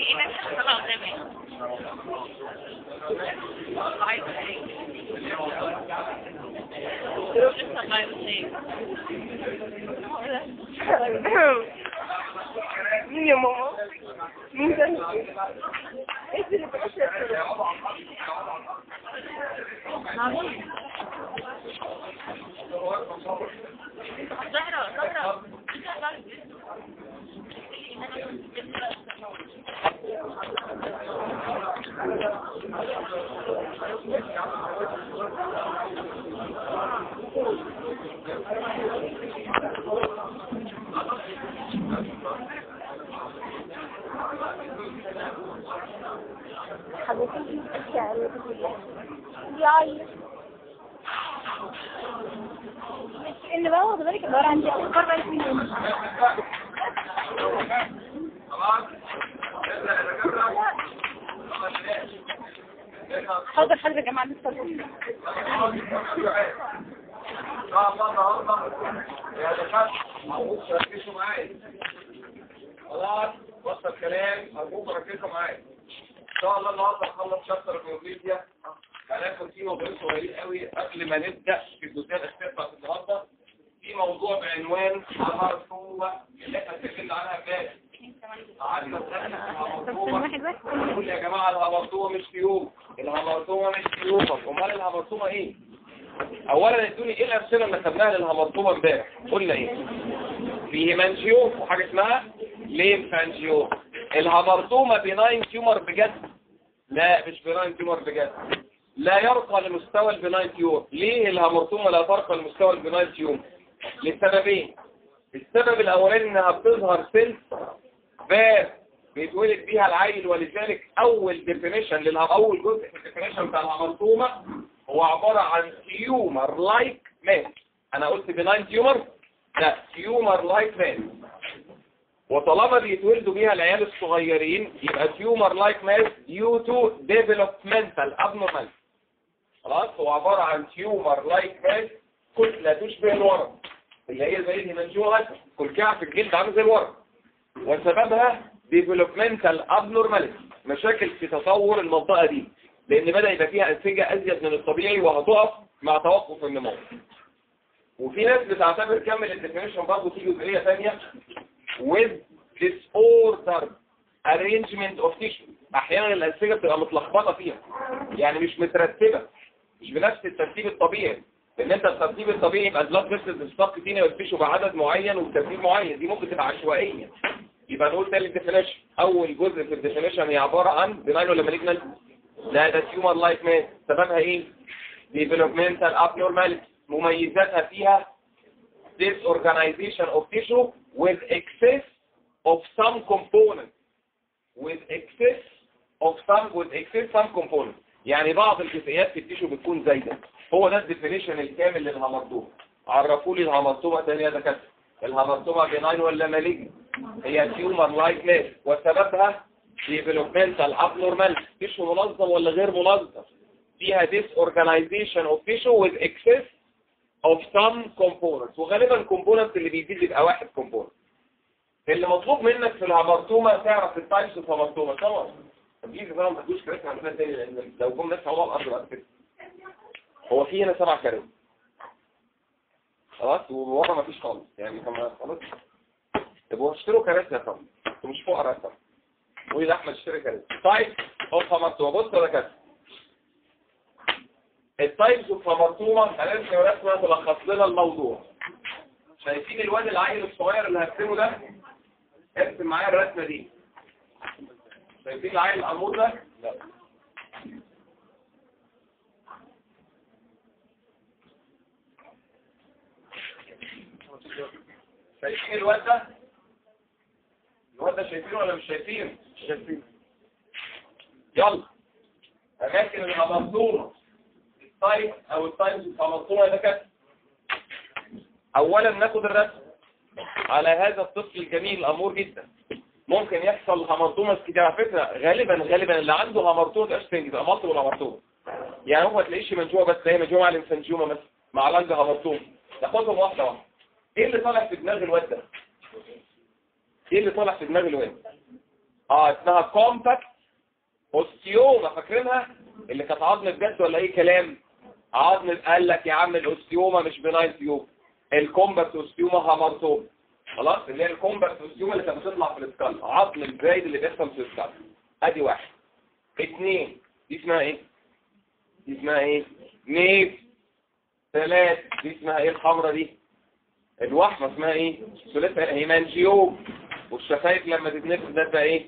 ايه بس طلع قدامي عايز ايه لسه عايز ايه مين يا ماما؟ مين ده؟ ايه اللي بتقول زهرة زهرة حبيبتي الشعر ياي اللي بقى واخد بالك الدور عندي افكار بقى فين حاضر حاضر يا جماعه لسه شاء الله النهارده يا دكاتره ارجوك ركزوا معايا خلاص وصل الكلام ارجوك ركزوا معايا ان شاء الله النهارده نخلص شابتر الجيوغرافيا هناخد فيه موضوعين صغيرين قوي قبل ما نبدا في الجزئيه الاخيره بتاعت النهارده في موضوع بعنوان الهرطوبه اللي احنا اتكلمنا عنها امبارح قعدنا نتكلم عن الهرطوبه واحد بس نقول يا جماعه الهرطوبه مش سيوف الهرطوبه مش سيوف امال الهرطوبه ايه اولا ادوني ايه الامثله اللي خدناها للهبرطومه امبارح قلنا ايه في هيمانجيوم وحاجه اسمها ليمفانجيوم الهبرطومه بناين تيومر بجد لا مش بناين تيومر بجد لا يرقى لمستوى البناين تيومر ليه الهبرطومه لا ترقى لمستوى البناين تيومر لسببين السبب الاولاني انها بتظهر سيل فاس بيتولد بيها العيل ولذلك اول ديفينيشن للها اول جزء في الديفينيشن بتاع الهبرطومه هو عبارة عن تيومر لايك مان انا قلت بناين تيومر لا تيومر لايك مان وطالما بيتولدوا بيها العيال الصغيرين يبقى تيومر لايك مان due to developmental abnormal خلاص هو عبارة عن تيومر لايك مان كتلة تشبه الورم اللي هي زي الهيمانجيوما كلكعة في الجلد عامل زي الورم وسببها developmental abnormality مشاكل في تطور المنطقة دي لان بدأ يبقى فيها انسجة ازيد من الطبيعي وهتقف مع توقف النمو وفي ناس بتعتبر كمل الديفينيشن برضه في جزئية ثانية with disordered arrangement of tissue احيانا الانسجة بتبقى متلخبطة فيها يعني مش مترتبة مش بنفس الترتيب الطبيعي لان انت الترتيب الطبيعي يبقى البلاد فيسلز الستاك تيني والتيشو بعدد معين وبترتيب معين دي ممكن تبقى عشوائية يبقى نقول تاني الديفينيشن اول جزء في الديفينيشن هي عبارة عن بناين ولا مالجنال لا ده تيومر لايك مان سببها ايه developmental abnormality مميزاتها فيها disorganization of tissue with excess of some component with excess of some with excess some component يعني بعض الجزئيات في التيشو بتكون زايدة هو ده الديفينيشن الكامل للهامرتومة عرفوا لي الهامرتومة تاني يا دكاتره الهامرتومة بناين ولا مالجن هي تيومر لايك مان وسببها developmental abnormal تيشو منظم ولا غير منظم فيها disorganization of tissue with excess of some components وغالبا component اللي بيزيد يبقى واحد component اللي مطلوب منك في الهبرتومة تعرف التايبس اوف هبرتومة طبعا طب يجي بقى ما تجوش كراسي عندنا تاني لان لو جم ناس على الارض بعد كده هو في هنا سبع كراسي خلاص وورا ما فيش خالص يعني كما خلاص طب اشتروا كراسي يا طبعا انتوا مش فقراء يا طبعا وإذا أحمد اشتري كراسي طيب اوف مرتومة بص ولا كده التايبس اوف مرتومة هنرسم رسمة تلخص لنا الموضوع شايفين الواد العيل الصغير اللي هرسمه ده ارسم معايا الرسمة دي شايفين العيل الأمور ده لا شايفين الواد ده الواد ده شايفينه ولا مش شايفينه شايفين يلا اماكن الهبطوره التايب او التايبس الهبطوره ده كده اولا ناخد الرسم على هذا الطفل الجميل الامور جدا ممكن يحصل همرطومة كتير على فكرة غالبا غالبا اللي عنده همرطومة ده اشتنج يبقى مصر ولا همرطومة يعني هو ما تلاقيش من جوه بس هي من جوه مع الانفنجومة مثلا مع لنج همرطومة تاخدهم واحدة واحدة ايه اللي طالع في دماغ الواد ده ايه اللي طالع في دماغ الواد اه اسمها كومباكت اوستيوما فاكرينها اللي كانت عظم بجد ولا اي كلام عظم قال لك يا عم الاوستيوما مش بناين تيوب الكومباكت اوستيوما هامرتوم خلاص اللي هي الكومباكت اوستيوما اللي كانت بتطلع في السكال عظم الزايد اللي بيحصل في السكال ادي واحد اثنين دي اسمها ايه دي اسمها ايه نيف ثلاث دي اسمها ايه الحمرا دي الوحمة اسمها ايه ثلاثة هيمانجيوم والشفايف لما تتنفس ده بقى ايه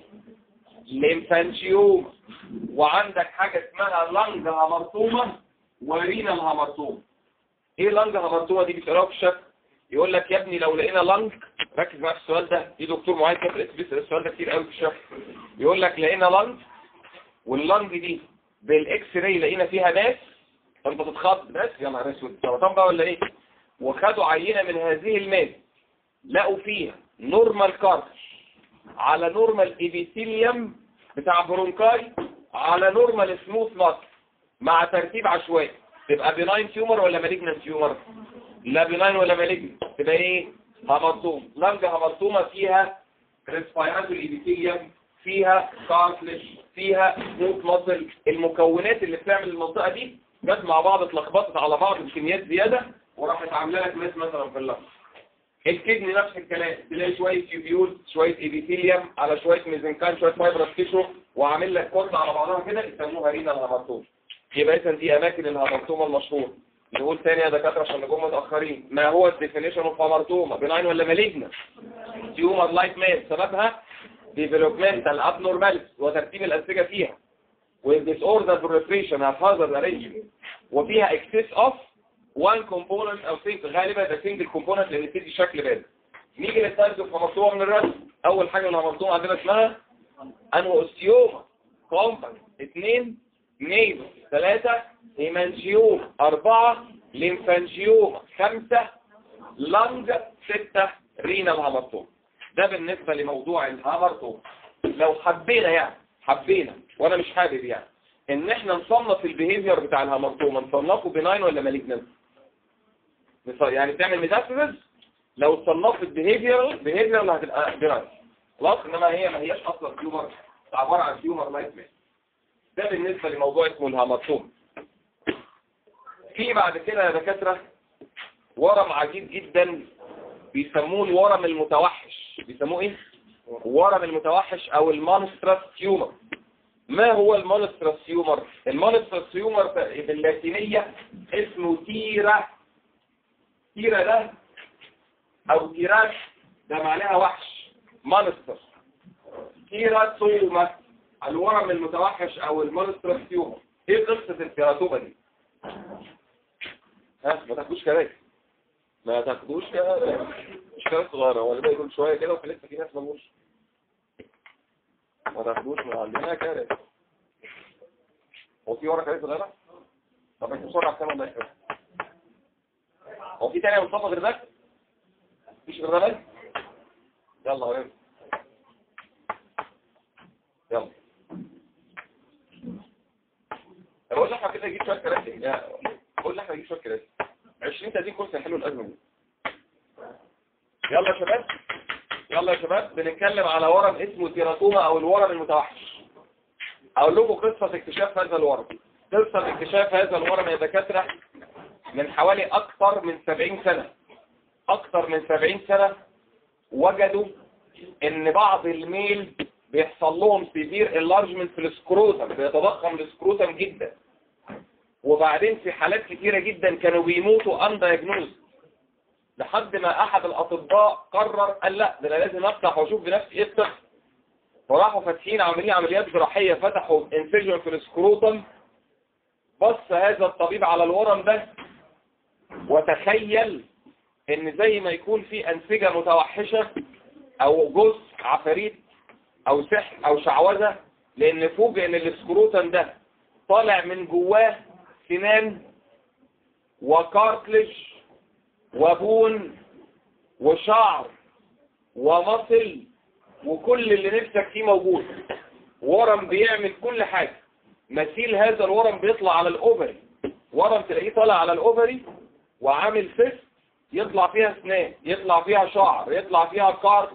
ليمفانجيوم وعندك حاجة اسمها لنج هامرتومة ورينا الهامرتومة ايه لنج هامرتومة دي بيسألوها في الشك يقول لك يا ابني لو لقينا لنج ركز معايا في السؤال ده في دكتور معين كده في الاس بيسأل السؤال ده كتير قوي في الشك يقول لك لقينا لنج واللنج دي بالاكس راي لقينا فيها ناس فانت تتخض بس يا نهار اسود سرطان بقى ولا ايه وخدوا عينة من هذه المادة لقوا فيها نورمال كارتش على نورمال ايبيثيليوم بتاع برونكاي على نورمال سموث ماسك مع ترتيب عشوائي تبقى بناين تيومر ولا مالجنان تيومر لا بناين ولا مالجنان تبقى ايه هامرتوم لنج هامرتومة فيها ريسبيراتو الايبيثيليوم فيها كارتلج فيها سموث ماسل المكونات اللي بتعمل المنطقة دي جت مع بعض اتلخبطت على بعض بكميات زيادة وراحت عامله لك ماس مثلا في اللنج الكدني نفس الكلام تلاقي شوية تيوبيول شوية ايبيثيليوم على شوية ميزنكان شوية فايبرس تيشو وعامل لك كتلة على بعضها كده يسموها رينا الهامرتوم يبقى اذا دي اماكن الهامرتوما المشهور نقول تاني يا دكاتره عشان نكون متاخرين ما هو الديفينيشن اوف هامرتوما بناين ولا مالجنا تيومر لايك ميل سببها ديفلوبمنتال ابنورماليتي وترتيب الانسجه فيها والديس اوردر بريفريشن هازارد ارينجمنت وفيها اكسس اوف وان كومبوننت او سينجل غالبا ده سنجل كومبوننت لان بتدي شكل بارد نيجي للتايبس اوف هامرتوما من الرسم اول حاجه الهامرتوما عندنا اسمها انو اوستيوما كومباكت اثنين نيزو ثلاثة هيمانجيوم أربعة ليمفانجيوم خمسة لنج ستة رينال هامرتوم ده بالنسبة لموضوع الهامرتوم لو حبينا يعني حبينا وانا مش حابب يعني ان احنا نصنف البيهيفير بتاع الهامرتوم نصنفه بناين ولا مالجنانت يعني تعمل ميتاستاسيس لو صنفت بيهيفير بيهيفير اللي هتبقى بناين خلاص انما هي ما هياش اصلا تيومر عباره عن تيومر لايت ميل ده بالنسبه لموضوع اسمه الهامرتوم في بعد كده يا دكاتره ورم عجيب جدا بيسموه الورم المتوحش بيسموه ايه ورم المتوحش او المونسترس تيومر ما هو المونسترس تيومر المونسترس تيومر باللاتينية اسمه تيرا تيرا ده او تيراش ده معناها وحش مونستر تيرا توما الورم المتوحش او المونسترس تيومر ايه قصة التيراتوما دي ها ما تاخدوش كراكي ما تاخدوش كراكي مش كراكي صغيرة ولا بقى يقول شوية كده وفي لسه في ناس ملوش ما تاخدوش من عندنا كارثة هو في ورقة كارثة صغيرة؟ طب انت بسرعة كام الله يخير هو في تاني يا مصطفى غير ده؟ مفيش غير ده بس؟ يلا ورينا يلا بقول لك كده اجيب شويه كراسي بقول لك اجيب شويه كراسي 20 30 كرسي حلو الازمه دي يلا يا شباب يلا يا شباب بنتكلم على ورم اسمه تيراتوما او الورم المتوحش اقول لكم قصة اكتشاف هذا الورم قصة اكتشاف هذا الورم يا دكاترة من حوالي اكثر من 70 سنة اكثر من 70 سنة وجدوا ان بعض الميل بيحصل لهم سيفير انلارجمنت في السكروتم بيتضخم السكروتم جدا وبعدين في حالات كتيرة جدا كانوا بيموتوا ان دايجنوز لحد ما احد الاطباء قرر قال لا ده انا لازم افتح واشوف بنفسي ايه الطفل وراحوا فاتحين عمليه عمليات جراحيه فتحوا انسجن في السكروتم بص هذا الطبيب على الورم ده وتخيل ان زي ما يكون في انسجه متوحشه او جزء عفاريت او سحر او شعوذه لان فوجئ ان السكروتم ده طالع من جواه سنان وكارتلج وبون وشعر ومصل وكل اللي نفسك فيه موجود ورم بيعمل كل حاجة مثيل هذا الورم بيطلع على الاوفري ورم تلاقيه طالع على الاوفري وعامل فيست يطلع فيها اسنان يطلع فيها شعر يطلع فيها كارتلج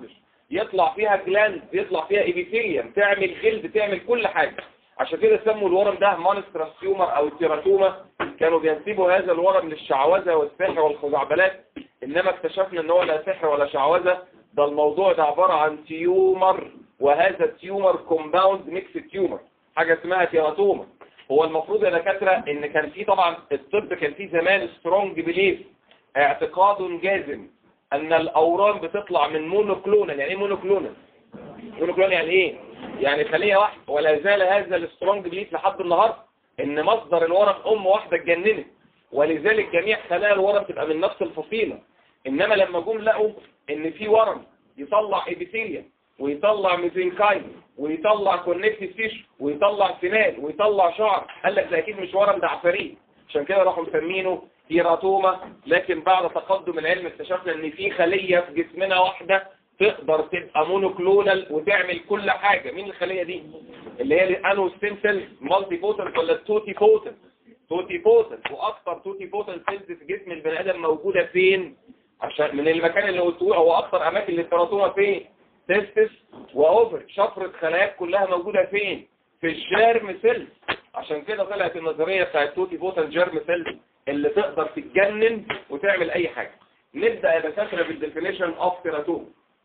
يطلع فيها جلاند يطلع فيها ايبيثيليوم تعمل جلد تعمل كل حاجة عشان كده سموا الورم ده مونسترس تيومر او التيراتوما كانوا بينسبوا هذا الورم للشعوذة والسحر والخزعبلات انما اكتشفنا ان هو لا سحر ولا شعوذة ده الموضوع ده عبارة عن تيومر وهذا التيومر كومباوند ميكس تيومر حاجة اسمها تيراتوما هو المفروض يا دكاترة ان كان في طبعا الطب كان في زمان سترونج بليف اعتقاد جازم ان الاورام بتطلع من مونوكلونال يعني ايه مونوكلونال مونوكلونال يعني ايه يعني خلية واحدة ولا زال هذا السترونج بليف لحد النهاردة ان مصدر الورم ام واحدة اتجننت ولذلك جميع خلايا الورم تبقى من نفس الفصيلة انما لما جم لقوا ان في ورم يطلع ابيثيليوم ويطلع ميزنكايم ويطلع كونكتيف تيشو ويطلع سنان ويطلع شعر قال لك ده اكيد مش ورم ده عفاريت عشان كده راحوا مسمينه تيراتوما لكن بعد تقدم العلم اكتشفنا ان في خلية في جسمنا واحدة تقدر تبقى مونوكلونال وتعمل كل حاجة مين الخلية دي اللي هي الانو ستيم سيل مالتي بوتنت ولا التوتي بوتنت توتي بوتنت واكتر توتي بوتنت سيلز في جسم البني ادم موجودة فين عشان من المكان اللي قلتوه هو اكتر اماكن للتيراتوما فين تستس واوفر شفرة خلاياك كلها موجودة فين في الجيرم سيل عشان كده طلعت النظرية بتاعت توتي بوتن جيرم سيل اللي تقدر تتجنن وتعمل اي حاجة نبدأ يا دكاترة بالديفينيشن اوف تيراتوما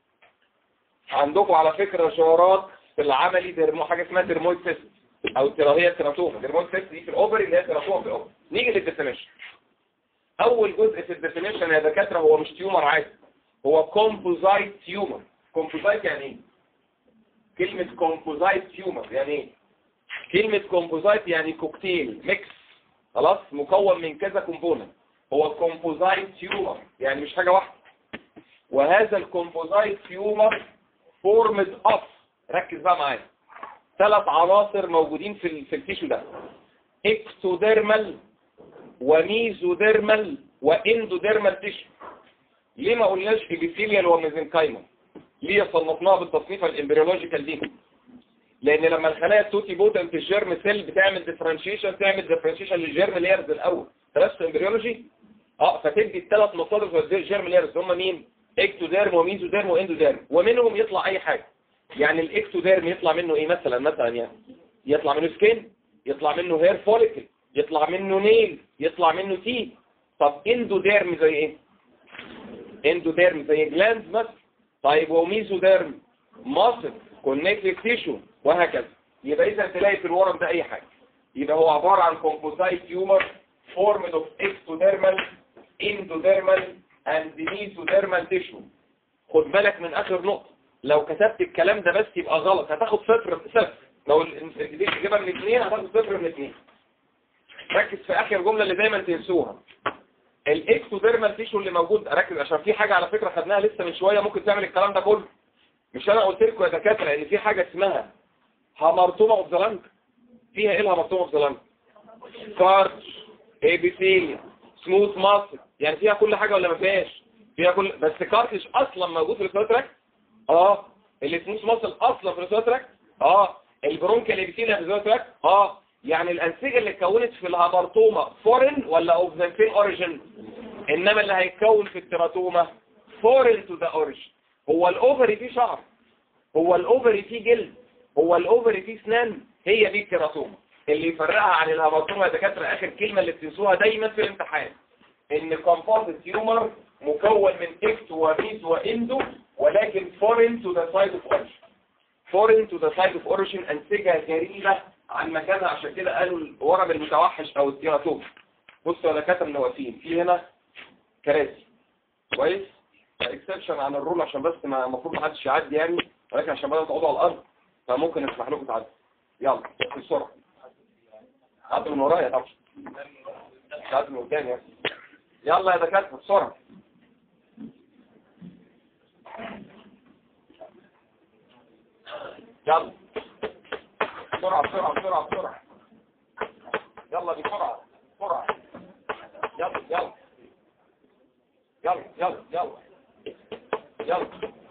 عندكم على فكرة شعارات في العملي درمو حاجة اسمها درمويد سيست او تيرابية تيراتوما درمويد سيست دي في الاوفر اللي هي تيراتوما في الاوفر نيجي للديفينيشن اول جزء في الديفينيشن يا دكاترة هو مش تيومر عادي هو كومبوزايت تيومر كومبوزايت يعني ايه كلمة كومبوزايت تيومر يعني ايه كلمة كومبوزايت يعني كوكتيل ميكس خلاص مكون من كذا كومبوننت هو كومبوزايت تيومر يعني مش حاجة واحدة وهذا الكومبوزايت تيومر فورمد اوف ركز بقى معايا ثلاث عناصر موجودين في ال- في التيشو ده اكتوديرمال وميزوديرمال واندوديرمال تيشو ليه ما قلناش ابيثيليال وميزنكايمال ليه صنفناها بالتصنيف الامبريولوجيكال دي لان لما الخلايا التوتي بوتن في الجيرم سيل بتعمل ديفرنشيشن تعمل ديفرنشيشن للجيرم ليرز الاول درست امبريولوجي اه فتدي الثلاث مصادر في الجيرم ليرز هم مين اكتوديرم وميزوديرم واندوديرم ومنهم يطلع اي حاجه يعني الاكتوديرم يطلع منه ايه مثلا مثلا يعني يطلع منه سكين يطلع منه هير فوليكل يطلع منه نيل يطلع منه تي طب اندوديرم زي ايه اندوديرم زي جلاند مثلا طيب وميزوديرم ماسل كونكتيف تيشو وهكذا يبقى اذا تلاقي في الورم ده اي حاجه يبقى هو عباره عن كومبوزايت تيومر فورمد اوف اكتوديرمال اندوديرمال اند ميزوديرمال تيشو خد بالك من اخر نقطه لو كتبت الكلام ده بس يبقى غلط هتاخد صفر صفر لو ال- ال- دي تجيبها من اثنين هتاخد صفر من اثنين ركز في اخر جمله اللي دايما تنسوها الاكتوديرمال تيشو اللي موجود ركز عشان في حاجه على فكره خدناها لسه من شويه ممكن تعمل الكلام ده كله مش انا قلت لكم يا دكاتره ان في حاجه اسمها هامرتوما اوف ذا لانج فيها ايه الهامرتوما اوف ذا لانج كارتش ابيثيليا سموث ماسل يعني فيها كل حاجه ولا ما فيهاش فيها كل بس كارتش اصلا موجود في الفلوتراك اه السموث ماسل اصلا في الفلوتراك اه البرونكيال ابيثيليا في الفلوتراك اه يعني الانسجه اللي اتكونت في الهامرتوما فورين ولا اوف ذا سيم اوريجين انما اللي هيتكون في التيراتوما فورين تو ذا اوريجين هو الاوفري فيه شعر هو الاوفري فيه جلد هو الاوفري فيه اسنان هي دي التيراتوما اللي يفرقها عن الهامرتوما يا دكاتره اخر كلمه اللي بتنسوها دايما في الامتحان ان كومبوزيت تيومر مكون من اكت وميز واندو ولكن فورين تو ذا سايد اوف اوريجين فورين تو ذا سايد اوف اوريجين انسجه غريبه عن مكانها عشان كده قالوا الورم المتوحش او التيراتوما بصوا يا دكاتره اللي واقفين في هنا كراسي كويس اكسبشن عن الرول عشان بس ما المفروض ما حدش يعدي يعني ولكن عشان بدأوا تقعدوا على الارض فممكن نسمح لكم تعدوا يلا بسرعه عدوا من ورايا طبعا عدوا من قدامي يعني. يلا يا دكاتره بسرعه يلا بسرعه بسرعه بسرعه بسرعه يلا بسرعه بسرعه يلا يلا يلا يلا يلا يلا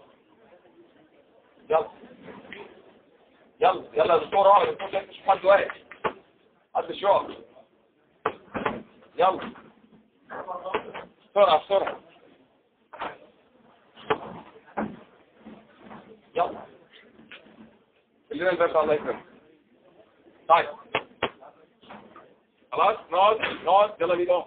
يلا يلا يلا بسرعة يكون ده مش حد واقف حد شوق يلا بسرعة بسرعة يلا اللي الباب الله يكرمك طيب خلاص نقعد نقعد يلا بينا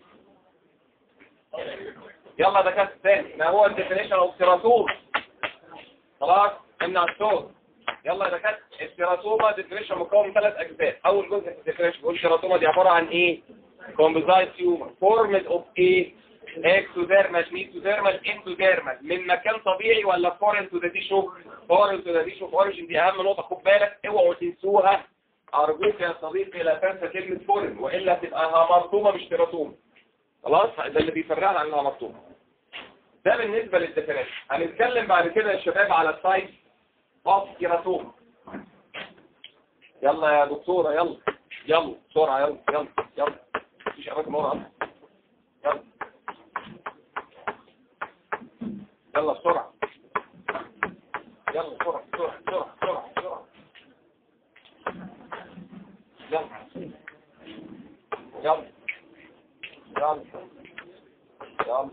يلا ده كاس تاني ما هو الديفينيشن اوف سيراتوم خلاص امنع الصوت يلا ده كاس السيراتوما ديفينيشن مكون من ثلاث اجزاء اول جزء في الديفينيشن بيقول السيراتوما دي عباره عن ايه كومبوزايت تيومر فورمد اوف ايه اكتوديرمال ميزوديرمال انتوديرمال من مكان طبيعي ولا فورين تو ذا تيشو فورين تو ذا تيشو اوريجين دي اهم نقطه خد بالك اوعوا تنسوها ارجوك يا صديقي لا تنسى كلمه فورين والا تبقى هامرطومه مش تيراتوما خلاص ده اللي بيفرقنا عن الهامرطومه ده بالنسبه للديفينيشن هنتكلم بعد كده يا شباب على السايت اوف كيراتوما يلا يا دكتوره يلا يلا بسرعه يلا يلا يلا مفيش اماكن ورا اصلا يلا يلا بسرعه يلا بسرعه بسرعه بسرعه بسرعه بسرعه يلا يلا يلا يلا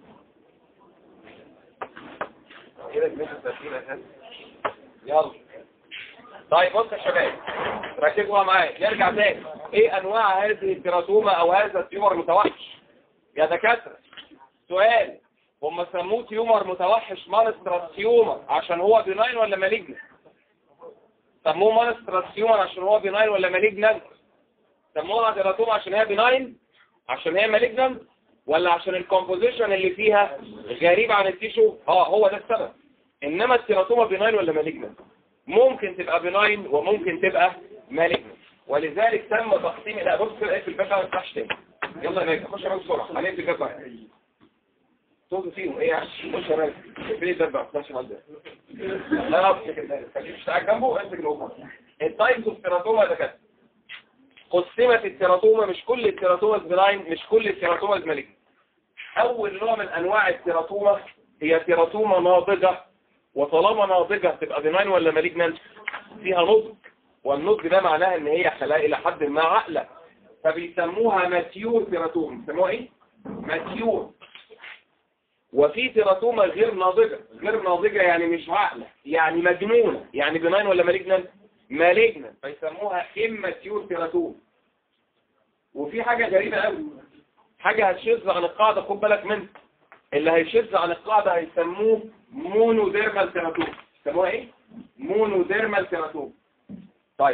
كده كده التسجيل اساسا يلا طيب بص يا شباب ركزوا بقى معايا نرجع تاني ايه انواع هذه التيراتوما او هذا التيومر المتوحش يا دكاتره سؤال هم سموه تيومر متوحش مانسترس تيومر عشان هو بناين ولا مالجنت سموه مانسترس تيومر عشان هو بناين ولا مالجنت سموها تيراتوما عشان هي بناين عشان هي مالجنت ولا عشان الكومبوزيشن اللي فيها غريب عن التيشو اه هو ده السبب انما التيراتوما بناين ولا مالجنت ممكن تبقى بناين وممكن تبقى مالجنت ولذلك تم تقسيم لا بص كده اقفل الباب ما تفتحش تاني يلا يا ماجد خش يا ماجد بسرعه هنقفل الباب بقى صوت فيهم ايه يعني خش يا ماجد اقفل الباب بقى ما تفتحش الباب لا امسك الباب خليك تشتغل جنبه امسك الاوفر التايبس اوف تيراتوما ده كده قسمت التيراتوما مش كل التيراتوما بناين مش كل التيراتوما مالجنت اول نوع من انواع التيراتوما هي تيراتوما ناضجه وطالما ناضجة تبقى بناين ولا مالجنانت فيها نضج والنضج ده معناه ان هي خلايا الى حد ما عقلة فبيسموها ماتيور تيراتوم يسموها ايه ماتيور وفي تيراتوما غير ناضجة غير ناضجة يعني مش عقلة يعني مجنونة يعني بناين ولا مالجنانت مالجنانت فيسموها اماتيور تيراتوم وفي حاجة غريبة قوي حاجة هتشذ عن القاعدة خد بالك منها اللي هيشذ عن القاعدة هيسموه مونوديرمال تيراتوم يسموها ايه مونوديرمال تيراتوم طيب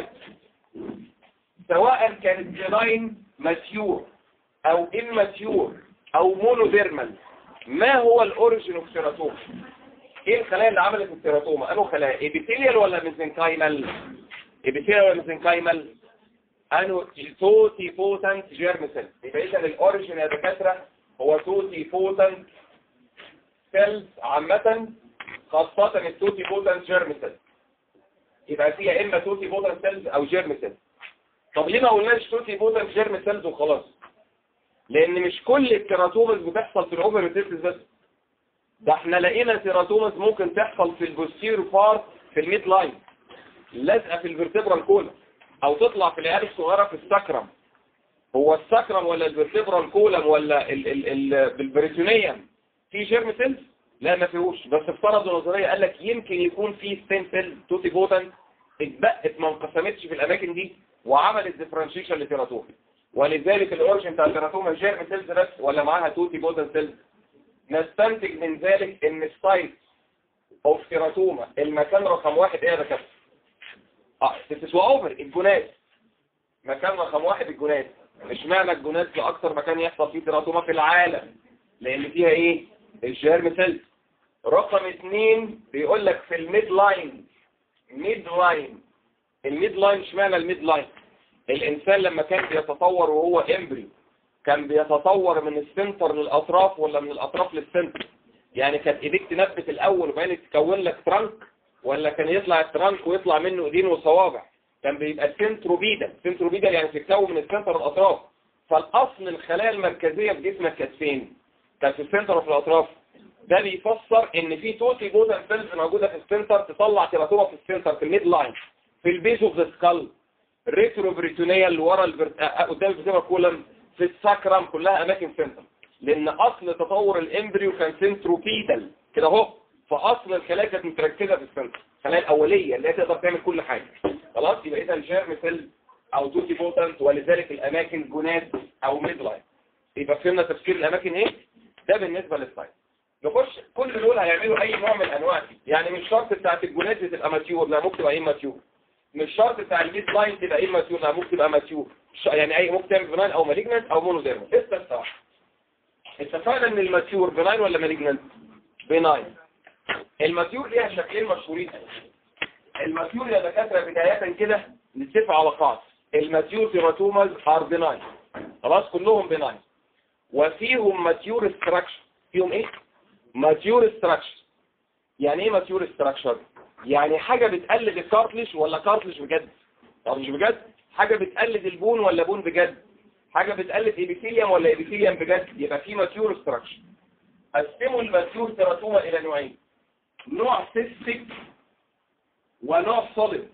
سواء كانت بناين ماتيور او اماتيور او مونوديرمال ما هو الاوريجين اوف تيراتوم ايه الخلايا اللي عملت التيراتوما انه خلايا ايبيثيليال ولا ميزنكايمال ايبيثيليال ولا ميزنكايمال انه توتي بوتنت جيرم سيل يبقى اذا الاوريجين يا دكاتره هو توتي بوتنت سيلز عامة خاصة التوتي بوتنت جيرم سيل يبقى فيها اما توتي بوتنت سيلز او جيرم سيل طب ليه ما قلناش توتي بوتنت جيرم سيلز وخلاص لان مش كل التيراتومز بتحصل في الاوفر بس ده احنا لقينا تيراتومز ممكن تحصل في البوستير بارت في الميد لاين لازقه في الفرتبرال كولا او تطلع في العيال الصغيره في السكرم هو السكرم ولا الفرتبرال كولم ولا ال ال ال بالبريتونيوم في جيرم سيلز لا ما فيهوش بس افترضوا نظريه قال لك يمكن يكون في ستين سيل توتي بوتن اتبقت ما انقسمتش في الاماكن دي وعملت ديفرنشيشن لتيراتوما ولذلك الاورجن بتاع التيراتوما جيرم سيلز بس ولا معاها توتي بوتن سيلز نستنتج من ذلك ان السايت اوف تيراتوما المكان رقم واحد ايه يا دكاتره اه تسوى اوفر الجونات مكان رقم واحد الجونات مش معنى الجونات دي اكتر مكان يحصل فيه تيراتوما في العالم لان فيها ايه الجيرم سيلز رقم اثنين بيقول لك في الميد لاين ميد لاين الميد لاين اشمعنى الميد لاين الانسان لما كان بيتطور وهو امبريو كان بيتطور من السنتر للاطراف ولا من الاطراف للسنتر يعني كانت ايديك تنبت الاول وبعدين تكون لك ترانك ولا كان يطلع الترانك ويطلع منه ايدين وصوابع كان بيبقى سنتروبيدا سنتروبيدا يعني تتكون من السنتر للاطراف فالاصل الخلايا المركزيه في جسمك كانت فين كانت في السنتر وفي الاطراف ده بيفسر ان في توتي بوتن سيلز موجوده في السنتر تطلع تيراتوما في السنتر في الميد لاين في البيز اوف ذا سكال ريترو بريتونيا اللي ورا البرت... قدام الفيزيما كولم في الساكرام كلها اماكن سنتر لان اصل تطور الامبريو كان سنتروبيدال كده اهو فاصل الخلايا كانت متركزه في السنتر الخلايا الاوليه اللي هي تقدر تعمل كل حاجه خلاص يبقى اذا الجيرم سيل او توتي بوتنت ولذلك الاماكن جوناد او ميد لاين يبقى فهمنا تفسير الاماكن ايه ده بالنسبه للسايت نخش كل دول هيعملوا اي نوع من الانواع دي يعني مش شرط بتاعت الجوناد تبقى ماتيور لا ممكن تبقى ايه ماتيور مش شرط بتاع الميد لاين تبقى ايه ماتيور لا ممكن تبقى ماتيور ش- يعني اي ممكن تعمل بناين او مالجنت او مونوديرمال استفسار اتفقنا ان الماتيور بناين ولا مالجنت بناين الماتيور ليها شكلين مشهورين الماتيور يا دكاتره بدايه كده نتفق على قاعده الماتيور تيراتوماز ار بناين خلاص كلهم بناين وفيهم ماتيور ستراكشر فيهم ايه ماتيور ستراكشر يعني ايه ماتيور ستراكشر يعني حاجه بتقلد الكارتلج ولا كارتلج بجد كارتلج بجد حاجه بتقلد البون ولا بون بجد حاجه بتقلد ايبيثيليوم ولا ايبيثيليوم بجد يبقى في ماتيور ستراكشر قسموا الماتيور تيراتوما الى نوعين نوع سيستيك ونوع سوليد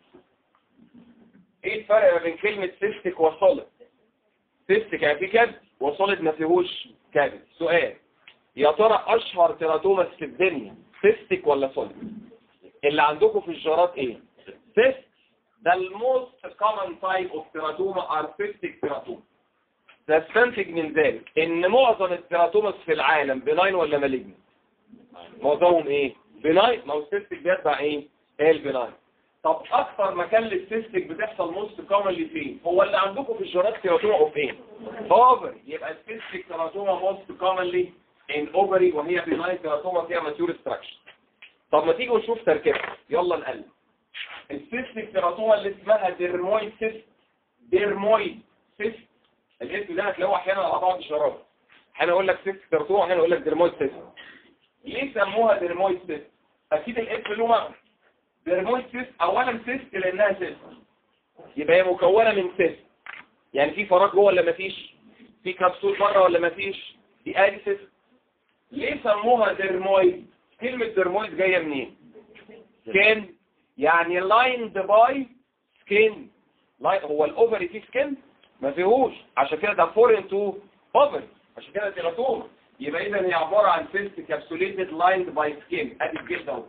ايه الفرق ما بين كلمة سيستيك وسوليد سيستيك يعني في كبد وسوليد ما فيهوش كبد سؤال يا ترى اشهر تيراتوما في الدنيا سيستيك ولا سوليد اللي عندكم في الجارات ايه سيست ده الموست كومن تايب اوف تيراتوما ار سيستيك تيراتوما تستنتج من ذلك ان معظم التيراتوماس في العالم بناين ولا مالجن معظمهم ايه بناين ما هو السيستيك بيتبع ايه ايه البناين طب اكثر مكان للسيستيك بتحصل موست كومنلي فين هو اللي عندكم في الجينات تيراتوما اوف ايه اوفري يبقى السيستيك تيراتوما موست كومنلي ان اوفري وهي بناين تيراتوما فيها ماتيور ستراكشر طب ما تيجي ونشوف تركيبها يلا نقلب السيستيك تيراتوما اللي اسمها ديرمويد سيست ديرمويد سيست الاسم ده هتلاقوه احيانا على بعض الشراب احيانا اقول لك سيست تيراتوما احيانا اقول لك ديرمويد سيست ليه سموها ديرمويد سيست اكيد الاسم له معنى ديرمويد سيست اولا سيست لانها سيست يبقى هي مكونه من سيست يعني في فراغ جوه ولا مفيش في كبسول بره ولا مفيش دي ادي سيست ليه سموها ديرمويد كلمه ديرمويد جايه منين سكين يعني لايند باي سكين هو الاوفري فيه سكين ما فيهوش عشان كده ده فورين تو اوفري عشان كده تيراتوما يبقى اذا هي عباره عن سيست كابسوليتد لايند باي سكين ادي الجلد اهو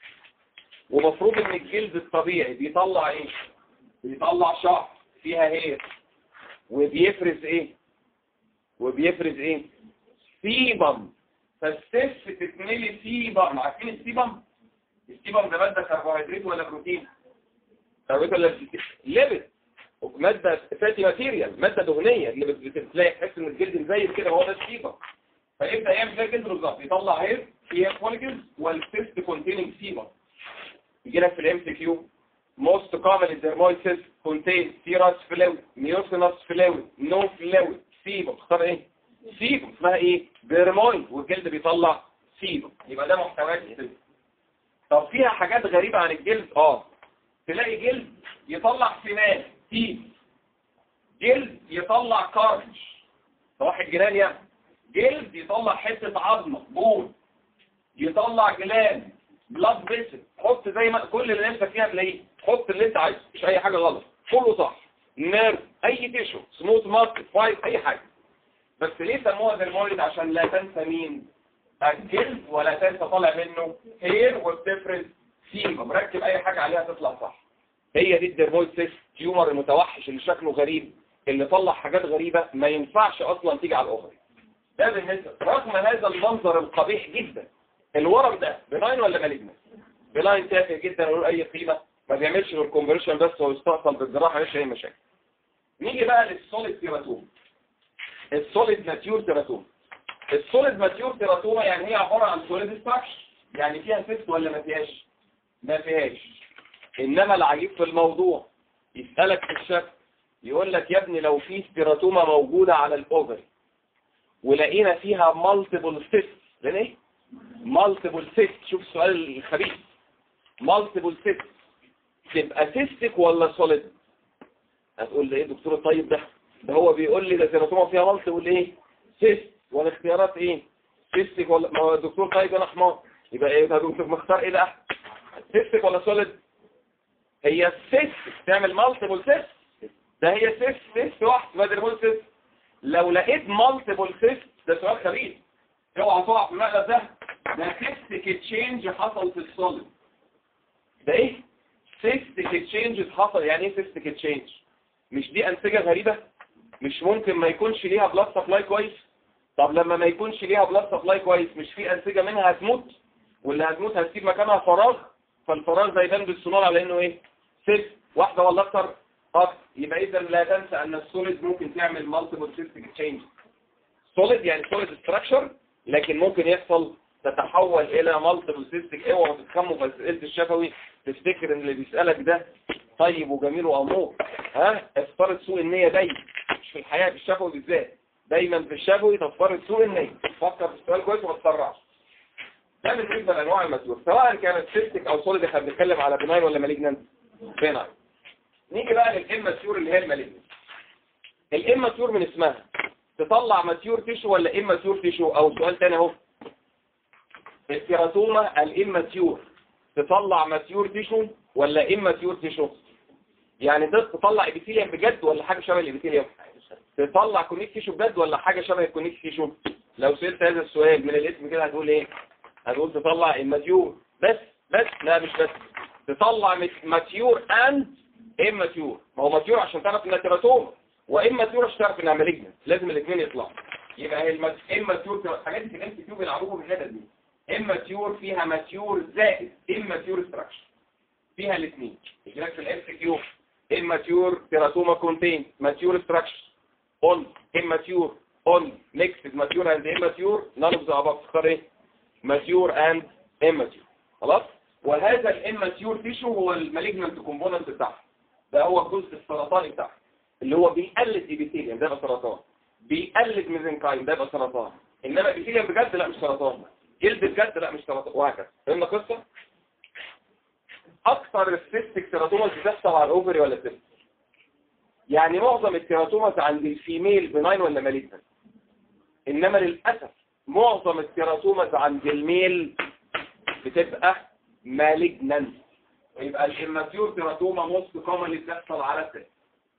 ومفروض ان الجلد الطبيعي بيطلع ايه بيطلع شعر فيها هير وبيفرز ايه وبيفرز ايه سيبم فالسيف تتملي سيبم عارفين السيبم السيبم ده ماده كربوهيدرات ولا بروتين كربوهيدرات ولا ليبيد ماده فاتي ماتيريال ماده دهنيه اللي بت- بتلاقي تحس ان الجلد مزيت كده هو ده السيبم فيبدا يعمل زي الجلد بالظبط يطلع هير فيها فوليكلز والسيست كونتيننج سيبم يجي لك في الام سي كيو most common dermoid cells contain serous fluid mucinous fluid no fluid سيبم اختار ايه سيبم اسمها ايه dermoid والجلد بيطلع سيبم يبقى ده محتويات السيبم طب فيها حاجات غريبة عن الجلد اه تلاقي جلد يطلع سنان تيب جلد يطلع كارج صباح الجنان يعني جلد يطلع حتة عظمة بون يطلع جلان بلاد فيسل حط زي ما كل اللي نفسك فيها تلاقيه حط اللي انت عايزه مش اي حاجه غلط كله صح نيرف اي تيشو سموث ماسك فايت اي حاجه بس ليه سموها ديرمويد عشان لا تنسى مين الجلد ولا تنسى طالع منه هير وبتفرز سيم مركب اي حاجه عليها تطلع صح هي دي الديرمويد سيست تيومر المتوحش اللي شكله غريب اللي طلع حاجات غريبه ما ينفعش اصلا تيجي على الاوفري ده بالنسبه رغم هذا المنظر القبيح جدا الورم ده بناين ولا مالجنس بناين تافه جدا وله اي قيمه ما بيعملش غير كونفرشن بس هو يستأصل بالجراحه مش اي مشاكل نيجي بقى للسوليد تيراتوم السوليد ماتيور تيراتوم السوليد ماتيور تيراتوما يعني هي عباره عن سوليد ستراكشر يعني فيها سيست ولا ما فيهاش ما فيهاش انما العجيب في الموضوع يسالك في الشكل يقول لك يا ابني لو في تيراتوما موجوده على الاوفري ولقينا فيها مالتيبل سيست لان ايه مالتيبل سيست شوف السؤال الخبيث مالتيبل سيست تبقى سيستك ولا سوليد هتقول لي ايه دكتور الطيب ده ده هو بيقول لي ده تيراتوما فيها مالتيبل ايه سيست والاختيارات ايه سيستك ولا ما هو الدكتور طيب انا حمار يبقى ايه ده دكتور مختار ايه ده سيستك ولا سوليد هي سيست تعمل مالتيبل سيست ده هي سيست سيست واحد يبقى ديرمول سيست لو لقيت مالتيبل سيست ده سؤال خبيث اوعى تقع في المقلب ده ده سيستيك تشينج حصل في السوليد ده ايه سيستيك تشينج حصل يعني ايه سيستيك تشينج مش دي انسجه غريبه مش ممكن ما يكونش ليها بلاد سبلاي كويس طب لما ما يكونش ليها بلاد سبلاي كويس مش في انسجه منها هتموت واللي هتموت هتسيب مكانها فراغ فالفراغ ده يبان بالصناعه على انه ايه سيست واحده ولا اكتر اكتر يبقى اذا لا تنسى ان السوليد ممكن تعمل مالتيبل سيستيك تشينج سوليد يعني سوليد ستراكشر لكن ممكن يحصل تتحول الى مالتيبل سيستيك اوعى تتخموا في اسئله الشفوي تفتكر ان اللي بيسالك ده طيب وجميل وامور ها افترض سوء النيه دايما مش في الحياه في الشفوي بالذات دايما في الشفوي تفترض سوء النيه فكر في السؤال كويس وما تسرعش ده بالنسبه لانواع المسؤول سواء كانت سيستيك او سوليد احنا بنتكلم على بناين ولا مالجنانت بناين نيجي بقى للاماتيور اللي هي المالجنانت الاماتيور من اسمها تطلع ماتيور تيشو ولا اماتيور تيشو او سؤال تاني اهو الكيراتوما الاماتيور تطلع ماتيور تيشو ولا اماتيور تيشو يعني ده تطلع ابيثيليوم بجد ولا حاجه شبه الابيثيليوم تطلع كونيك تيشو بجد ولا حاجه شبه الكونيك تيشو لو سئلت هذا السؤال من الاسم كده هتقول ايه هتقول تطلع اماتيور بس بس لا مش بس تطلع ماتيور اند اماتيور ما هو ماتيور عشان تعرف انها كيراتوما واماتيور عشان تعرف انها مالجنت لازم الاثنين يطلعوا يبقى هي اماتيور حاجات في الام كيو بيلعبوهم بالحته دي اماتيور فيها ماتيور زائد اماتيور ستراكشر فيها الاثنين يجيلك في الام كيو immature teratoma contain mature structure on immature on mixed mature and immature none of the above تختار ايه mature and immature خلاص وهذا الاماتيور تيشو هو المالجنانت كومبوننت بتاعها ده هو الجزء السرطاني بتاعها اللي هو بيقلد ايبيثيليوم ده يبقى سرطان بيقلد ميزنكايم ده يبقى سرطان انما ايبيثيليوم بجد لا مش سرطان جلد بجد لا مش سرطان وهكذا فهمنا قصه اكثر السيستيك تيراتوماز بتحصل على الاوفري ولا السيست يعني معظم التيراتوماز عند الفيميل بناين ولا مالجنانت انما للاسف معظم التيراتوماز عند الميل بتبقى مالجنانت يبقى الاماتيور تيراتوما موست كومنلي بتحصل على السيست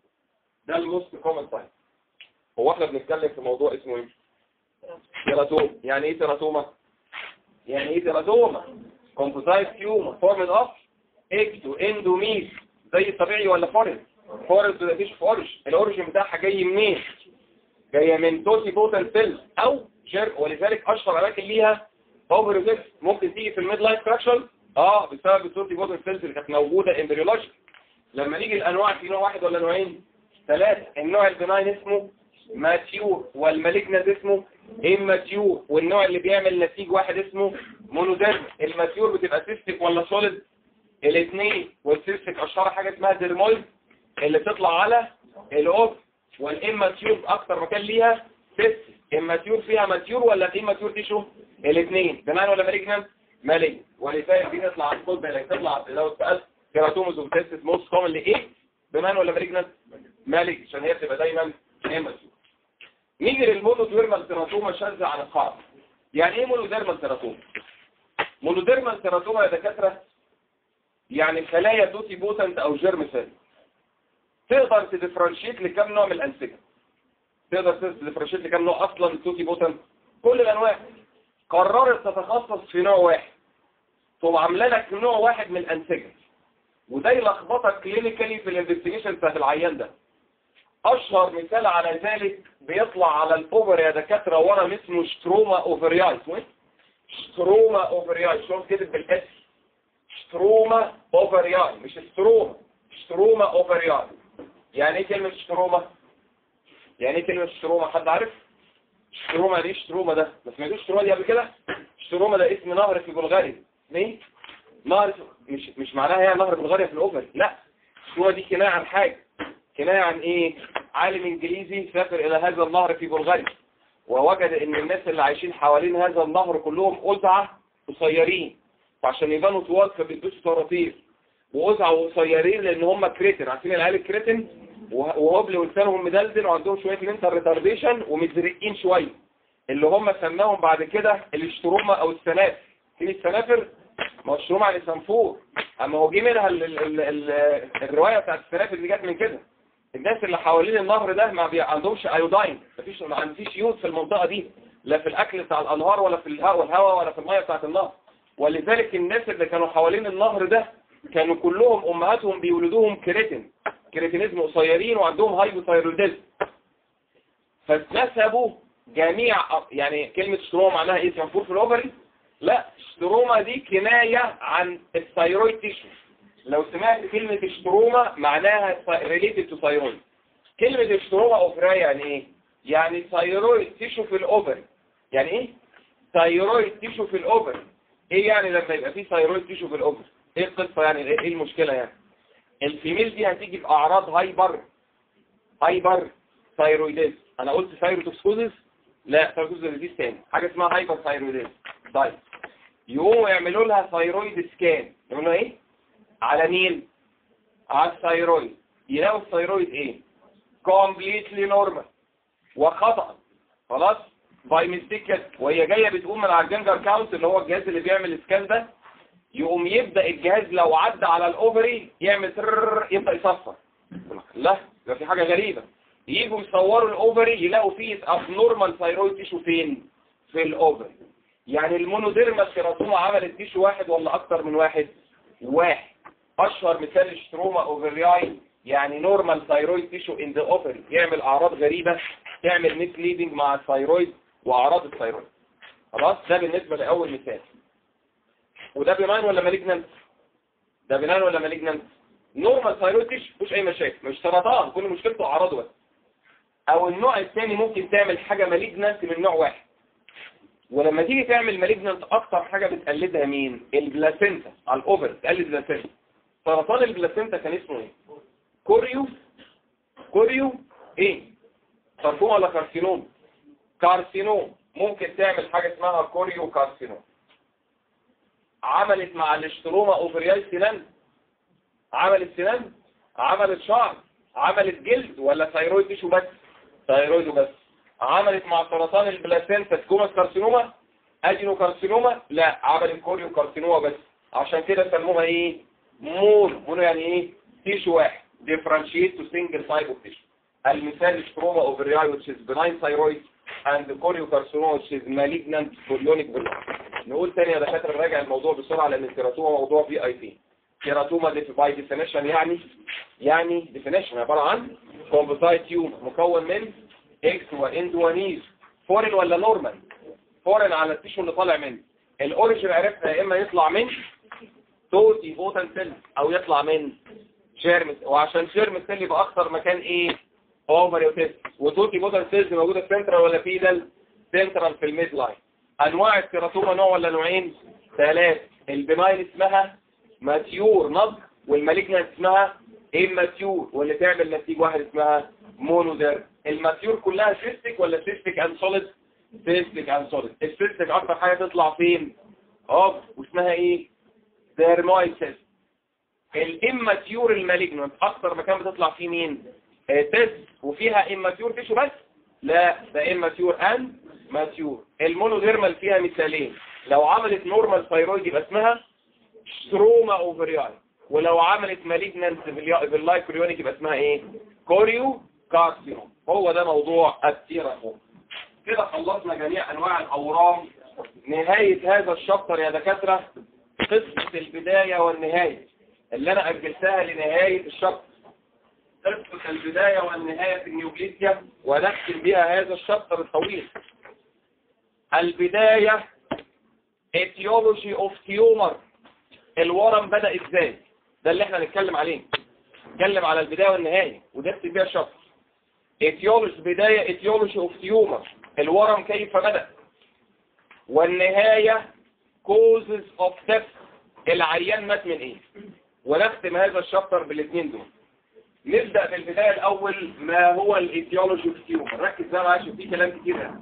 ده الموست كومن تايب هو احنا بنتكلم في موضوع اسمه ايه تيراتوما يعني ايه تيراتوما يعني ايه تيراتوما كومبوزايت تيومر فورمد اوف اكتو اندوميز زي الطبيعي ولا فورد فورد ده مفيش فورج الاوريجين بتاعها جاي منين جايه من توتي بوتال سيل او جير ولذلك اشهر اماكن ليها اوفر ممكن تيجي في الميد لاين ستراكشر اه بسبب التوتي بوتال سيلز اللي كانت موجوده امبريولوجيك لما نيجي الانواع في نوع واحد ولا نوعين ثلاثه النوع البناين اسمه ماتيور والمالجنت اسمه اماتيور والنوع اللي بيعمل نسيج واحد اسمه مونوديرم الماتيور بتبقى سيستيك ولا سوليد الاثنين والسيستيك اشهر حاجه اسمها ديرمويد اللي بتطلع على الاوف والاماتيور اكتر مكان ليها سيستيك اماتيور فيها ماتيور ولا في ماتيور تيشو الاثنين بناين ولا مالجنت مالجنت ولذلك دي نطلع على الكود بالك تطلع لو اتسالت كيراتومز وبتستس موست كومن لايه بناين ولا مالجنت مالج عشان هي بتبقى دايما اماتيور نيجي للمونوديرمال تيراتوما شاذة عن القاعدة يعني ايه مونوديرمال تيراتوما مونوديرمال تيراتوما يا دكاترة يعني خلايا توتي بوتنت او جيرم سيل تقدر تديفرنشيت لكم نوع من الانسجه تقدر تديفرنشيت لكم نوع اصلا التوتي بوتنت كل الانواع قررت تتخصص في نوع واحد تقوم عامله لك نوع واحد من الانسجه وده يلخبطك كلينيكالي في الانفستيجيشن بتاعت العيان ده اشهر مثال على ذلك بيطلع على الاوفر يا دكاتره ورم اسمه ستروما اوفرياي اسمه ايه ستروما اوفرياي شوف كده بالاس ستروما اوفرياي مش ستروما ستروما اوفرياي يعني ايه كلمه ستروما يعني ايه كلمه ستروما حد عارف ستروما دي ستروما ده ما سمعتوش ستروما دي قبل كده ستروما ده اسم نهر في بلغاريا ليه نهر مش مش معناها هي نهر بلغاريا في الاوفر لا ستروما دي كنايه عن حاجه كناية عن ايه عالم انجليزي سافر الى هذا النهر في بلغاريا ووجد ان الناس اللي عايشين حوالين هذا النهر كلهم أزعة قصيرين فعشان يبانوا طوال فبيلبسوا طراطير وأزعة وقصيرين لان هم كريتن عارفين العيال الكريتن وهبل ولسانهم مدلدل وعندهم شوية منتال ريتارديشن ومزرقين شوية اللي هم سماهم بعد كده الاشتروما او السنافر في السنافر ما هو الشروما يعني سنفور اما هو جه منها ال ال ال الرواية بتاعت السنافر دي جت من كده الناس اللي حوالين النهر ده ما عندهمش ايوداين مفيش ما عنديش يود في المنطقة دي لا في الاكل بتاع الانهار ولا في الهواء والهواء ولا في الميه بتاعت النهر ولذلك الناس اللي كانوا حوالين النهر ده كانوا كلهم امهاتهم بيولدوهم كريتين كريتينيزم قصيرين وعندهم هايبوثايروديزم فاتنسبوا جميع يعني كلمة ستروما معناها ايه تنفور في الاوفري لا ستروما دي كناية عن الثايرويد تيشو لو سمعت كلمة ستروما معناها ريليتد تو ثايرويد كلمة ستروما اوفري يعني ايه يعني ثايرويد تيشو في الاوفري يعني ايه ثايرويد تيشو في الاوفري ايه يعني لما يبقى في ثايرويد تيشو في الاوفري ايه القصة يعني ايه إيه المشكلة يعني الفيميل دي هتيجي بأعراض هايبر هايبر ثايرويديز انا قلت ثايروتوكسكوزيس لا ثايروتوكسكوزيس دي تاني حاجة اسمها هايبر ثايرويديز طيب يقوموا يعملوا لها ثايرويد سكان يعملوا ايه على مين على الثايرويد يلاقوا الثايرويد ايه كومبليتلي نورمال وخطأ خلاص باي ميستيك وهي جايه بتقوم من على الجنجر كاونت اللي هو الجهاز اللي بيعمل السكان ده يقوم يبدأ الجهاز لو عدى على الاوفري يعمل ترر يبدأ يصفر لا ده في حاجة غريبة يجوا يصوروا الاوفري يلاقوا فيه ابنورمال ثايرويد تيشو فين في الاوفري يعني المونوديرمال كيراتوما عملت تيشو واحد ولا اكتر من واحد واحد اشهر مثال الشتروما اوفرياي يعني نورمال ثايرويد تيشو ان ذا اوفري يعمل اعراض غريبة تعمل ميس ليدنج مع الثايرويد واعراض الثايرويد خلاص ده بالنسبة لاول مثال وده بناين ولا مالجنانت ده بناين ولا مالجنانت نورمال ثايرويد تيشو مفيش اي مشاكل مش سرطان كل مشكلته اعراضه بس او النوع الثاني ممكن تعمل حاجة مالجنانت من نوع واحد ولما تيجي تعمل مالجنانت اكتر حاجة بتقلدها مين البلاسينتا على الاوفر تقلد بلاسينتا سرطان البلاسينتا كان اسمه ايه كوريو كوريو ايه ساركوما ولا كارسينوم كارسينوم ممكن تعمل حاجة اسمها كوريو كارسينوم عملت مع الاشتروما اوفرياي سنان عملت سنان عملت شعر عملت جلد ولا ثايرويد تيشو بس ثايرويد بس عملت مع سرطان البلاسينتا سكوماس كارسينوما ادينو كارسينوما لا عملت كوريو كارسينوما بس عشان كده سموها ايه مون مون يعني ايه تيشو واحد differentiate to single type of tissue المثال stroma ovariae which is benign thyroid and choriocarcinoma which is malignant chorionic villi نقول تاني يا دكاتره نراجع الموضوع بسرعه لان الكيراتوما موضوع في اي تي كيراتوما دي باي ديفينيشن يعني يعني ديفينيشن عباره عن كومبوزايت تيوم مكون من اكس واند ونيز فورين ولا نورمال فورين على التيشو اللي طالع منه الاوريجن عرفنا يا اما يطلع من توتي بوتن سيل او يطلع من جيرم وعشان جيرم سيل يبقى اكتر مكان ايه اوفر يوتيس وتوتي بوتن سيلز موجوده في سنترال ولا فيدال سنترال في الميد لاين انواع الكيراتوما نوع ولا نوعين ثلاث البناين اسمها ماتيور نضج والمالجنانت اسمها اماتيور واللي تعمل نتيجه واحد اسمها مونودير الماتيور كلها سيستيك ولا سيستيك اند سوليد سيستيك اند سوليد السيستيك اكتر حاجه تطلع فين اوف واسمها ايه ديرمويد سيست الاماتيور المالجنانت اكتر مكان بتطلع فيه مين آه تيست وفيها اماتيور تيشو بس لا ده اماتيور اند ماتيور المونوديرمال فيها مثالين لو عملت نورمال ثايرويد يبقى اسمها ستروما اوفرياي ولو عملت مالجنانت باللايكوريونيك يبقى اسمها ايه كوريو كارسينوم هو ده موضوع التيرافوم كده خلصنا جميع انواع الاورام نهاية هذا الشابتر يا دكاترة قصة البداية والنهاية اللي انا اجلتها لنهاية الشابتر قصة البداية والنهاية في النيوكليسيا ونختم بها هذا الشابتر الطويل البداية etiology of tumor الورم بدأ ازاي ده اللي احنا نتكلم عليه نتكلم على البداية والنهاية ونختم بيها الشابتر etiology بداية etiology of tumor الورم كيف بدأ والنهاية causes of death العيان مات من ايه ونختم هذا الشابتر بالاثنين دول نبدأ بالبداية الأول ما هو الايديولوجي اوف تيومر ركز بقى معايا عشان في كلام كتير هنا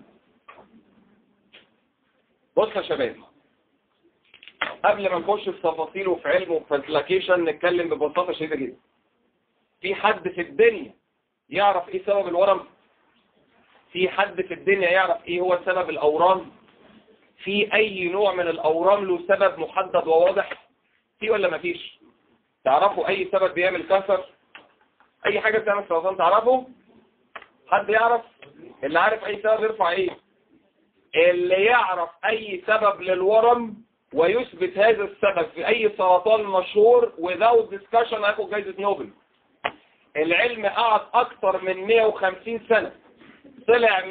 بص يا شباب قبل ما نخش في تفاصيل وفي علم وفي ابلكيشن نتكلم ببساطة شديدة جدا في حد في الدنيا يعرف ايه سبب الورم في حد في الدنيا يعرف ايه هو سبب الاورام في اي نوع من الاورام له سبب محدد وواضح في ولا مفيش تعرفوا اي سبب بيعمل كسر اي حاجة بتعمل سرطان تعرفوا حد يعرف اللي عارف اي سبب يرفع ايه اللي يعرف اي سبب للورم ويثبت هذا السبب في اي سرطان مشهور without discussion هياخد جايزة نوبل العلم قعد اكتر من 150 سنة طلع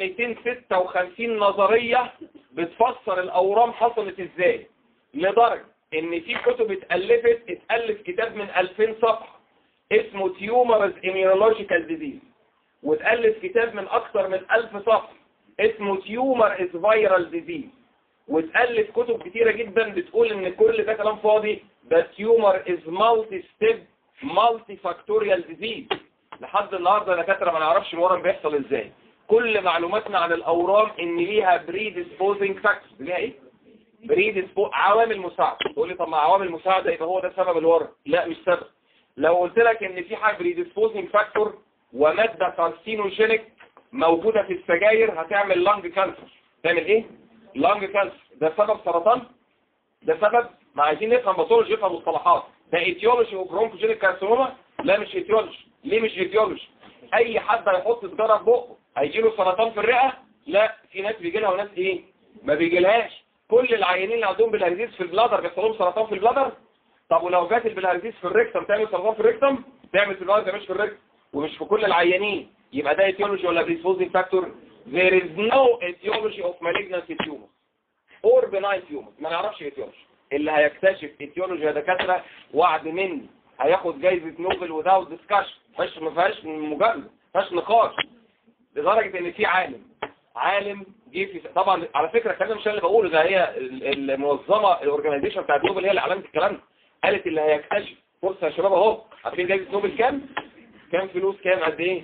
256 نظرية بتفسر الاورام حصلت ازاي لدرجة ان في كتب اتألفت اتألف كتاب من 2000 صفحة اسمه تيومرز immunological disease واتألف كتاب من اكتر من 1000 صفحة اسمه تيومر از فايرال ديزيز واتألف كتب كتيرة جدا بتقول ان كل ده كلام فاضي ده تيومر از مالتي ستيب مالتي فاكتوريال ديزيز لحد النهارده دكاتره ما نعرفش الورم بيحصل ازاي كل معلوماتنا عن الاورام ان ليها بريديسبوزنج فاكتورز ليها ايه بريديسبو عوامل مساعده تقول لي طب ما عوامل مساعده يبقى هو ده سبب الورم لا مش سبب لو قلت لك ان في حاجه بريديسبوزنج فاكتور وماده كارسينوجينيك موجوده في السجاير هتعمل لانج كانسر تعمل ايه لانج كانسر ده سبب سرطان ده سبب ما عايزين نفهم باثولوجي نفهم مصطلحات ده ايتيولوجي وبرونكوجينيك كارسينوما لا مش ايتيولوجي ليه مش ايتيولوجي اي حد هيحط سيجاره في بقه هيجي له سرطان في الرئه لا في ناس بيجي لها وناس ايه ما بيجيلهاش كل العيانين اللي عندهم بالهرزيز في البلادر بيحصل لهم سرطان في البلادر طب ولو جات البلهارزيز في الريكتم تعمل سرطان في الريكتم تعمل في البلادر مش في الريكتم ومش في كل العيانين يبقى ده etiology ولا predisposing factor there is no etiology of malignancy tumor or benign tumor ما نعرفش etiology اللي هيكتشف etiology يا دكاتره وعد مني هياخد جايزة نوبل without discussion مش ما فيهاش مجادله ما فيهاش نقاش لدرجة ان في عالم عالم جه في طبعا على فكرة الكلام مش أنا اللي بقوله ده هي ال- المنظمة الاورجنايزيشن بتاعت نوبل هي اللي علمت الكلام ده قالت اللي هيكتشف فرصة يا شباب اهو عارفين جايزة نوبل كام؟ كام فلوس كام قد ايه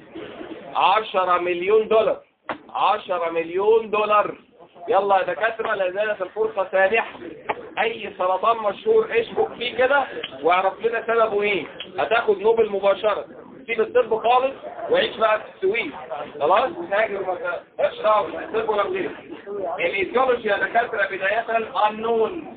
10 مليون دولار 10 مليون دولار يلا يا دكاترة لا زالت الفرصة سانحة اي سرطان مشهور اشبك فيه كده واعرف لنا سببه ايه هتاخد نوبل مباشرة سيب الطب خالص وعيش بقى في السويس خلاص هاجر مثلا اشرب الطب ولا غيره الايديولوجي يا دكاترة بداية unknown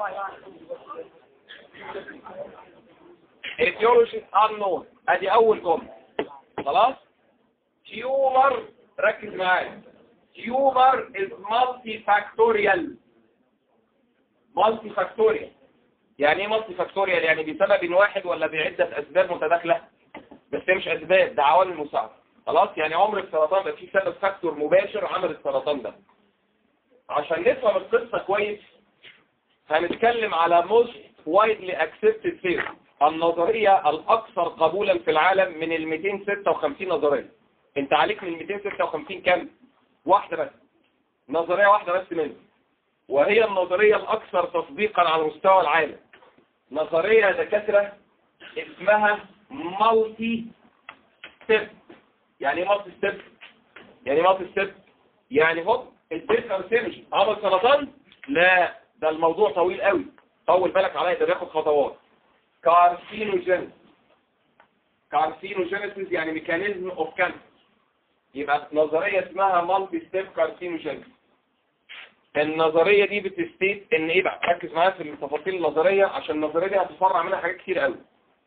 ايديولوجي unknown ادي اول جمله خلاص تيومر ركز معايا تيومر is multifactorial multifactorial يعني ايه multifactorial يعني بسبب واحد ولا بعدة اسباب متداخلة بس هي مش اسباب ده عوامل مساعدة خلاص يعني عمر السرطان ده فيه سبب فاكتور مباشر عمل السرطان ده عشان نفهم القصة كويس هنتكلم على most widely accepted theory النظرية الأكثر قبولا في العالم من ال 256 نظرية انت عليك من ال 256 كام؟ واحدة بس نظرية واحدة بس منهم وهي النظرية الأكثر تطبيقا على مستوى العالم نظرية يا دكاترة اسمها مالتي ستيب يعني ايه مالتي ستيب؟ يعني ايه مالتي ستيب؟ يعني هوب البيت كارسينوجي عمل سرطان؟ لا ده الموضوع طويل قوي طول بالك عليا ده بياخد خطوات كارسينوجين كارسينوجينيسيس يعني ميكانيزم اوف كانسر يبقى نظرية اسمها مالتي ستيب كارسينوجين النظرية دي بتستيت ان ايه بقى ركز معايا في التفاصيل النظرية عشان النظرية دي هتفرع منها حاجات كتير قوي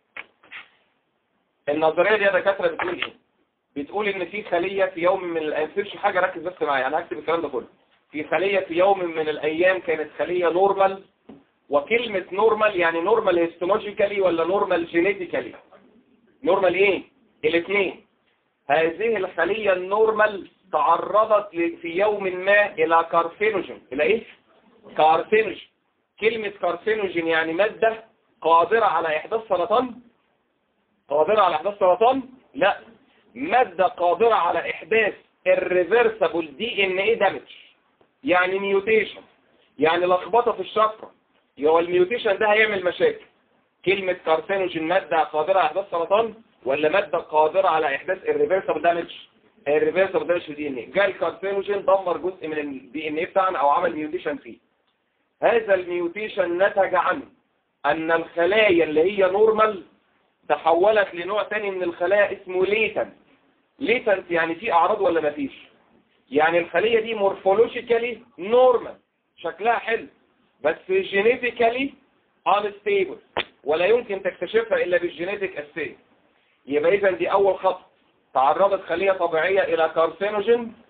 النظرية دي يا دكاترة بتقول ايه بتقول ان في خلية في يوم من الايام مفيش حاجة ركز بس معايا انا هكتب الكلام ده كله في خلية في يوم من الايام كانت خلية نورمال وكلمة نورمال يعني نورمال هيستولوجيكالي ولا نورمال جينيتيكالي نورمال ايه الاثنين هذه الخلية النورمال تعرضت ل- في يوم ما الى كارسينوجين الى ايه كارسينوجين كلمة كارسينوجين يعني مادة قادرة على احداث سرطان قادرة على احداث سرطان لا مادة قادرة على احداث الريفرسبل دي ان ايه دامج يعني ميوتيشن يعني لخبطة في الشفرة هو الميوتيشن ده هيعمل مشاكل كلمة كارسينوجين مادة قادرة على احداث سرطان ولا مادة قادرة على احداث الريفرسبل دامج الريفرسبل دامج في الدي ان ايه جاء الكارسينوجين دمر جزء من الدي ان ايه بتاعنا او عمل ميوتيشن فيه هذا الميوتيشن نتج عنه ان الخلايا اللي هي نورمال تحولت لنوع تاني من الخلايا اسمه ليتنت ليتنت يعني في اعراض ولا ما فيش يعني الخلية دي مورفولوجيكالي نورمال شكلها حلو بس جينيتيكالي unstable ولا يمكن تكتشفها الا بالجينيتيك اساي يبقى اذا دي اول خطوه تعرضت خلية طبيعية الى كارسينوجين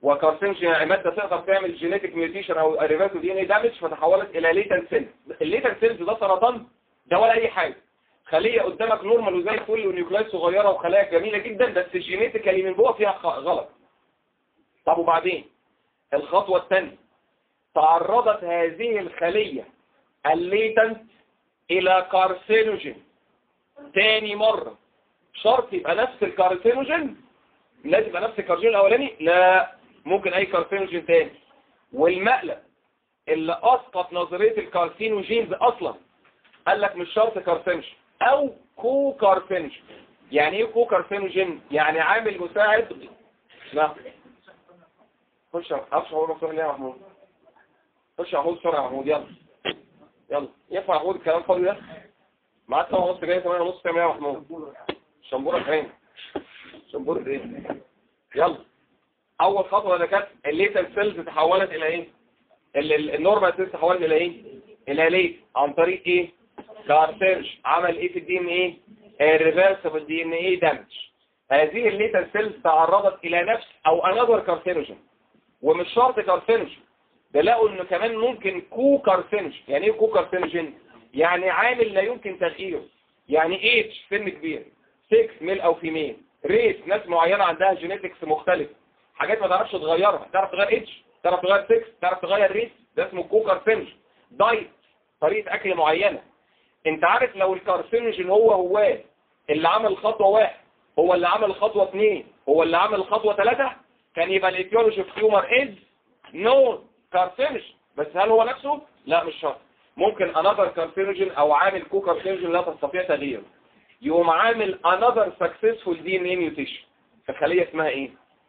وكارسينوجين يعني ماده تقدر تعمل جينيتك ميوتيشن او ريفيرس دي ان اي دامج فتحولت الى ليتال سيلز الليتال سيلز ده سرطان ده ولا اي حاجه خليه قدامك نورمال وزي الفل ونيوكلايد صغيره وخلايا جميله جدا بس الجينيتيكالي من جوه فيها خ- غلط طب وبعدين الخطوه الثانيه تعرضت هذه الخليه الليتنت الى كارسينوجين تاني مرة شرط يبقى نفس الكارسينوجين لازم يبقى نفس الكارسينوجين الاولاني لا ممكن اي كارسينوجين تاني والمقلب اللي اسقط نظرية الكارسينوجينز اصلا قال لك مش شرط كارسينوجين او كو كارسينوجين يعني ايه كو كارسينوجين يعني عامل مساعد لا خش افش هو مفتوح ليه يا محمود خش يا محمود بسرعه يا محمود يلا يلا ينفع يا محمود الكلام فاضي ده معاك سبعة ونص جاي ثمانية ونص تعمل ايه يا محمود شمبورة فين شمبورة ايه يلا اول خطوة ده كانت الليتال سيلز تحولت الى ايه ال- ال- النورمال سيلز تحولت الى ايه الى ليه عن طريق ايه كارسيرج عمل ايه في الدي ان ايه الريفرسبل دي ان ايه دامج هذه الليتال سيلز تعرضت الى نفس او انذر كارسينوجين ومش شرط كارسينوجين ده لقوا انه كمان ممكن كو كارسينوجين يعني ايه كو كارسينوجين يعني عامل لا يمكن تغييره يعني اتش سن كبير 6 ميل او فيميل ريس ناس معينة عندها جينيتكس مختلف حاجات ما تعرفش تغيرها تعرف تغير اتش تعرف تغير 6 تعرف تغير ريس ده اسمه كو كارسينوجين دايت طريقة اكل معينة انت عارف لو الكارسينوجين هو هو اللي عمل خطوة واحد هو اللي عمل خطوة اثنين هو اللي عمل خطوة ثلاثة كان يبقى الايتيولوجي في تيومر از نو كارسينوجين بس هل هو نفسه؟ لا مش شرط ممكن another carcinogen او عامل كو carcinogen لا تستطيع تغييره يقوم عامل another successful DNA mutation في خلية اسمها ايه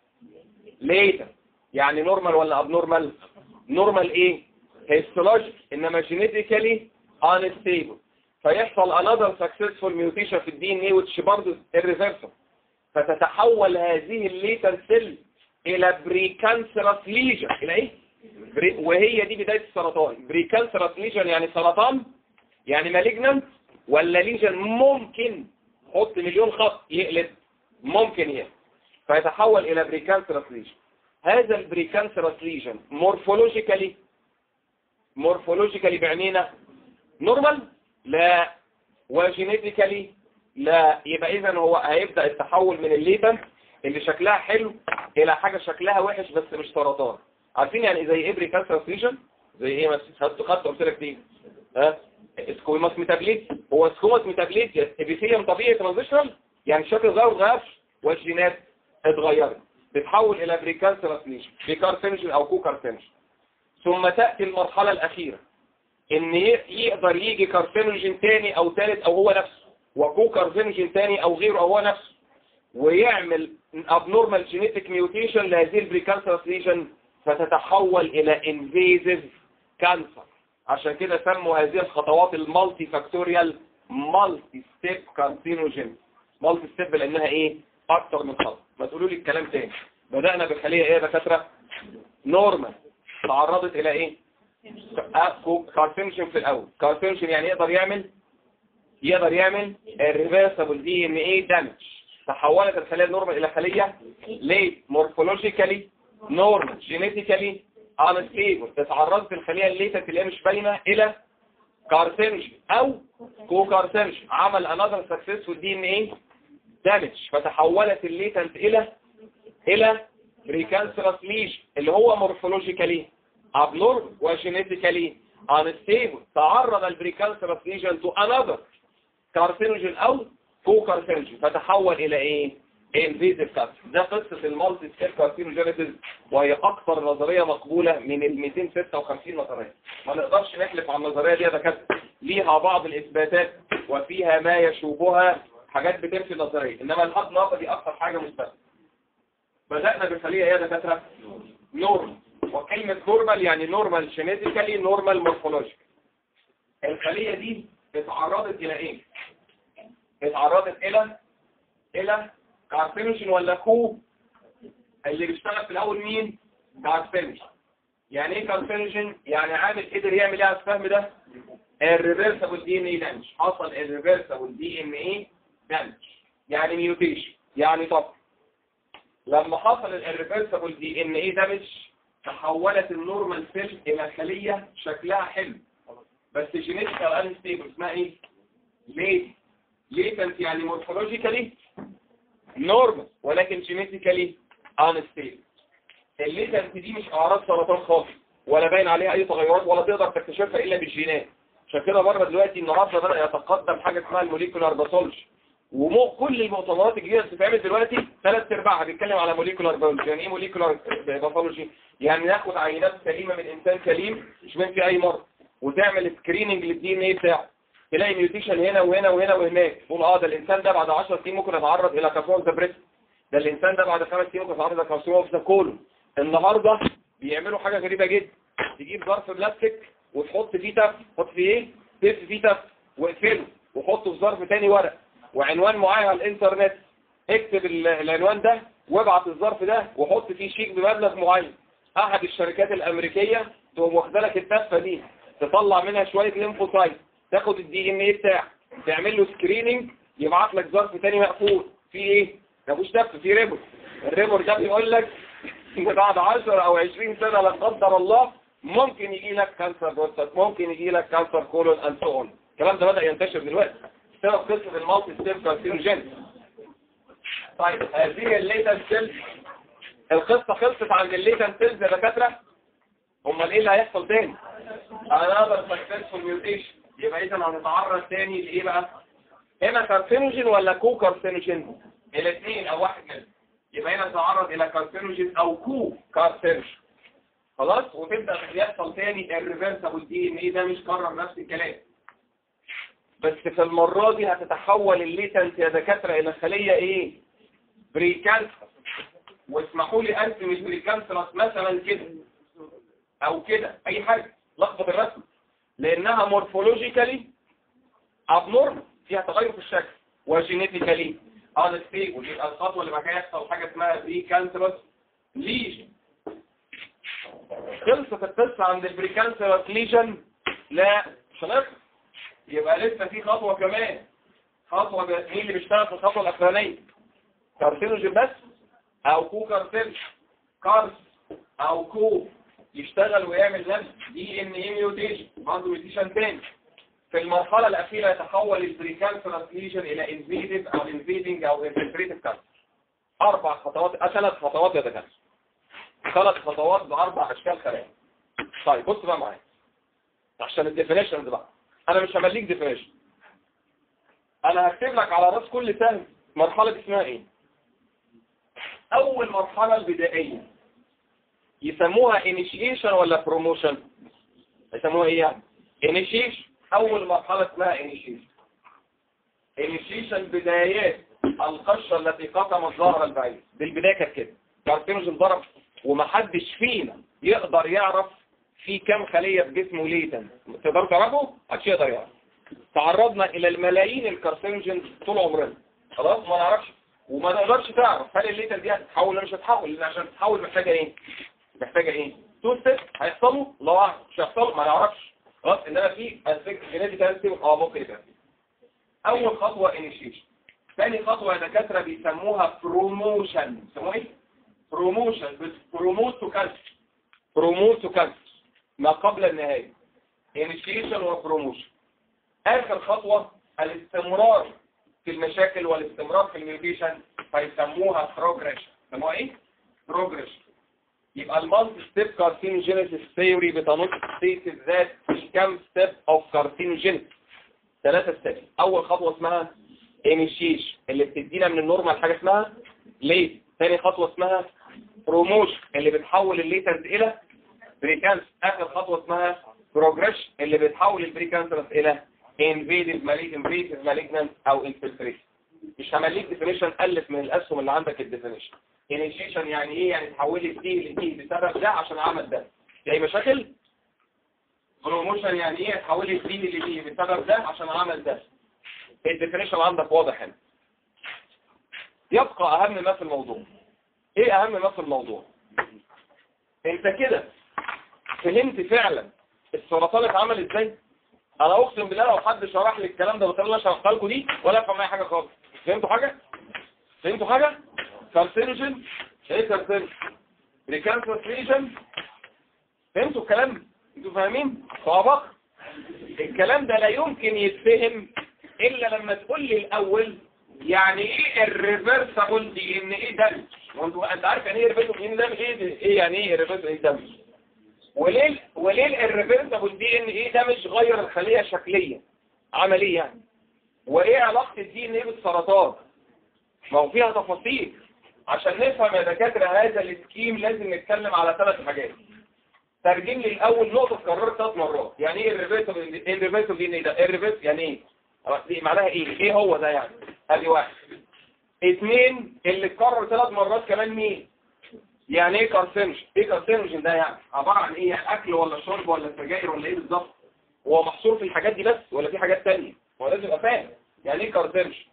later يعني نورمال ولا abnormal نورمال ايه histologic انما genetically unstable فيحصل another successful mutation في الدي ان ايه which برضه irreversible فتتحول هذه الليتر سيل الى بريكانسرس ليجن الى ايه بري... وهي دي بداية السرطان بريكانسرس ليجن يعني سرطان يعني مالجنانت ولا ليجن ممكن حط مليون خط يقلب ممكن يعني فيتحول الى بريكانسرس ليجن هذا البريكانسرس ليجن مورفولوجيكالي مورفولوجيكالي بعنينا نورمال لا وجينيتيكالي لا يبقى اذا هو هيبدأ التحول من الليتن اللي شكلها حلو الى حاجة شكلها وحش بس مش سرطان عارفين يعني زي ايه بريكانسرس ليجن زي ايه مثلا خدت خدت قلت لك دي ها سكويماس ميتابليت هو سكويماس ميتابليت ابيثيليوم طبيعي ترانزيشنال يعني الشكل ظهر اتغيرش والجينات اتغيرت بتحول الى بريكانسرس ليجن بريكارسينوجين او كوكارسينوجين ثم تأتي المرحلة الأخيرة ان ي- يقدر يجي كارسينوجين تاني او تالت او هو نفسه وكو كارسينوجين تاني او غيره او هو نفسه ويعمل abnormal genetic mutation لهذه البريكانسرس ليجن فتتحول الى invasive cancer عشان كده سموا هذه الخطوات المالتي فاكتوريال مالتي ستيب كارسينوجين مالتي ستيب لانها ايه اكتر من خطوه ما تقولوا لي الكلام تاني بدأنا بخلية ايه يا دكاتره نورمال تعرضت الى ايه كارسينوجين في الاول كارسينوجين يعني يقدر يعمل يقدر يعمل الريفرسبل دي ان ايه دامج تحولت الخلية النورمال الى خلية ليه مورفولوجيكالي نورمال جينيتيكالي انستيبل تتعرضت الخلية الليتة اللي هي مش باينة الى كارسينوجين او كو كارسينوجين عمل انذر سكسسفول دي ان ايه دامج فتحولت الليتنت الى الى بريكانسرس ليش اللي هو مورفولوجيكالي abnormal وجينيتيكالي unstable تعرض البريكانسرس ليجن تو another كارسينوجين او كو كارسينوجين فتحول الى ايه انفيزيف كارسين ده قصة المالتي ستيب كارسينوجينيسيس وهي اكثر نظرية مقبولة من ال 256 نظرية ما نقدرش نحلف عن النظرية دي ده كانت ليها بعض الاثباتات وفيها ما يشوبها حاجات بتنفي النظرية انما لحد النهارده دي اكثر حاجة مثبتة بدأنا بالخلية ايه يا دكاترة نورمال وكلمة نورمال يعني نورمال جينيتيكالي نورمال مورفولوجيك الخلية دي اتعرضت الى ايه اتعرضت الى الى كارسينوجين ولا كو اللي بيشتغل في الاول مين كارسينوجين يعني ايه كارسينوجين يعني عامل قدر يعمل ايه على الفهم ده الريفرسبل دي ان ايه دامج حصل الريفرسبل دي ان ايه دامج يعني ميوتيشن يعني طفل لما حصل الريفرسبل دي ان ايه دامج تحولت النورمال سيل الى خليه شكلها حلو بس جينيتيكال انستيبل اسمها ايه ليه ليتنت يعني مورفولوجيكالي نورمال ولكن جينيتيكالي انستيبل الليتنت دي مش اعراض سرطان خالص ولا باين عليها اي تغيرات ولا تقدر تكتشفها الا بالجينات عشان كده بره دلوقتي النهارده بدا يتقدم حاجه اسمها الموليكولار باثولوجي ومو كل المؤتمرات الجديده اللي بتتعمل دلوقتي ثلاث ارباعها بيتكلم على موليكولار باثولوجي يعني ايه موليكولار باثولوجي يعني ناخد عينات سليمه من انسان سليم مش باين فيه اي مرض وتعمل سكريننج للدي ان ايه بتاعه تلاقي ميوتيشن هنا وهنا وهنا وهناك تقول اه ده الانسان ده بعد 10 سنين ممكن يتعرض الى كارسينوم ذا بريست ده الانسان ده بعد خمس سنين ممكن يتعرض الى كارسينوم ذا كولون النهارده بيعملوا حاجه غريبه جدا تجيب ظرف بلاستيك وتحط فيه تف تحط فيه ايه تف فيه تف واقفله وحطه في ظرف تاني ورق وعنوان معين على الانترنت اكتب ال- العنوان ده وابعت الظرف ده وحط فيه شيك بمبلغ معين احد الشركات الامريكيه تقوم واخده لك التفه دي تطلع منها شويه ليمفوسايت تاخد الدي ان ايه بتاعك تعمل له سكريننج يبعت لك ظرف تاني مقفول فيه ايه ما فيهوش تف فيه ريبور الريبور ده بيقول لك ان بعد 10 او 20 سنه لا قدر الله ممكن يجي لك كانسر بروستات ممكن يجي لك كانسر كولون اند سو اون الكلام ده بدا ينتشر دلوقتي بسبب قصه المالتي ستيم كارسينوجين طيب هذه الليتن سيلز القصه خلصت عند الليتن سيلز يا دكاتره امال ايه اللي هيحصل تاني another successful mutation يبقى اذا هنتعرض تاني لايه بقى هنا كارسينوجين ولا كو كارسينوجين الاثنين او واحد منهم يبقى هنا نتعرض الى كارسينوجين او كو كارسينوجين خلاص وتبدا يحصل تاني الريفرسبل دي ان ايه ده مش كرر نفس الكلام بس في المرة دي هتتحول الليتنت يا دكاترة الى خلية ايه بريكانسر واسمحوا لي ارسم البريكانسرس مثلا كده او كده اي حاجة لخبط الرسم لانها مورفولوجيكالي ابنورمال فيها تغير في الشكل وجينيتيكالي انستيبل يبقى الخطوة اللي بعد كده يحصل حاجة اسمها بريكانسرس ليجن خلصت القصة عند البريكانسرس ليجن لا مش هنخلص يبقى لسه في خطوة كمان خطوة ب- مين اللي بيشتغل في الخطوة الأخرانية كارسينوجين بس أو كو كارسين كارس أو كو يشتغل ويعمل نفس دي ان اي ميوتيشن برضه ميوتيشن تاني في المرحلة الأخيرة يتحول البريكانسرس ليجن إلى انفيديف أو انفيدنج أو انفلتريتيف كانسر أربع خطوات آه، ثلاث خطوات يا دكاترة ثلاث خطوات بأربع أشكال خلايا طيب بص بقى معايا عشان الديفينيشنز بقى انا مش همليك ديفينيشن انا هكتب لك على راس كل سهم مرحلة اسمها ايه اول مرحلة البدائية يسموها initiation ولا promotion يسموها ايه يعني initiation اول مرحلة اسمها initiation initiation بدايات القشة التي قطمت ظهر البعير بالبداية كانت كده كارتينوجين ضرب ومحدش فينا يقدر يعرف في كم خلية في جسمه ليتن تقدروا تعرفوا؟ محدش يقدر يعرف تعرضنا الى الملايين الكارسينوجين طول عمرنا خلاص ما نعرفش وما نقدرش تعرف هل الليتن دي هتتحول ولا مش هتتحول لان عشان تتحول محتاجه ايه محتاجه ايه تو ستيب هيحصلوا الله اعلم مش هيحصلوا ما نعرفش خلاص انما في اسبيكت جينيتيك انستيب اه ممكن يبقى اول خطوه انيشيشن ثاني خطوه يا دكاتره بيسموها بروموشن بيسموها ايه بروموشن بروموت تو كانسر بروموت تو كانسر ما قبل النهايه انيشيشن وبروموشن اخر خطوه الاستمرار في المشاكل والاستمرار في الميوتيشن فيسموها بروجريشن يسموها ايه بروجريشن يبقى المالتي ستيب كارسينوجينيسيس ثيوري بتنص ستيت ذات في كام ستيب اوف كارسينوجينيسيس ثلاثة ستيب اول خطوة اسمها انيشيش اللي بتدينا من النورمال حاجة اسمها ليت ثاني خطوة اسمها بروموشن اللي بتحول الليتنت الى بريكانس اخر خطوة اسمها بروجريشن اللي بتحول البريكانسرس الى انفيديف ماليجنت ماليجنت او انفلتريشن مش همليك ديفينيشن الف من الاسهم اللي عندك الديفينيشن انيشيشن يعني ايه يعني تحولي دي لدي بسبب ده عشان عمل ده في اي مشاكل بروموشن يعني ايه تحولي دي لدي بسبب ده عشان عمل ده الديفينيشن عندك واضح هنا يبقى اهم ما في الموضوع ايه اهم ما في الموضوع انت كده فهمت فعلا السرطان اتعمل ازاي انا اقسم بالله لو حد شرح لي الكلام ده بالطريقه اللي انا شرحتها لكم دي ولا افهم اي حاجه خالص فهمتوا حاجه فهمتوا حاجه كارسينوجين ايه كارسينوجين بريكانسرس ليجن فهمتوا الكلام انتوا فاهمين طبق الكلام ده لا يمكن يتفهم الا لما تقول لي الاول يعني ايه الريفرسبل دي ان ايه دمج وانت انت عارف يعني ايه الريفرسبل دي ان دمج ايه ده؟ ايه يعني ايه الريفرسبل دي دمج وليه وليه الريفرسبل دي ان ايه دمج غير الخليه شكليا عمليا يعني وايه علاقه الدي ان ايه بالسرطان ما هو فيها تفاصيل عشان نفهم يا دكاتره هذا السكيم لازم نتكلم على ثلاث حاجات ترجم لي الاول نقطه اتكررت ثلاث مرات يعني ايه الريفرسبل الريفرسبل دي ان ايه ده الريفرس يعني ايه دي معناها ايه ايه هو ده يعني ادي واحد اثنين اللي اتكرر ثلاث مرات كمان مين يعني ايه كارسينوجين ايه كارسينوجين ده يعني عباره عن ايه يعني اكل ولا شرب ولا سجاير ولا ايه بالظبط هو محصور في الحاجات دي بس ولا في حاجات تانية هو لازم يبقى فاهم يعني ايه كارسينوجين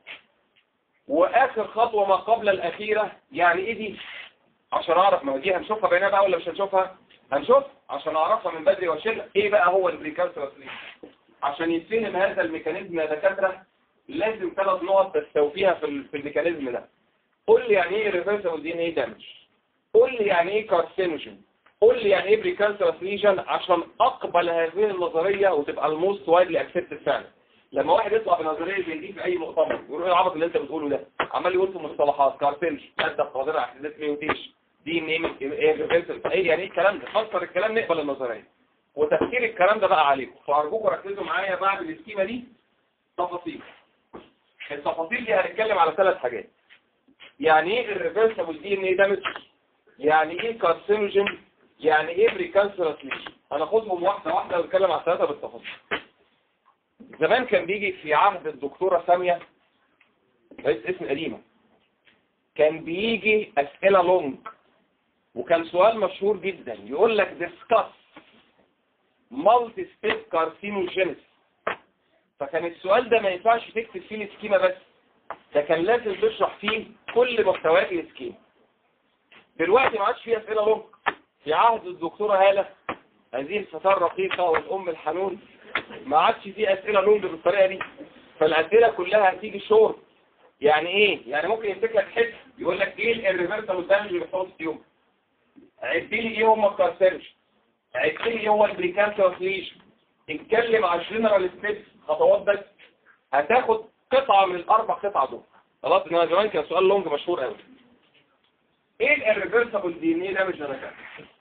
واخر خطوه ما قبل الاخيره يعني ايه دي عشان اعرف ما دي هنشوفها بينها بقى ولا مش هنشوفها هنشوف عشان اعرفها من بدري واشيلها ايه بقى هو البريكالسرس عشان يتفهم هذا الميكانيزم يا دكاتره لازم ثلاث نقط تستوفيها في ال- في الميكانيزم ده قول لي يعني ايه ريفرسبل دي ان ايه دامج قول لي يعني ايه كارسينوجين قول لي يعني ايه بريكالسرس ليجن عشان اقبل هذه النظريه وتبقى الموست وايدلي اكسبتد فعلا لما واحد يطلع بنظريه زي دي في اي مؤتمر يقول ايه العبط اللي انت بتقوله ده عمال يقول في مصطلحات كارسينوجين ماده قادره على احداث ميوتيشن دي ان ايه ايه ريفرسبل ايه يعني ايه الكلام ده فسر الكلام نقبل النظريه وتفسير الكلام ده بقى عليكم فارجوكم ركزوا معايا بعد السكيمه دي تفاصيل التفاصيل دي هنتكلم على ثلاث حاجات يعني ايه الريفرسبل دي ان ايه دامج يعني ايه كارسينوجين يعني ايه بريكانسرس ليشن هناخدهم واحده واحده ونتكلم على الثلاثه بالتفاصيل زمان كان بيجي في عهد الدكتوره ساميه رئيس اسم قديمه كان بيجي اسئله لونج وكان سؤال مشهور جدا يقول لك ديسكاس مالتي ستيب كارسينوجينيس فكان السؤال ده ما ينفعش تكتب فيه السكيمة بس ده كان لازم تشرح فيه كل محتويات السكيمة دلوقتي ما عادش فيه أسئلة لونج في عهد الدكتورة هالة هذه الفتاة الرقيقة والأم الحنون ما عادش فيه أسئلة لونج بالطريقة دي فالأسئلة كلها هتيجي شورت يعني ايه؟ يعني ممكن يمسك لك حته يقول لك ايه الريفرسال دامج اللي بيحصل في اليوم عد لي ايه هم الكارسينوجين عد لي ايه هو البريكانسر ليشن اتكلم على الجنرال ستيبس خطوات بس هتاخد قطعة من الاربع قطع دول خلاص انما زمان كان سؤال لونج مشهور قوي ايه الريفرسبل دي ان ايه دامج يا دكاتره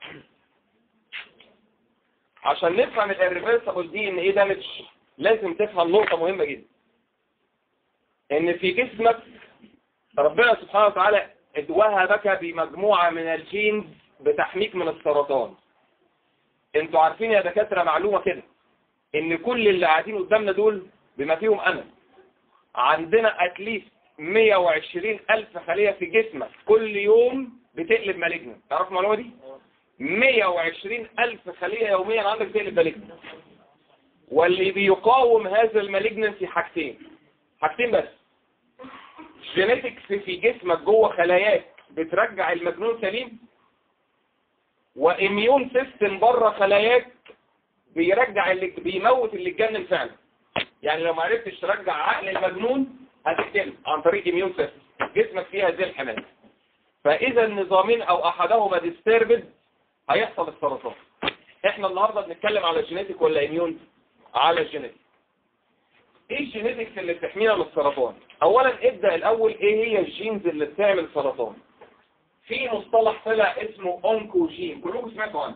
عشان نفهم الريفرسبل دي ان ايه دامج لازم تفهم نقطة مهمة جدا ان في جسمك ربنا سبحانه وتعالى وهبك بمجموعة من الجينز بتحميك من السرطان انتوا عارفين يا دكاترة معلومة كده ان كل اللي قاعدين قدامنا دول بما فيهم انا عندنا اتليست 120 الف خلية في جسمك كل يوم بتقلب مالجنة تعرف المعلومة دي 120 الف خلية يوميا عندك بتقلب مالجنة واللي بيقاوم هذا المالجنسي حاجتين حاجتين بس جينيتكس في جسمك جوه خلاياك بترجع المجنون سليم واميون سيستم بره خلاياك بيرجع اللي بيموت اللي اتجنن فعلا يعني لو ما عرفتش ترجع عقل المجنون هتقتله عن طريق اميون سيستم جسمك فيها زي الحماية فاذا النظامين او احدهما ديستربد هيحصل السرطان احنا النهارده بنتكلم على الجينيتك ولا اميون على الجينيتك ايه الجينيتكس اللي بتحمينا من السرطان اولا ابدأ الاول ايه هي الجينز اللي بتعمل سرطان في مصطلح طلع اسمه اونكوجين كلكم سمعتوا عنه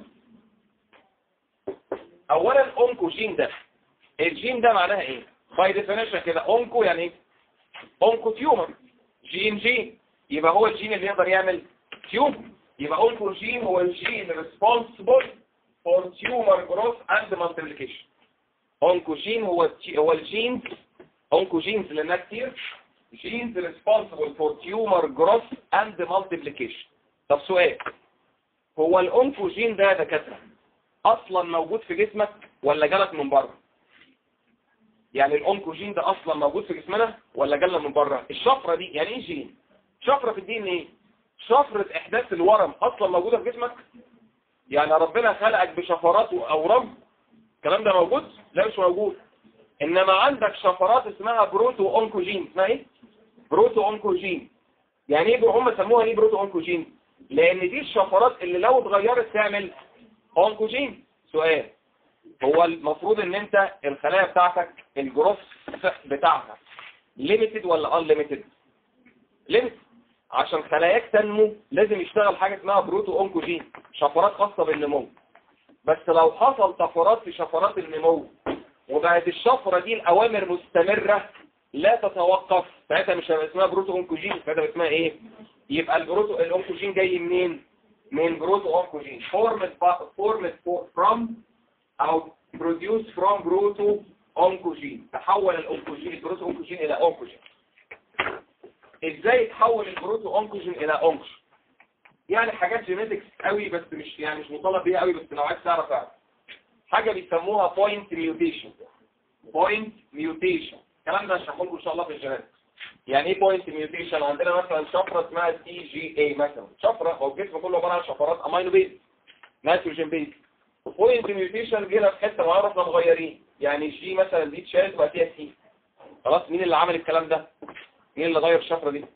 اولا اونكوجين ده الجين ده معناها ايه باي ديفينيشن كده اونكو يعني ايه اونكو تيومر جين جين يبقى هو الجين اللي يقدر يعمل تيومر يبقى اونكوجين هو الجين responsible for tumor growth and multiplication اونكوجين هو التي- هو الجين اونكوجينز لانها كتير جينز responsible for tumor growth and multiplication طب سؤال هو الاونكوجين ده يا دكاتره اصلا موجود في جسمك ولا جالك من بره يعني الاونكوجين ده اصلا موجود في جسمنا ولا جالنا من بره الشفره دي يعني ايه جين شفره في الدين ايه شفره احداث الورم اصلا موجوده في جسمك يعني ربنا خلقك بشفرات واورام الكلام ده موجود لا مش موجود انما عندك شفرات اسمها بروتو اونكوجين اسمها ايه بروتو اونكوجين يعني ايه هم سموها ايه بروتو اونكوجين لان دي الشفرات اللي لو اتغيرت تعمل اونكوجين سؤال هو المفروض ان انت الخلايا بتاعتك الجروث بتاعها ليميتد ولا ان ليميتد ليميتد عشان خلاياك تنمو لازم يشتغل حاجه اسمها بروتو اونكوجين شفرات خاصه بالنمو بس لو حصل طفرات في شفرات النمو وبقت الشفرة دي الأوامر مستمرة لا تتوقف ساعتها مش هيبقى اسمها بروتو اونكوجين ساعتها اسمها ايه يبقى البروتو الاونكوجين جاي منين من بروتو اونكوجين formed formed from او produced from بروتو اونكوجين تحول الاونكوجين البروتو اونكوجين الى اونكوجين ازاي يتحول البروتو اونكوجين الى اونكوجين يعني حاجات جينيتكس قوي بس مش يعني مش مطالب بيها قوي بس لو عايز تعرف اعرف حاجه بيسموها بوينت ميوتيشن بوينت ميوتيشن الكلام ده هشرحه لكم ان شاء الله في الجينيتكس يعني ايه بوينت ميوتيشن عندنا مثلا شفره اسمها تي جي اي مثلا شفره هو الجسم كله عباره عن شفرات امينو بيز نيتروجين بيز بوينت ميوتيشن جينا في حته معينه احنا مغيرين يعني جي مثلا دي اتشالت وبقى فيها سي خلاص مين اللي عمل الكلام ده مين اللي غير الشفره دي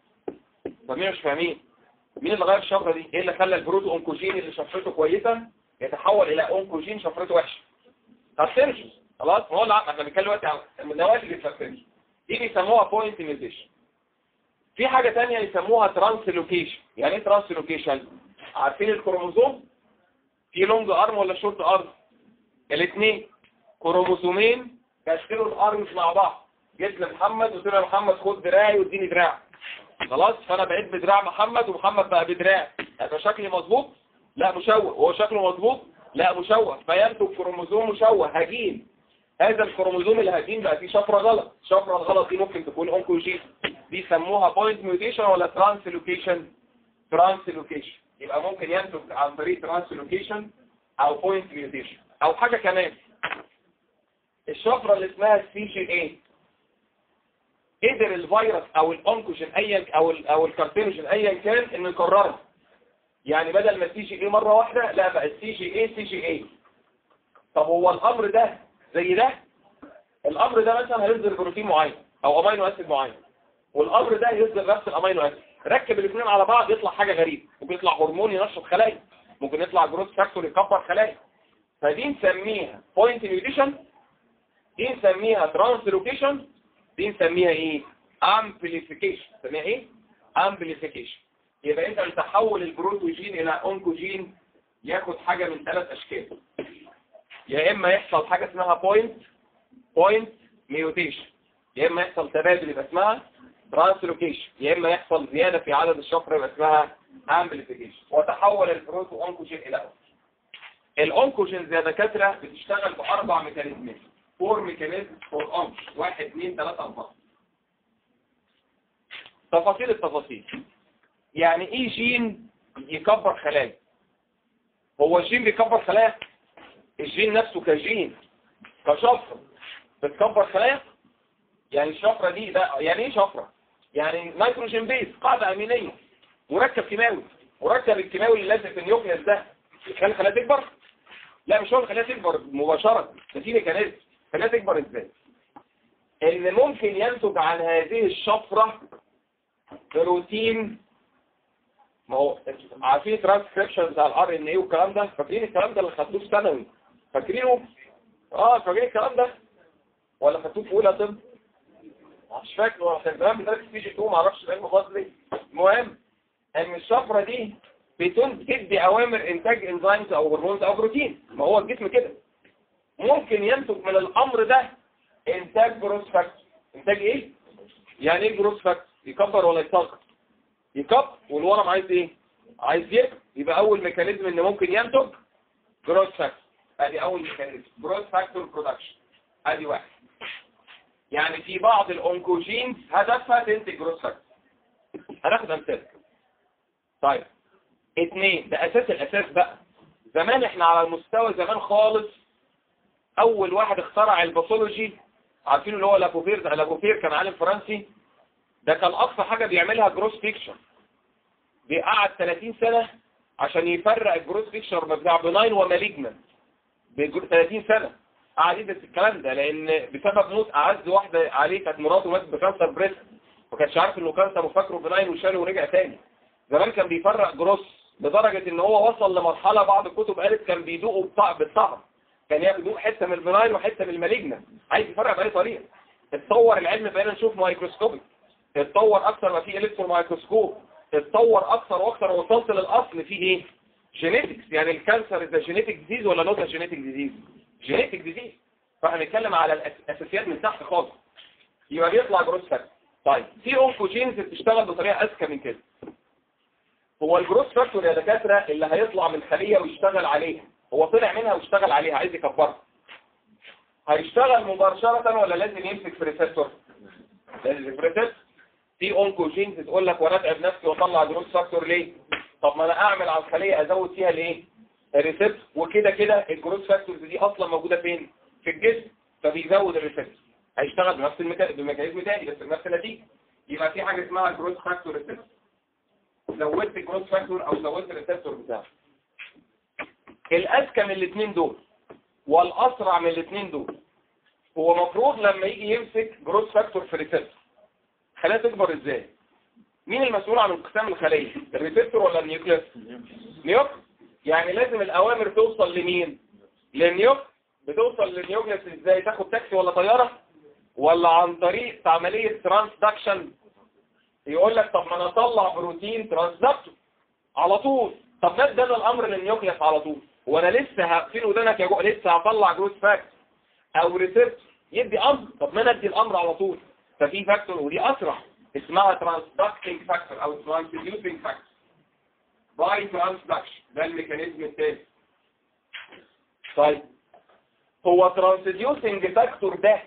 طب مين مش فاهمين مين اللي غير الشفره دي ايه اللي خلى البروتو اونكوجين اللي شفرته كويسه يتحول الى اونكوجين شفرته وحشه هتنشز خلاص ما هو لا احنا بنتكلم دلوقتي عن النواتج اللي بتفرقش دي بيسموها بوينت ميوتيشن في حاجه ثانيه يسموها ترانسلوكيشن يعني ايه ترانسلوكيشن عارفين الكروموزوم في لونج ارم ولا شورت ارم الاثنين كروموزومين بيشكلوا الارمز مع بعض جيت لمحمد قلت له يا محمد خد دراعي واديني دراع خلاص فانا بقيت بدراع محمد ومحمد بقى بدراع هيبقى شكلي مظبوط لا مشوه هو شكله مظبوط لا مشوه فينتج كروموزوم مشوه هجين هذا الكروموزوم الهجين بقى فيه شفره غلط الشفره الغلط دي ممكن تكون اونكوجين دي يسموها بوينت ميوتيشن ولا ترانسلوكيشن ترانسلوكيشن يبقى ممكن ينتج عن طريق ترانسلوكيشن او بوينت ميوتيشن او حاجه كمان الشفره اللي اسمها السي جي اي قدر الفيروس او الاونكوجين ايا او ال او الكارتينوجين ايا كان انه يكررها يعني بدل ما السي جي اي مره واحده لا بقى السي جي اي سي جي اي طب هو الامر ده زي ده الامر ده مثلا هيصدر بروتين معين او امينو اسيد معين والامر ده هيصدر نفس الامينو اسيد ركب الاثنين على بعض يطلع حاجه غريبه ممكن يطلع هرمون ينشط خلايا ممكن يطلع جروث فاكتور يكبر خلايا فدي نسميها بوينت ميوتيشن دي نسميها ترانسلوكيشن دي نسميها ايه امبليفيكيشن نسميها ايه امبليفيكيشن يبقى انت بتحول البروتوجين الى اونكوجين ياخد حاجه من ثلاث اشكال يا اما يحصل حاجه اسمها بوينت بوينت ميوتيشن يا اما يحصل تبادل يبقى اسمها ترانسلوكيشن يا اما يحصل زياده في عدد الشفر يبقى اسمها امبليفيكيشن وتحول البروتو اونكوجين الى أونكوجين. الاونكوجين زي دكاتره بتشتغل باربع ميكانيزمات فور ميكانيزم فور اونكش واحد اثنين ثلاثة اربعة تفاصيل التفاصيل يعني ايه جين يكبر خلايا هو الجين بيكبر خلايا الجين نفسه كجين كشفرة بتكبر خلايا يعني الشفرة دي ده يعني ايه شفرة يعني نيتروجين بيز قاعدة امينية مركب كيماوي مركب الكيماوي اللي لازم في النيوكليس ده يخلي الخلايا تكبر لا مش هو الخلايا تكبر مباشرة ده في ميكانيزم الخلايا تكبر ازاي ان ممكن ينتج عن هذه الشفرة بروتين ما هو عارفين ترانسكريبشن بتاع الار ان ايه والكلام ده فاكرين الكلام ده اللي خدتوه في ثانوي فاكرينه اه فاكرين الكلام ده ولا خدتوه في اولى طب مش فاكر ولا كان زمان بندرس في جي 2 ما اعرفش العلم خاص ليه المهم ان الشفره دي بتن تدي اوامر انتاج انزيمز او هرمونز او بروتين ما هو الجسم كده ممكن ينتج من الامر ده انتاج جروث فاكتور انتاج ايه يعني ايه جروث فاكتور يكبر ولا يصغر يكبر والورم عايز ايه عايز يكبر يبقى اول ميكانيزم ان ممكن ينتج جروث فاكتور ادي اول ميكانيزم جروث فاكتور برودكشن ادي واحد يعني في بعض الاونكوجينز هدفها تنتج جروث فاكتور هناخد امثله طيب اثنين ده اساس الاساس بقى زمان احنا على المستوى زمان خالص اول واحد اخترع الباثولوجي عارفين اللي هو لابوفير ده لابوفير كان عالم فرنسي ده كان اقصى حاجه بيعملها جروس بيكشر بيقعد 30 سنه عشان يفرق الجروس بيكشر بتاع بناين ومالجنان ب 30 سنه قعد يدرس الكلام ده لان بسبب موت اعز واحده عليه كانت مراته ماتت بكانسر بريست ما كانش عارف انه كانسر وفاكره بناين وشاله ورجع تاني زمان كان بيفرق جروس لدرجة ان هو وصل لمرحلة بعض الكتب قالت كان بيدوقوا بالطعم بالطعم كان يدوق حتة من البناين وحتة من المالجنة عايز يفرق بأي طريقة اتطور العلم بقينا نشوف مايكروسكوبي اتطور اكثر ما فيه الكترون مايكروسكوب اتطور اكثر واكثر وصلت للاصل فيه ايه جينيتكس يعني الكانسر ده جينيتك ديزيز ولا نوت جينيتك ديزيز جينيتك ديزيز فاحنا بنتكلم على الاساسيات من تحت خالص يبقى بيطلع جروس فاكتور طيب في اونكوجينز بتشتغل بطريقه اذكى من كده هو الجروس فاكتور يا دكاتره اللي هيطلع من خليه ويشتغل عليها هو طلع منها واشتغل عليها عايز يكبرها هيشتغل مباشره ولا لازم يمسك في ريسبتور لازم في ريسبتور في اونكوجينز تقول لك وانا اتعب نفسي واطلع جروس فاكتور ليه طب ما انا اعمل على الخليه ازود فيها الايه الريسبتور وكده كده الجروس فاكتورز دي اصلا موجوده فين في الجسم فبيزود الريسبتور هيشتغل بنفس الميكانيزم بميكانيزم تاني بس بنفس النتيجه يبقى في حاجه اسمها الجروس فاكتور ريسبتور زودت الجروس فاكتور او زودت الريسبتور بتاعه الاذكى من الاثنين دول والاسرع من الاثنين دول هو مفروض لما يجي يمسك جروس فاكتور في ريسبتور خليها تكبر ازاي مين المسؤول عن انقسام الخليه الريسبتور ولا النيوكليس نيوك يعني لازم الاوامر توصل لمين للنيوك بتوصل للنيوكليس ازاي تاخد تاكسي ولا طياره ولا عن طريق عمليه ترانسدكشن يقول لك طب ما انا اطلع بروتين ترانسدكتور على طول طب ما ده الامر للنيوكليس على طول وانا لسه هقفل ودانك يا جو لسه هطلع جروث فاكتور او ريسبتور يدي امر طب ما انا ادي الامر على طول ففي فاكتور ودي اسرع اسمها ترانسدكتنج فاكتور او ترانسديوسنج فاكتور باي ترانسدكشن ده الميكانيزم الثاني طيب هو ترانسديوسنج فاكتور ده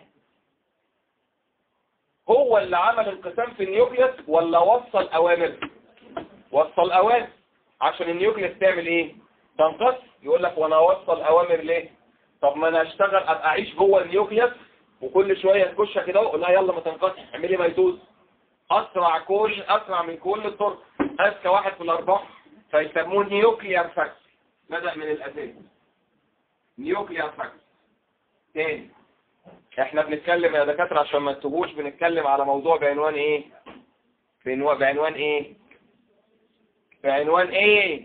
هو اللي عمل انقسام في النيوكليس ولا وصل اوامر وصل اوامر عشان النيوكليس تعمل ايه تنقسم يقول لك وانا اوصل اوامر ليه طب ما انا اشتغل ابقى اعيش جوه النيوكليس وكل شويه تخش كده وقول لها يلا ما تنقسم اعملي ميتوز اسرع كل اسرع من كل الطرق اذكى واحد في الاربعه فيسموه نيوكليار فاكتور بدأ من الاساس نيوكليار فاكتور تاني احنا بنتكلم يا دكاتره عشان ما تتوهوش بنتكلم على موضوع بعنوان ايه بعنوان بعنوان ايه بعنوان ايه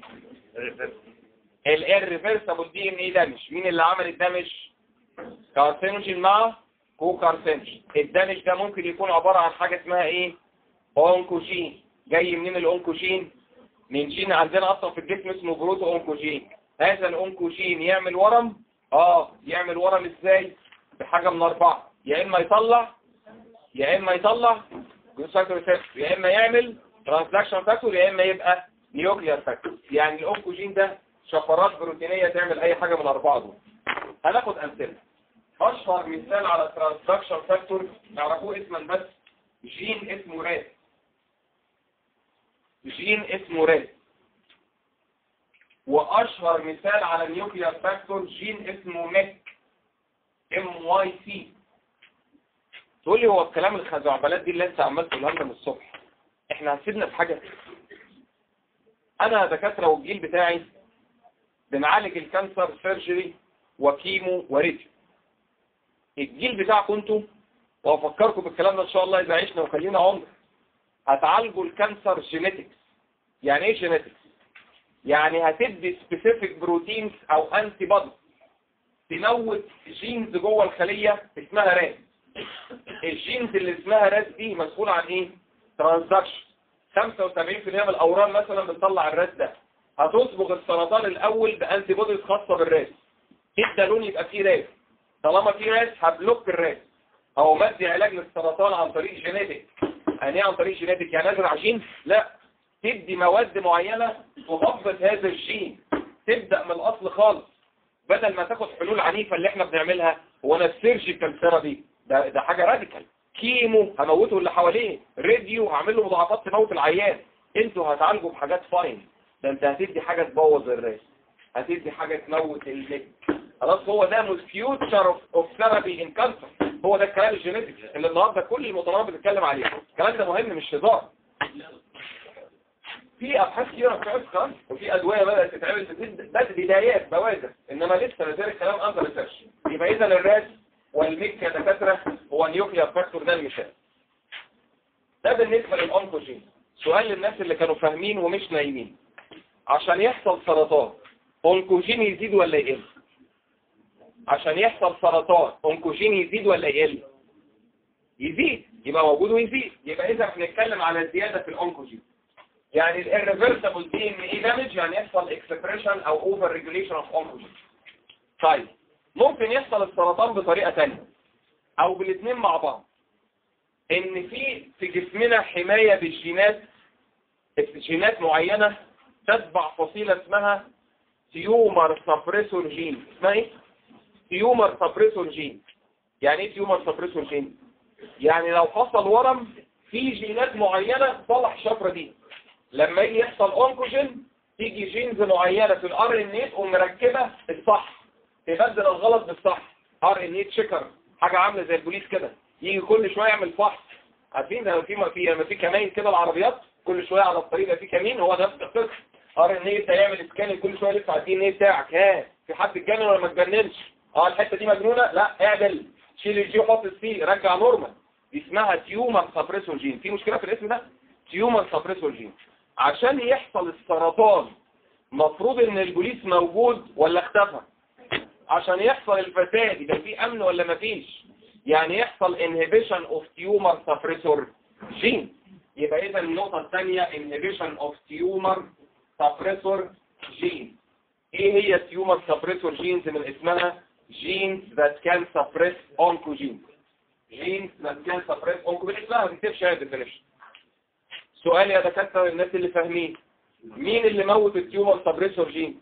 الريفرسبل دي ان ايه دامج مين اللي عمل الدمج كارسينوجين مع كو كارسينوجين الدمج ده ممكن يكون عبارة عن حاجة اسمها ايه اونكوجين جاي منين الاونكوجين من جين عندنا اصلا في الجسم اسمه بروتو اونكوجين هذا الاونكوجين يعمل ورم اه يعمل ورم ازاي بحاجة من اربعة يا اما يطلع يا اما يطلع جلوسايتور يا اما يعمل ترانسلاكشن فاكتور يا اما يبقى نيوكليار فاكتور يعني الاونكوجين ده شفرات بروتينية تعمل اي حاجة من الاربعة دول هناخد امثله اشهر مثال على ترانسلاكشن فاكتور نعرفوه اسما بس جين اسمه رات جين اسمه رات واشهر مثال على نيوكليار فاكتور جين اسمه ميك ام واي سي تقول لي هو الكلام الخزعبلات دي اللي انت عمال تقولها لنا من الصبح احنا هتفيدنا في حاجه انا دكاتره والجيل بتاعي بنعالج الكانسر سيرجري وكيمو وريديو الجيل بتاعكم انتوا وافكركم بالكلام ده ان شاء الله اذا عشنا وخلينا عمر هتعالجوا الكانسر جينيتكس يعني ايه جينيتكس يعني هتدي سبيسيفيك بروتينز او انتي بودي تموت جينز جوه الخليه اسمها راس الجينز اللي اسمها راس دي مسؤوله عن ايه ترانزكشن 75% من الاورام مثلا بتطلع الراس ده هتصبغ السرطان الاول بانتي بوديز خاصه بالراس ادى لون يبقى فيه راس طالما فيه راس هبلوك الراس او مدي علاج للسرطان عن طريق جينيتك يعني ايه عن طريق جينيتك يعني ازرع جين لا تدي مواد معينه تهبط هذا الجين تبدا من الاصل خالص بدل ما تاخد حلول عنيفه اللي احنا بنعملها هو انا السيرجيكال ثيرابي ده ده حاجه راديكال كيمو هموته اللي حواليه راديو هعمل له مضاعفات تموت العيان انتوا هتعالجوا بحاجات فاين ده انت هتدي حاجه تبوظ الراس هتدي حاجه تموت الليج خلاص هو ده الفيوتشر اوف ثيرابي ان كانسر هو ده الكلام الجينيتكس اللي النهارده كل المؤتمرات بتتكلم عليه الكلام ده مهم مش هزار في ابحاث كتيره في الكانسر وفي ادويه بدات تتعمل بس بدايات بوادر انما لسه لازال الكلام اندر ريسيرش يبقى اذا الراس والميك كدكاتره هو نيوكليار فاكتور ده المثال ده بالنسبه للاونكوجين سؤال للناس اللي كانوا فاهمين ومش نايمين عشان يحصل سرطان اونكوجين يزيد ولا يقل عشان يحصل سرطان اونكوجين يزيد ولا يقل يزيد يبقى موجود ويزيد يبقى اذا بنتكلم على زياده في الاونكوجين يعني الريفرسبل دي ان ايه دامج يعني يحصل اكسبريشن او اوفر ريجوليشن اوف اونكوجين طيب ممكن يحصل السرطان بطريقه ثانيه او بالاثنين مع بعض ان في في جسمنا حمايه بالجينات جينات معينه تتبع فصيله اسمها تيومر سبريسور جين اسمها ايه تيومر سبريسور جين يعني ايه تيومر سبريسور جين يعني لو حصل ورم في جينات معينة تصلح الشفرة دي لما يجي يحصل اونكوجين تيجي جينز معينة في الار ان اي تقوم مركبة الصح تبدل الغلط بالصح ار ان اي تشيكر حاجة عاملة زي البوليس كده يجي كل شوية يعمل فحص عارفين لما في ما في لما في كمين كده العربيات كل شوية على الطريق يبقى في كمين هو نفس القصة ار ان اي يعمل سكان كل شوية يلف على الدي ان اي بتاعك ها في حد اتجنن ولا ما اتجننش اه الحتة دي مجنونة لا اعدل شيل الجي وحط السي رجع نورمال دي اسمها تيومر سبريسور جين في مشكلة في الاسم ده تيومر سبريسور جين عشان يحصل السرطان مفروض ان البوليس موجود ولا اختفى عشان يحصل الفساد يبقى في امن ولا مفيش يعني يحصل inhibition of tumor suppressor gene يبقى اذا النقطة الثانية inhibition of tumor suppressor gene ايه هي tumor suppressor genes من اسمها genes that can suppress oncogenes genes that can suppress oncogenes اسمها ما تكتبش هذا definition سؤال يا دكاترة الناس اللي فاهمين مين اللي موت التيومر سبريسور جين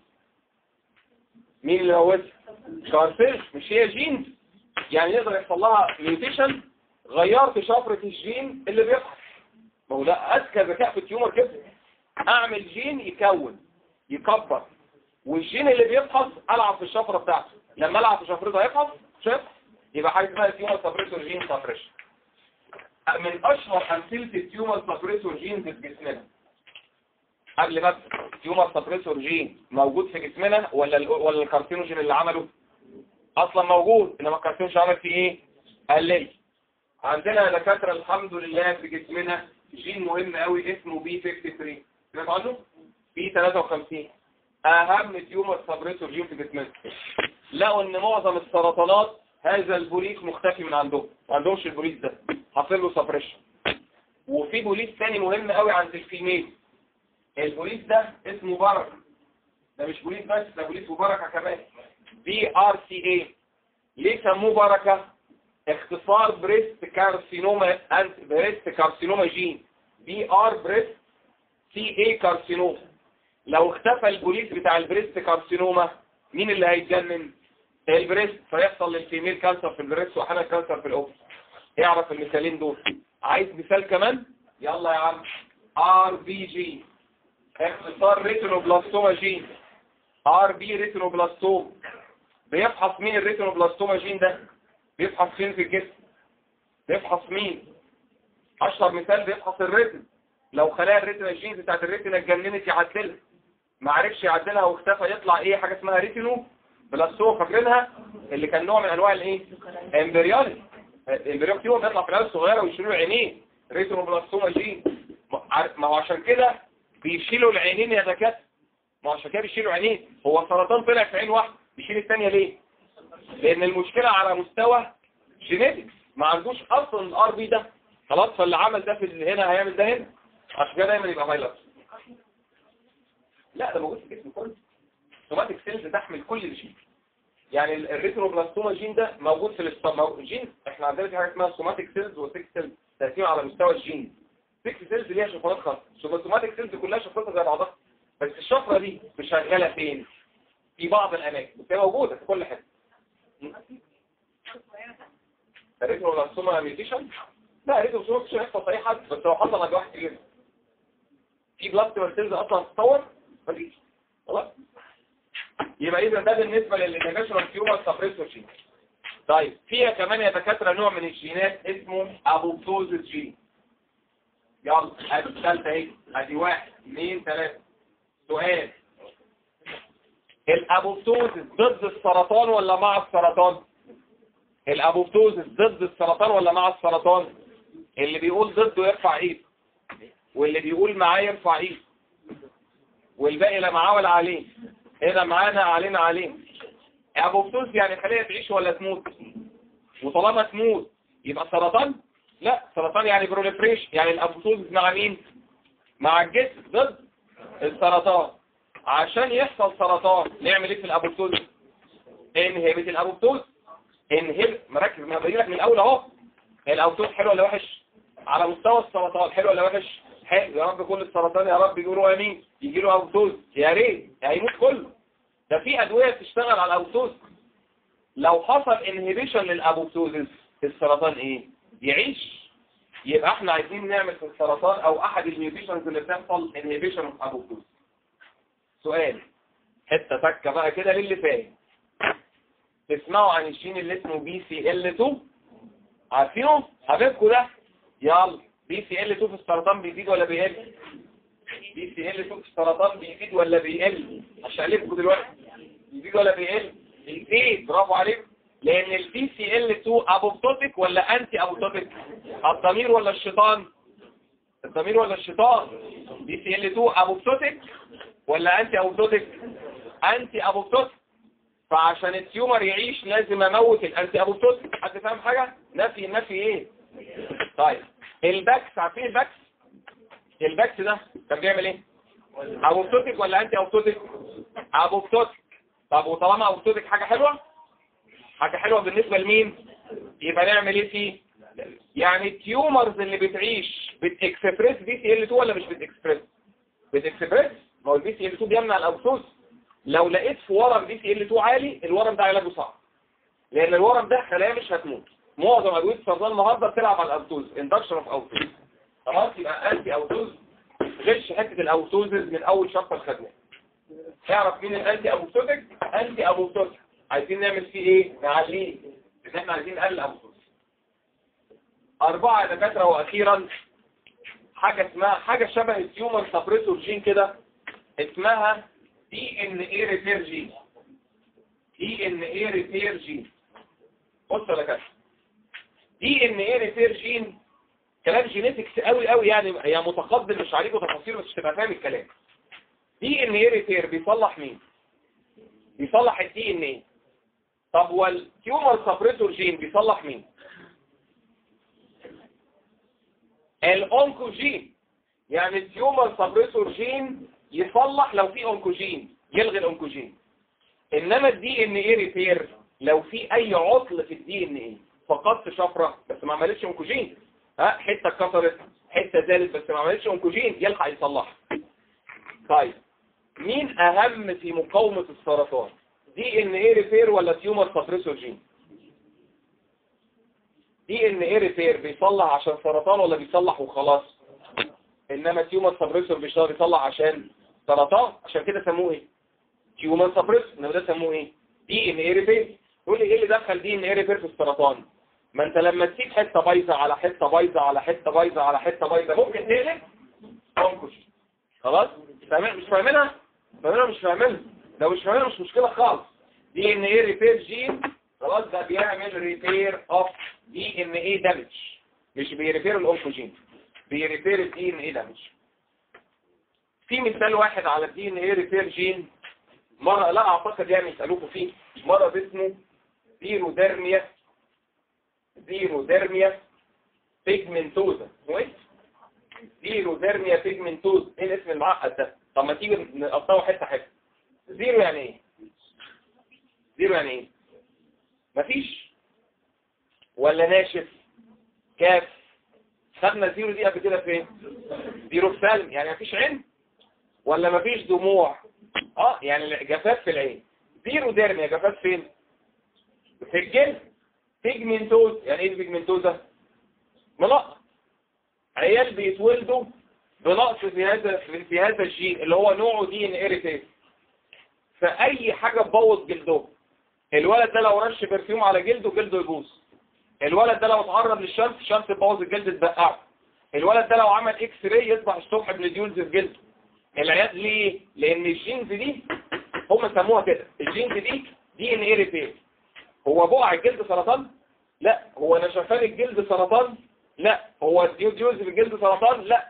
مين اللي موتها كارسيش مش هي جينز يعني يقدر يحصل لها ميوتيشن غيرت شفرة الجين اللي بيفحص ما هو ده اذكى ذكاء في التيومر كده اعمل جين يكون يكبر والجين اللي بيفحص العب في الشفرة بتاعته لما العب في شفرته هيفحص مش هيفحص يبقى حاجه اسمها تيومر سبريسور جين سبريشن من اشهر امثله التيومر سبريسور جينز في جسمنا قبل ما تيومر سبريسور جين موجود في جسمنا ولا ال ولا الكارسينوجين اللي عمله اصلا موجود انما الكارسينوجين عمل فيه ايه قلل عندنا دكاتره الحمد لله في جسمنا جين مهم قوي اسمه بي 53 سمعت عنه بي 53 اهم تيومر سبريسور جين في جسمنا لقوا ان معظم السرطانات هذا البوليس مختفي من عندهم ما عندهمش البوليس ده حاصل له سبريشن وفي بوليس ثاني مهم قوي عند الفيميل البوليس ده اسمه بركه ده مش بوليس بس ده بوليس وبركه كمان بي ار سي اي ليه سموه بركه اختصار بريست كارسينوما انت بريست كارسينوما جين بي ار بريست سي اي كارسينوما لو اختفى البوليس بتاع البريست كارسينوما مين اللي هيتجنن البريست فيحصل للفيميل كانسر في البريست واحيانا كانسر في الاوفر اعرف المثالين دول عايز مثال كمان يلا يا عم ار بي جي اختصار ريتينوبلاستوما جين ار بي ريتينوبلاستوم بيفحص مين الريتينوبلاستوما جين ده بيفحص فين في الجسم بيفحص مين اشهر مثال بيفحص الريتين لو خلايا الريتينا الجينز بتاعت الريتينا اتجننت يعدلها ما عرفش يعدلها واختفى يطلع ايه حاجه اسمها ريتينو بلاستوما فاكرينها اللي كان نوع من انواع الايه امبريالي الامبريال تيوم بيطلع في العيال الصغيره ويشيلوا له عينيه ريتينوبلاستوما جين ما هو عشان كده بيشيلوا العينين يا دكاتره ما هو عشان كده بيشيلوا عينين هو سرطان طلع في عين واحده بيشيل الثانيه ليه لان المشكله على مستوى جينيتكس ما عندوش اصلا الار بي ده خلاص فاللي عمل ده في هنا هيعمل ده هنا عشان كده دايما يبقى هايلايت لا ده موجود في الجسم كله سوماتيك سيلز تحمل كل شيء يعني الريتروبلاستوما جين ده موجود في الاستم جين احنا عندنا في حاجه اسمها سوماتيك سيلز وسيك سيلز تقسيم على مستوى الجين سيك سيلز ليها شفرات خاصه السوماتيك سيلز كلها شفراتها زي بعضها بس الشفره دي شغاله فين في بعض الاماكن بس هي موجوده في كل حته الريتروبلاستوما ميوتيشن لا الريتروبلاستوما مش هيحصل في اي حد بس لو حصل عند واحد كبير في بلاستيك سيلز اصلا تتطور مفيش خلاص يبقى اذا ده بالنسبه للانيميشن تيومر سبريسور جين طيب فيها كمان يا دكاتره نوع من الجينات اسمه ابوبتوزيس جين يلا ادي الثالثه اهي ادي واحد اثنين ثلاثه سؤال الابوبتوزيس ضد السرطان ولا مع السرطان الابوبتوزيس ضد السرطان ولا مع السرطان اللي بيقول ضده يرفع ايده واللي بيقول معاه يرفع ايده والباقي لا معاه ولا عليه هنا معانا علينا عليه ابوبتوز يعني خليها تعيش ولا تموت وطالما تموت يبقى سرطان لا سرطان يعني بروليفريش يعني الابوبتوز مع مين مع الجسم ضد السرطان عشان يحصل سرطان نعمل ايه في الابوبتوز انهبت الابوبتوز انهبت مركز ما بقول لك من الاول اهو الابوبتوز حلو ولا وحش على مستوى السرطان حلو ولا وحش حلو يا رب كل السرطان يا رب يقولوا امين يجي له ابوبتوز يا ريت هيموت كله ده في ادويه بتشتغل على الابوبتوز لو حصل انهبيشن للابوبتوزس السرطان ايه يعيش يبقى احنا عايزين نعمل في السرطان او احد الميوتيشنز اللي بتحصل انهبيشن اوف ابوبتوز سؤال حته تكه بقى كده للي فاهم تسمعوا عن الجين اللي اسمه بي سي ال 2 عارفينه حبيبكم ده يلا بي سي ال 2 في السرطان بيزيد ولا بيقل بي سي ال 2 في السرطان بيزيد ولا بيقل هشقلبكم دلوقتي بيزيد ولا بيقل بيزيد برافو عليكم لان البي سي ال 2 ابوبتوتيك ولا انتي ابوبتوتيك الضمير ولا الشيطان الضمير ولا الشيطان بي سي ال 2 ابوبتوتيك ولا انتي ابوبتوتيك انتي ابوبتوتيك فعشان التيومر يعيش لازم اموت الانتي ابوبتوتيك حد فاهم حاجه نفي نفي ايه طيب الباكس عارفين الباكس الباكس ده كان بيعمل ايه ابوبتوتيك ولا انتي ابوبتوتيك ابوبتوتيك طب وطالما ابوبتوتيك حاجه حلوه حاجه حلوه بالنسبه لمين يبقى نعمل ايه فيه يعني التيومرز اللي بتعيش بتكسبريس بي سي ال 2 ولا مش بتكسبريس بتكسبريس ما هو البي سي ال 2 بيمنع الابوبتوز لو لقيت في ورم بي سي ال 2 عالي الورم ده علاجه صعب لان الورم ده خلايا مش هتموت معظم ادويه السرطان النهارده بتلعب على الابوبتوز اندكشن اوف اوبتوز خلاص يبقى انتي اوبتوز غش حته الاوبتوزز من اول شابتر خدناه اعرف مين الانتي ابوبتوتيك انتي ابوبتوتيك عايزين نعمل فيه ايه نعليه ان احنا عايزين نقلل ابوبتوز اربعه دكاتره واخيرا حاجه اسمها حاجه شبه التيومر سبريسور جين كده اسمها دي ان اي ريبير جين دي ان اي ريبير جين بص يا دكاتره دي ان اي ريبير جين كلام جينيتكس قوي قوي يعني هي متقدم مش عليكم تفاصيل بس تبقى فاهم الكلام دي ان اي ريبير بيصلح مين بيصلح الدي ان اي طب والتيومر سبريسور جين بيصلح مين الاونكوجين يعني التيومر سبريسور جين يصلح لو في اونكوجين يلغي الاونكوجين انما الدي ان اي ريبير لو في اي عطل في الدي ان اي فقدت شفره بس ما عملتش اونكوجين ها حته اتكسرت حته زادت بس ما عملتش اونكوجين يلحق يصلحها طيب مين اهم في مقاومه السرطان دي ان اي ريبير ولا تيومر سبريسور جين دي ان اي ريبير بيصلح عشان سرطان ولا بيصلح وخلاص انما تيومر سبريسور بيشتغل بيصلح عشان سرطان عشان كده سموه ايه تيومر سبريسور انما ده سموه ايه دي ان اي ريبير تقول لي ايه اللي دخل دي ان اي ريبير في السرطان ما انت لما تسيب حته بايظه على حته بايظه على حته بايظه على حته بايظه ممكن تقلب انكش خلاص فاهم مش فاهمينها فاهمينها مش فاهمينها لو مش فاهمينها مش مشكله خالص دي ان اي ريبير جين خلاص ده بيعمل ريبير اوف دي ان اي دامج مش بيريبير الاونكوجين بيريبير الدي ان اي دامج في مثال واحد على الدي ان اي ريبير جين مرة لا اعتقد يعني يسألوكوا فيه مرض اسمه زيروديرميا زيروديرميا بيجمنتوزا اسمه ايه؟ زيروديرميا بيجمنتوزا ايه الاسم المعقد ده؟ طب ما تيجي نقطعه حته حته زيرو يعني ايه؟ زيرو يعني ايه؟ مفيش ولا ناشف كاف خدنا زيرو دي قبل كده فين زيرو سالم يعني مفيش عين ولا مفيش دموع اه يعني جفاف في العين زيرو ديرميا جفاف فين في الجلد بيجمنتوز يعني ايه البيجمنتوزا منقط عيال بيتولدوا بنقص في هذا في هذا الجين اللي هو نوعه دي ان اريتيز فاي حاجه تبوظ جلده الولد ده لو رش برفيوم على جلده جلده يبوظ الولد ده لو اتعرض للشمس الشمس تبوظ الجلد تبقعه الولد ده لو عمل اكس راي يصبح الصبح بنديولز في جلده العياذ ليه لان الجينز دي هم سموها كده الجينز دي دي ان اي ريبير هو بقع الجلد سرطان لا هو نشفان الجلد سرطان لا هو الديوديوز في الجلد سرطان لا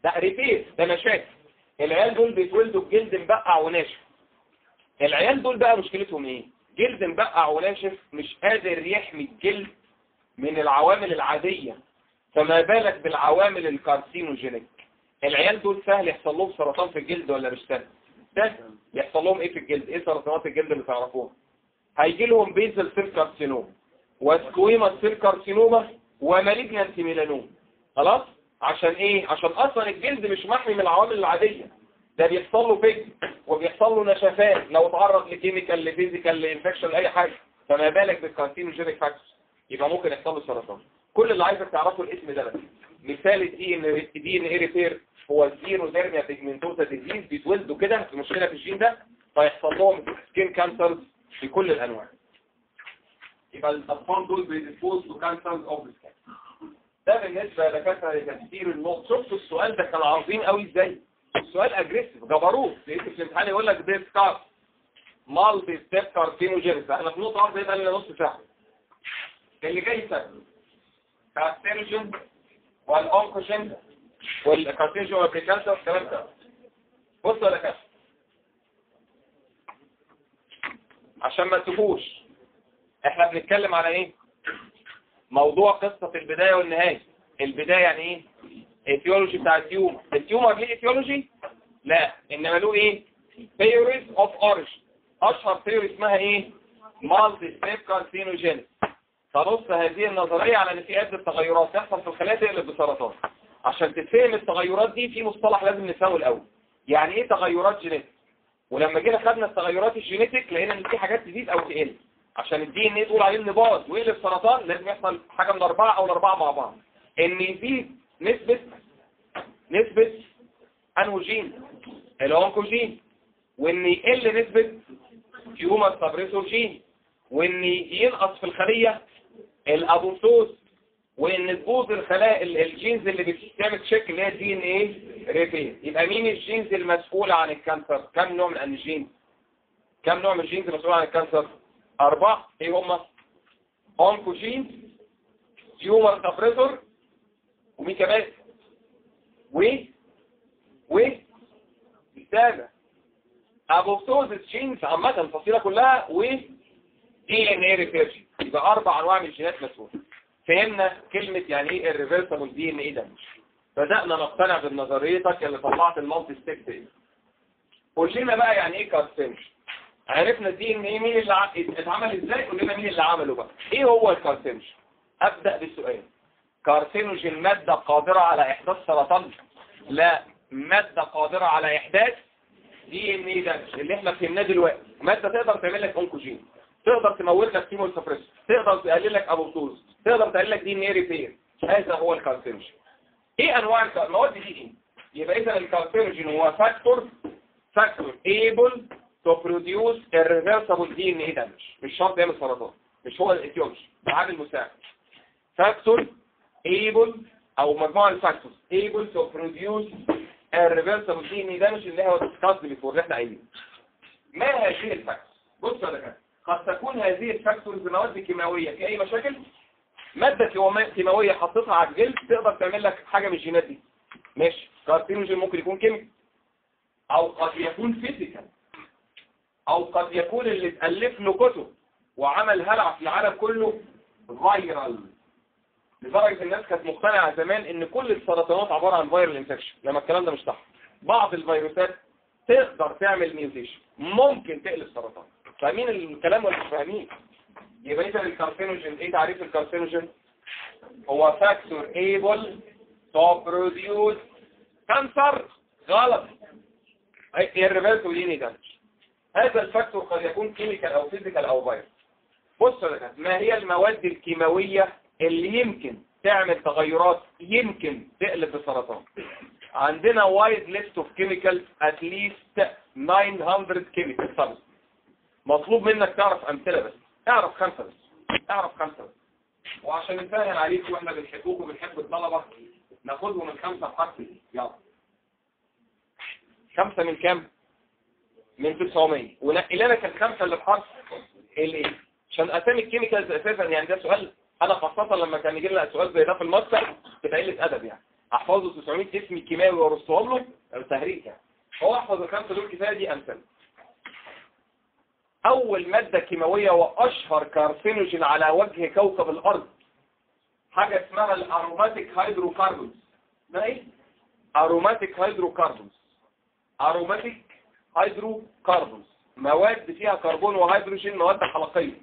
ده ريبير ده مشاكل العيال دول بيتولدوا بجلد مبقع وناشف العيال دول بقى مشكلتهم ايه جلد مبقع وناشف مش قادر يحمي الجلد من العوامل العادية فما بالك بالعوامل الكارسينوجينيك العيال دول سهل يحصل لهم سرطان في الجلد ولا مش سهل سهل يحصل لهم ايه في الجلد ايه سرطانات الجلد اللي تعرفوها هيجي لهم بيزل سيل كارسينوم وسكويما سيل كارسينوما ومالجنانت ميلانوم خلاص عشان ايه عشان اصلا الجلد مش محمي من العوامل العادية ده بيحصل له فج وبيحصل له نشفات لو اتعرض لكيميكال لفيزيكال لانفكشن لاي حاجه فما بالك بالكارسينوجينيك فاكتورز يبقى ممكن يحصل له سرطان كل اللي عايزك تعرفه الاسم ده بس مثال الدي ان دي ان اي ريبير هو الزيروديرميا بيجمنتوزا ديزيز بيتولدوا كده في مشكله في الجين ده فيحصل لهم سكين كانسرز في كل الانواع يبقى الاطفال دول بيديسبوز تو كانسرز اوف سكين ده بالنسبه لدكاتره لتفسير النقط شفتوا السؤال ده كان عظيم قوي ازاي السؤال اجريسيف جبروت لقيت في الامتحان يقول لك ديس كار مالتي ستيب كارسينوجينيس احنا في نقطه واحده يبقى لنا نص ساعه اللي جاي سهل كارسينوجين والأونكوجين والكارسينوجين والبريكانسر والكلام ده بصوا يا دكاتره عشان ما تسيبوش احنا بنتكلم على ايه موضوع قصة البداية والنهاية البداية يعني ايه ايتيولوجي بتاع التيومر التيومر ليه ايتيولوجي لا انما له ايه theories of origin اشهر ثيوري اسمها ايه مالتي ستيب كارسينوجينيس تنص هذه النظرية على ان في عدة تغيرات تحصل في الخلايا تقلب بسرطان عشان تتفهم التغيرات دي في مصطلح لازم نفهمه الاول يعني ايه تغيرات جينيتك ولما جينا خدنا التغيرات الجينيتك لقينا ان في حاجات تزيد او تقل عشان الدي ان ايه تقول عليه انباض ويقلب سرطان لازم يحصل حاجة من اربعة او الاربعة مع بعض ان يزيد نسبة نسبة انوجين الاونكوجين وان يقل نسبة تيومر سبريسور جين وان ينقص في الخلية الابوسوس وان تبوظ الخلايا ال- الجينز اللي بتعمل تشيك اللي هي دي ان ايه ريبير يبقى مين الجينز المسؤولة عن الكانسر كم نوع من الجين كم نوع من الجينز المسؤولة عن الكانسر اربعة ايه هما اونكوجين تيومر سبريسور ومين كمان و و السابع ابوسوزس جينز عامة الفصيلة كلها و دي ان ايه ريفيرجن يبقى اربع انواع من الجينات مسؤولة فهمنا كلمة يعني ايه الريفيرسبل دي ان ايه ده بدأنا نقتنع بنظريتك اللي طلعت المالتي ستيك دي قول لنا بقى يعني ايه كارسينوجين عرفنا الدي ان ايه مين اللي ع- اتعمل ازاي قول لنا مين اللي عمله بقى ايه هو الكارسينوجين ابدأ بالسؤال كارسينوجين مادة قادرة على احداث سرطان لا مادة قادرة على احداث دي ان ايه ده اللي احنا فهمناه دلوقتي مادة تقدر تعمل لك اونكوجين تقدر تموت لك كيمو سبريس تقدر تقلل لك ابوبتوز تقدر تقلل لك دي ان ايه ريبير هذا هو الكارسينوجين ايه انواع الك- المواد دي ايه يبقى اذا الكارسينوجين هو فاكتور فاكتور able to produce irreversible DNA damage مش شرط يعمل سرطان مش هو الايتيولوجي ده عامل مساعد فاكتور able او مجموعة الفاكتورز able to produce irreversible DNA damage اللي هو discussed before اللي احنا قايلينه ما هذه الفاكتورز بصوا يا دكاتره قد تكون هذه الفاكتورز مواد كيماوية في اي مشاكل مادة كيما- كيماوية حطيتها على الجلد تقدر تعمل لك حاجة من الجينات دي ماشي كارسينوجين ممكن يكون كيميكال او قد يكون فيزيكال او قد يكون اللي اتألف له كتب وعمل هلع في العالم كله فايرال لدرجة الناس كانت مقتنعة زمان ان كل السرطانات عبارة عن فايرال انفكشن لما الكلام ده مش صح بعض الفيروسات تقدر تعمل ميوتيشن ممكن تقلب سرطان فاهمين الكلام ولا مش فاهمين يبقى اذا الكارسينوجين ايه تعريف الكارسينوجين هو فاكتور ايبل تو بروديوس كانسر غلط الريفيرسو ديني دامج هذا الفاكتور قد يكون كيميكال او فيزيكال او فيروس بصوا يا دكاتره ما هي المواد الكيماويه اللي يمكن تعمل تغيرات يمكن تقلب بسرطان عندنا وايد ليست اوف كيميكالز ات ليست 900 كيميكال سبستانس مطلوب منك تعرف امثله بس اعرف خمسه بس اعرف خمسه بس وعشان نسهل عليك واحنا بنحبوك وبنحب الطلبه ناخدهم من خمسه بحرف يلا خمسه من كام من 900 ونقي لنا كان خمسه اللي بحرف الايه عشان اسامي الكيميكالز اساسا يعني ده سؤال انا خاصه لما كان يجي لنا سؤال زي ده في الماستر تبقى قله ادب يعني احفظه 900 اسم كيماوي وارصهم له أو تهريج يعني هو احفظ الخمسه دول كفايه دي امثله اول ماده كيماويه واشهر كارسينوجين على وجه كوكب الارض حاجه اسمها الاروماتيك هيدروكربونز ده ايه اروماتيك هيدروكربونز اروماتيك هيدروكربونز مواد فيها كربون وهيدروجين مواد حلقيه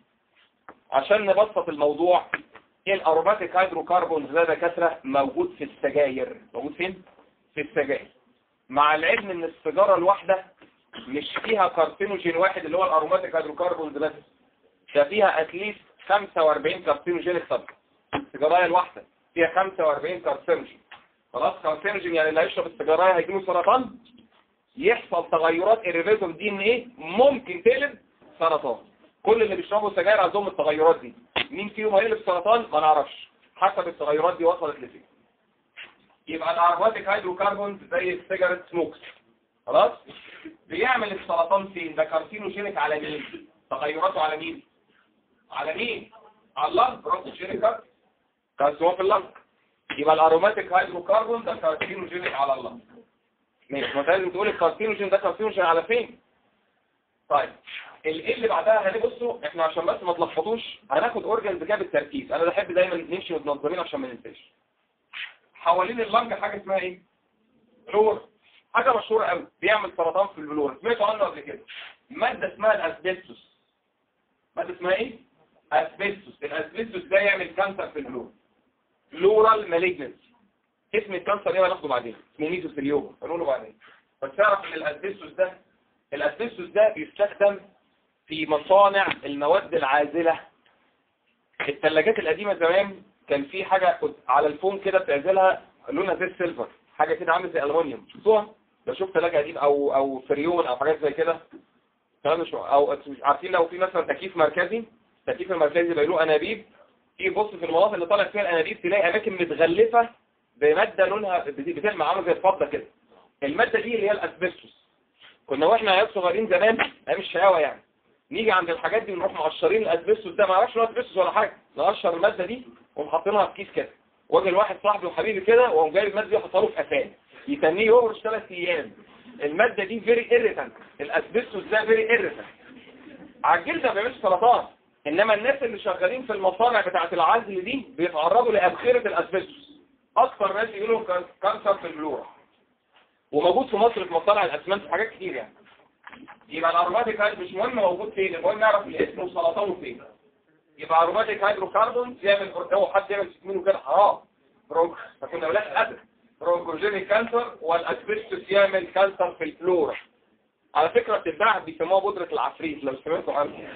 عشان نبسط الموضوع ايه الاروماتيك هيدروكربونز ده دكاتره موجود في السجاير موجود فين في السجاير مع العلم ان السيجاره الواحده مش فيها كارسينوجين واحد اللي هو الاروماتيك هيدروكربونز بس ده فيها اتليست 45 كارسينوجين سبب السيجاره الواحده فيها 45 كارسينوجين خلاص كارسينوجين يعني اللي هيشرب السيجاره هيجيله سرطان يحصل تغيرات الريفيتور دي ان ايه ممكن تقلب سرطان كل اللي بيشربوا سجاير عندهم التغيرات دي مين فيهم هيقلب سرطان ما نعرفش حسب التغيرات دي وصلت لفين يبقى الاروماتيك هيدروكربونز زي السيجاريت سموكس خلاص بيعمل السرطان فين ده كارسينوجينيك على مين تغيراته على مين على مين على اللنج بروتوجينيك كارسينوم في اللنج يبقى الاروماتيك هيدروكربون ده كارسينوجينيك على اللنج ماشي ما أنت لازم تقول الكارسينوجين ده كارسينوجين على فين طيب الايه اللي بعدها هنبصوا احنا عشان بس ما تلخبطوش هناخد اورجنز كده بالتركيز انا بحب دايما نمشي متنظمين عشان ما ننساش حوالين اللنج حاجه اسمها ايه بلور حاجه مشهوره قوي بيعمل سرطان في البلور سمعتوا عنه قبل كده ماده اسمها الاسبستوس ماده اسمها ايه اسبستوس الاسبستوس ده يعمل كانسر في البلور بلورال مالجنسي اسم الكانسر ايه هناخده بعدين اسمه ميزوثيليوما هنقوله بعدين بس تعرف ان الاسبستوس ده الاسبستوس ده بيستخدم في مصانع المواد العازلة الثلاجات القديمة زمان كان في حاجة كنت على الفون كده بتعزلها لونها زي السيلفر حاجة كده عامل زي الالومنيوم شفتوها لو شفت ثلاجة قديم او او فريون او حاجات زي كده الكلام مش او عارفين لو في مثلا تكييف مركزي التكييف المركزي بيبقى له انابيب تيجي تبص في المناطق اللي طالع فيها الانابيب تلاقي اماكن متغلفة بمادة لونها بتلمع عامله زي الفضة كده المادة دي اللي هي الاسبستوس كنا واحنا عيال صغيرين زمان ايام الشقاوة يعني نيجي عند الحاجات دي ونروح مقشرين الاسبستوس ده ما اعرفش هو اسبستوس ولا حاجه نقشر الماده دي ومحطينها في كيس كده واجي لواحد صاحبي وحبيبي كده وقوم جايب الماده دي وحطها له في قفاه يتنيه يهرش ثلاث ايام الماده دي فيري ايريتنت الاسبستوس ده فيري ايريتنت على الجلد ما بيعملش سرطان انما الناس اللي شغالين في المصانع بتاعه العزل دي بيتعرضوا لابخره الاسبستوس اكثر ناس يجيلهم كانسر في البلوره وموجود في مصر في مصانع الاسمنت في حاجات كتير يعني يبقى الاروماتيك هيد مش مهم موجود فين المهم نعرف الاسم وسرطانه فين يبقى اروماتيك هيدروكربون يعمل هو حد يعمل منه كده حرام برونك فكنا بلاش ادب برونكوجينيك كانسر والاسبستوس يعمل كانسر في الفلورا على فكرة بتتباع بيسموها بودرة العفريت لو سمعتوا عنها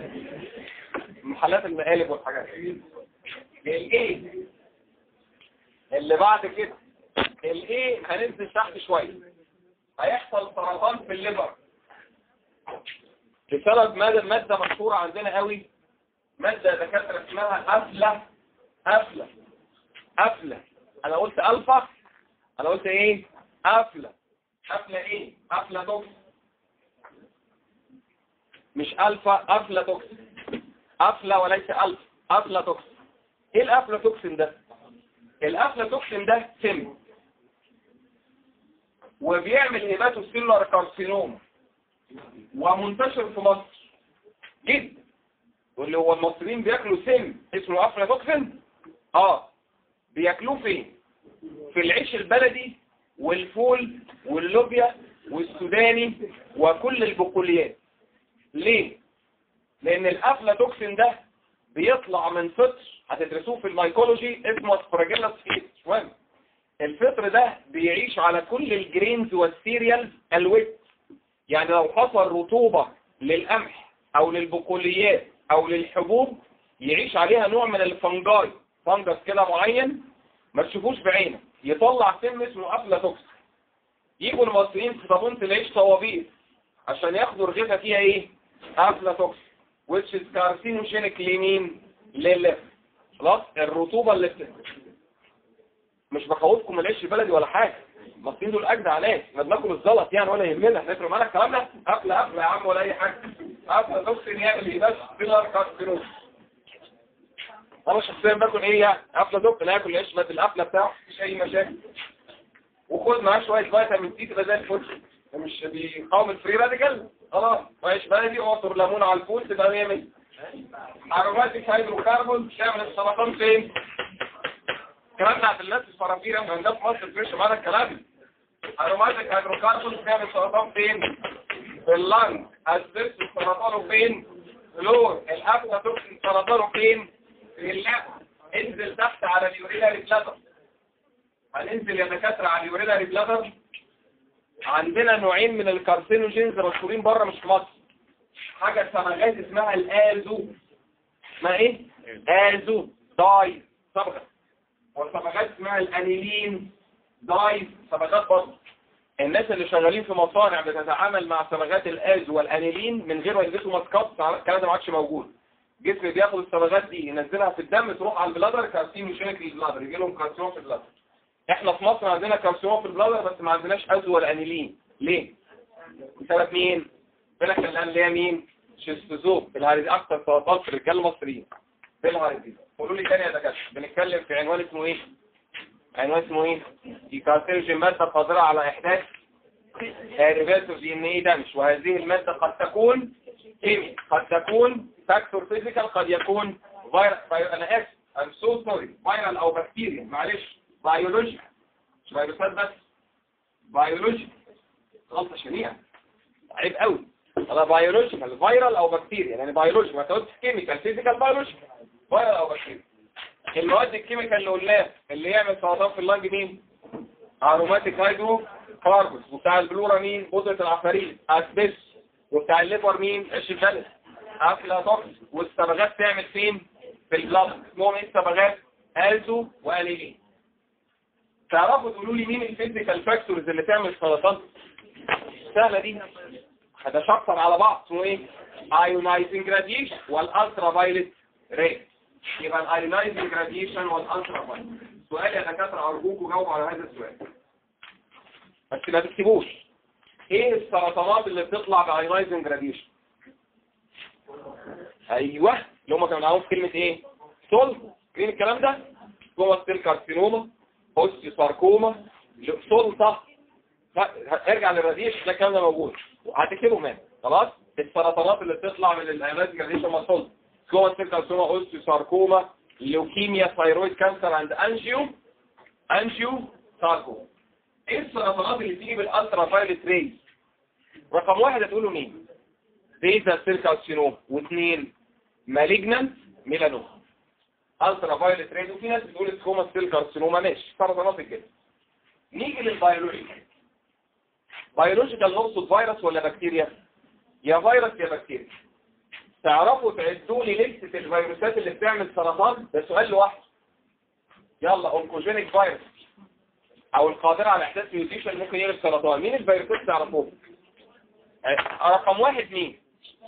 محلات المقالب والحاجات الايه اللي بعد كده الايه هننزل تحت شوية هيحصل سرطان في الليبر بسبب مادة مادة مشهورة عندنا قوي مادة دكاترة اسمها أفلة أفلة أفلة أنا قلت ألفا أنا قلت إيه أفلة أفلة إيه أفلة توكس مش ألفا أفلة توكس أفلة وليس ألفا أفلة توكس إيه الأفلة توكسين ده الأفلة توكسين ده سم وبيعمل هيباتوسيلر كارسينوما ومنتشر في مصر جدا واللي هو المصريين بياكلوا سم اسمه افلاتوكسين اه بياكلوه فين في العيش البلدي والفول واللوبيا والسوداني وكل البقوليات ليه لان الافلاتوكسين ده بيطلع من فطر هتدرسوه في الميكولوجي اسمه اسبراجيلاس فيتس مهم الفطر ده بيعيش على كل الجرينز والسيريالز الويت يعني لو حصل رطوبة للقمح او للبقوليات او للحبوب يعيش عليها نوع من الفنجاي فنجس كده معين ما تشوفوش بعينك يطلع سم اسمه افلاتوكس يجوا المصريين في طابونة العيش طوابير عشان ياخدوا رغيفة فيها ايه افلاتوكس which is carcinogenic لمين لللف خلاص الرطوبة اللي بت... مش بخوفكم العيش البلدي ولا حاجة المصريين دول اجدع عليك ما بناكل الزلط يعني ولا يهمنا احنا نفرق معانا الكلام ده قفل قفل يا عم ولا اي حاجه قفل توكسين يعمل ايه بس بيلر كارسينوز انا شخصيا باكل ايه يعني قفله دق لا اكل عيش بدل القفله بتاعه مفيش اي مشاكل وخد معاه شويه فيتامين سي تبقى زي الفل مش بيقاوم الفري راديكال خلاص عيش بلدي وعصر ليمون على الفول تبقى 100 100 اروماتيك هيدروكربون تعمل السرطان فين؟ الكلام ده عند الناس الفرافير احنا عندنا في مصر فريش معانا الكلام اروماتيك هيدروكربون تعمل سرطان فين؟ في اللنج اسبس سرطانه فين؟ فلور الافتا توكسين سرطانه فين؟ في اللحم انزل تحت على اليوريناري بلادر هننزل يا دكاتره على اليوريناري بلادر عندنا نوعين من الكارسينوجينز مشهورين بره مش في مصر حاجه صبغات اسمها الازو اسمها ايه؟ ازو داي صبغه وصبغات اسمها الانيلين داي صبغات برضه الناس اللي شغالين في مصانع بتتعامل مع صبغات الاز والانيلين من غير ما يلبسوا ماسكات الكلام ده ما عادش موجود الجسم بياخد الصبغات دي ينزلها في الدم تروح على البلادر كارسين يشارك البلادر يجي لهم كارسينوم في البلادر احنا في مصر عندنا كارسينوم في البلادر بس ما عندناش از والانيلين ليه بسبب مين بالك الان اللي هي مين شيستوزوم الهاريزي اكتر سرطان في الرجال المصريين بالهاريزي قولوا لي تاني يا دكاتره بنتكلم في عنوان اسمه ايه عنوان اسمه ايه دي كارسينوجين ماده قادره على احداث هاربات دي ان ايه دمج وهذه الماده قد تكون كيمي قد تكون فاكتور فيزيكال قد يكون فيروس انا اسف ام سو سوري فيرال او بكتيريا معلش بيولوجي مش فيروسات بس بيولوجي غلطه شنيعه عيب قوي انا بيولوجيكال فيرال او بكتيريا يعني بيولوجي ما تقولش كيميكال فيزيكال بيولوجي فيرال او بكتيريا المواد الكيميكال اللي قلناه اللي يعمل سرطان في اللنج مين اروماتيك هيدرو كاربون وبتاع البلورا مين بودرة العفاريت اسبس وبتاع الليبر مين عيش البلد افلاتوكس والصبغات تعمل فين في البلاد اسمهم ايه الصبغات الزو واليلين تعرفوا تقولوا لي مين الفيزيكال فاكتورز اللي تعمل سرطان سهله دي ده شابتر على بعض اسمه ايه ايونايزنج راديشن والالترا فايلت ري يبقى الايونايزنج راديشن والالترا فايلت سؤال يا دكاتره ارجوكم جاوبوا على هذا السؤال بس ما تكتبوش ايه السرطانات اللي بتطلع بايونايزنج راديشن ايوه اللي هم كانوا معاهم كلمه ايه سول فين الكلام ده جوه ستيل كارسينوما اوستي ساركوما سلطه ارجع للراديشن ده الكلام ده موجود هتكتبه مان خلاص السرطانات اللي بتطلع من الايونايزنج راديشن مسول جوه ستيل كارسينوما اوستي ساركوما لوكيميا ثايرويد كانسر عند انجيو انجيو ساركوما ايه السرطانات اللي بتيجي بالالترا فايلت ريز رقم واحد هتقولوا مين بيزا سيل كارسينوم واثنين مالجنانت ميلانوم الترا فايلت ريز وفي ناس بتقول سكوما سيل كارسينوما ماشي سرطانات الجسم نيجي للبيولوجيكال بيولوجيكال نقصد فيروس ولا بكتيريا يا فيروس يا بكتيريا تعرفوا تعدوا لي لستة الفيروسات اللي بتعمل سرطان ده سؤال لوحده يلا اونكوجينيك فيروس او القادرة على احداث ميوتيشن ممكن يعمل سرطان مين الفيروسات تعرفوها رقم واحد مين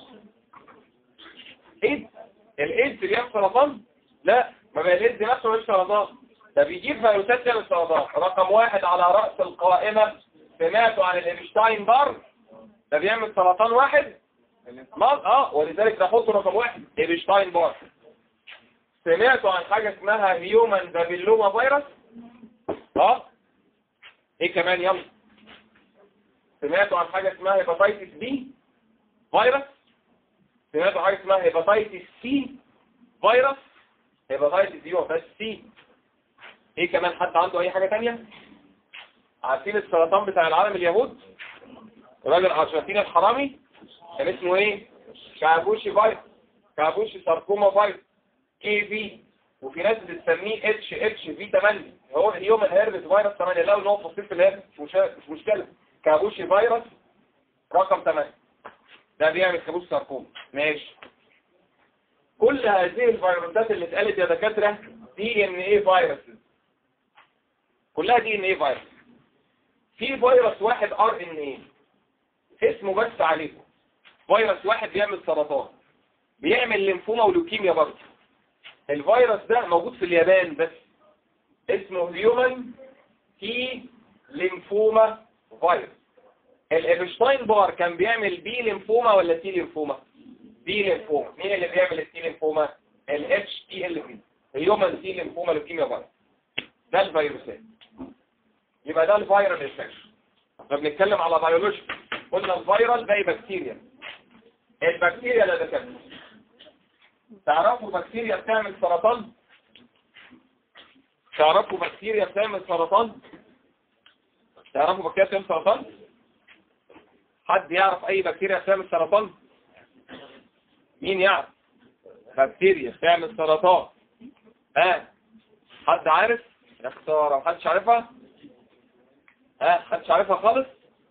ايد الايد بيعمل سرطان لا ما بقى الايد نفسه مش سرطان ده بيجيب فيروسات تعمل سرطان رقم واحد على رأس القائمة سمعتوا عن الابشتاين بار ده بيعمل سرطان واحد ما اه ولذلك نحطه رقم واحد ابشتاين بار سمعتوا عن حاجة اسمها هيومن بابيلوما فيروس اه ايه كمان يلا سمعتوا عن حاجة اسمها هيباتيتس بي فيروس سمعتوا حاجة اسمها هيباتيتس سي فيروس هيباتيتس دي بس سي ايه كمان حد عنده اي حاجة تانية عارفين السرطان بتاع العالم اليهود الراجل الارجنتيني الحرامي كان اسمه ايه كابوشي فيروس كابوشي ساركوما فيروس كي في وفي ناس بتسميه اتش اتش في 8 هو اليوم الهربس فيروس 8 لو ان هو فصيل في الهربس مش مش مشكله كابوشي فيروس رقم 8 ده بيعمل كابوشي ساركوما ماشي كل هذه الفيروسات اللي اتقالت يا دكاتره دي ان ايه فيروس كلها دي ان ايه فيروس في فيروس واحد ار ان ايه اسمه بس عليكم فيروس واحد بيعمل سرطان بيعمل ليمفوما ولوكيميا برضه الفيروس ده موجود في اليابان بس اسمه هيومن تي ليمفوما فيروس الابشتاين بار كان بيعمل بي ليمفوما ولا تي ليمفوما بي ليمفوما مين اللي بيعمل التي ليمفوما الاتش تي ال في هيومن سي ليمفوما لوكيميا فيروس ده الفيروسات يبقى ده الفيرال انفكشن فبنتكلم على بيولوجي قلنا الفيرال باقي بكتيريا البكتيريا ده كده تعرفوا بكتيريا بتعمل سرطان تعرفوا بكتيريا بتعمل سرطان تعرفوا بكتيريا بتعمل سرطان حد يعرف اي بكتيريا بتعمل سرطان مين يعرف بكتيريا بتعمل سرطان اه حد عارف يا خساره محدش عارفها اه محدش عارفها خالص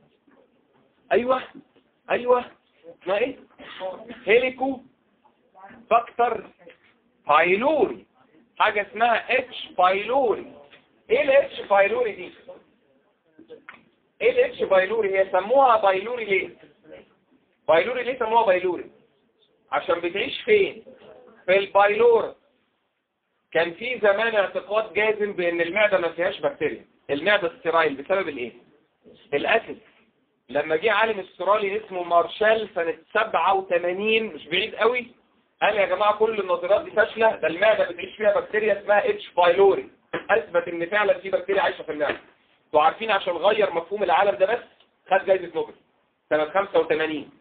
ايوه ايوه اسمها ايه هيليكو فاكتور بايلوري حاجة اسمها اتش بايلوري ايه الاتش بايلوري دي ايه الاتش بايلوري هي سموها بايلوري ليه بايلوري ليه سموها بايلوري عشان بتعيش فين في البايلور كان في زمان اعتقاد جازم بان المعدة ما فيهاش بكتيريا المعدة ستيرايل بسبب الايه الاسيد لما جه عالم استرالي اسمه مارشال سنة 87 مش بعيد قوي قال يا جماعة كل النظريات دي فاشلة ده المعدة بتعيش فيها بكتيريا اسمها اتش بايلوري اثبت ان فعلا في بكتيريا عايشة في المعدة انتوا عارفين عشان غير مفهوم العالم ده بس خد جايزة نوبل سنة 85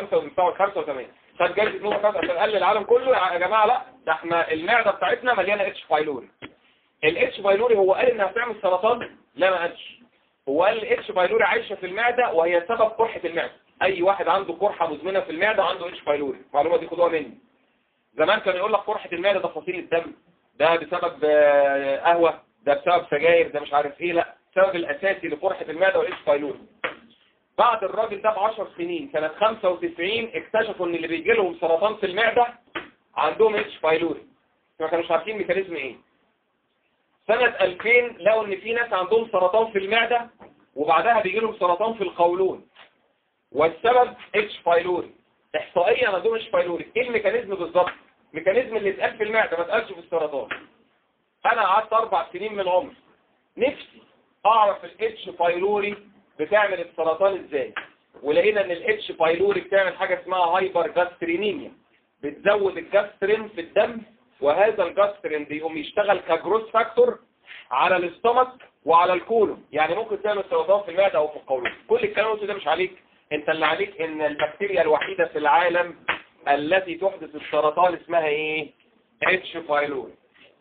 85 خد جايزة نوبل خد عشان قال للعالم كله يا جماعة لا ده احنا المعدة بتاعتنا مليانة اتش بايلوري الاتش بايلوري هو قال انها بتعمل سرطان لا ما قالش هو قال الاتش بايلوري عايشة في المعدة وهي سبب قرحة المعدة اي واحد عنده قرحة مزمنة في المعدة عنده اتش بايلوري المعلومة دي خدوها مني زمان كان يقول لك قرحة المعدة ده فصيل الدم ده بسبب آه، قهوة ده بسبب سجاير ده مش عارف ايه لا السبب الاساسي لقرحة المعدة والاتش بايلوري بعد الراجل ده ب 10 سنين سنة 95 اكتشفوا ان اللي بيجي لهم سرطان في المعدة عندهم اتش بايلوري ما كانوش عارفين ميكانيزم ايه سنة 2000 لقوا ان في ناس عندهم سرطان في المعدة وبعدها بيجي لهم سرطان في القولون والسبب اتش بايلوري احصائيا عندهم اتش بايلوري ايه الميكانيزم بالظبط الميكانيزم اللي اتقال في المعدة ما اتقالش في السرطان انا قعدت اربع سنين من عمري نفسي اعرف الاتش بايلوري بتعمل السرطان ازاي ولقينا ان الاتش بايلوري بتعمل حاجة اسمها هايبر جاسترينيميا بتزود الجاسترين في الدم وهذا الجاسترين بيقوم يشتغل كجروس فاكتور على الاستمك وعلى الكولون يعني ممكن تعمل سرطان في المعدة او في القولون كل الكلام اللي قلته ده مش عليك انت اللي عليك ان البكتيريا الوحيدة في العالم التي تحدث السرطان اسمها ايه اتش بايلوري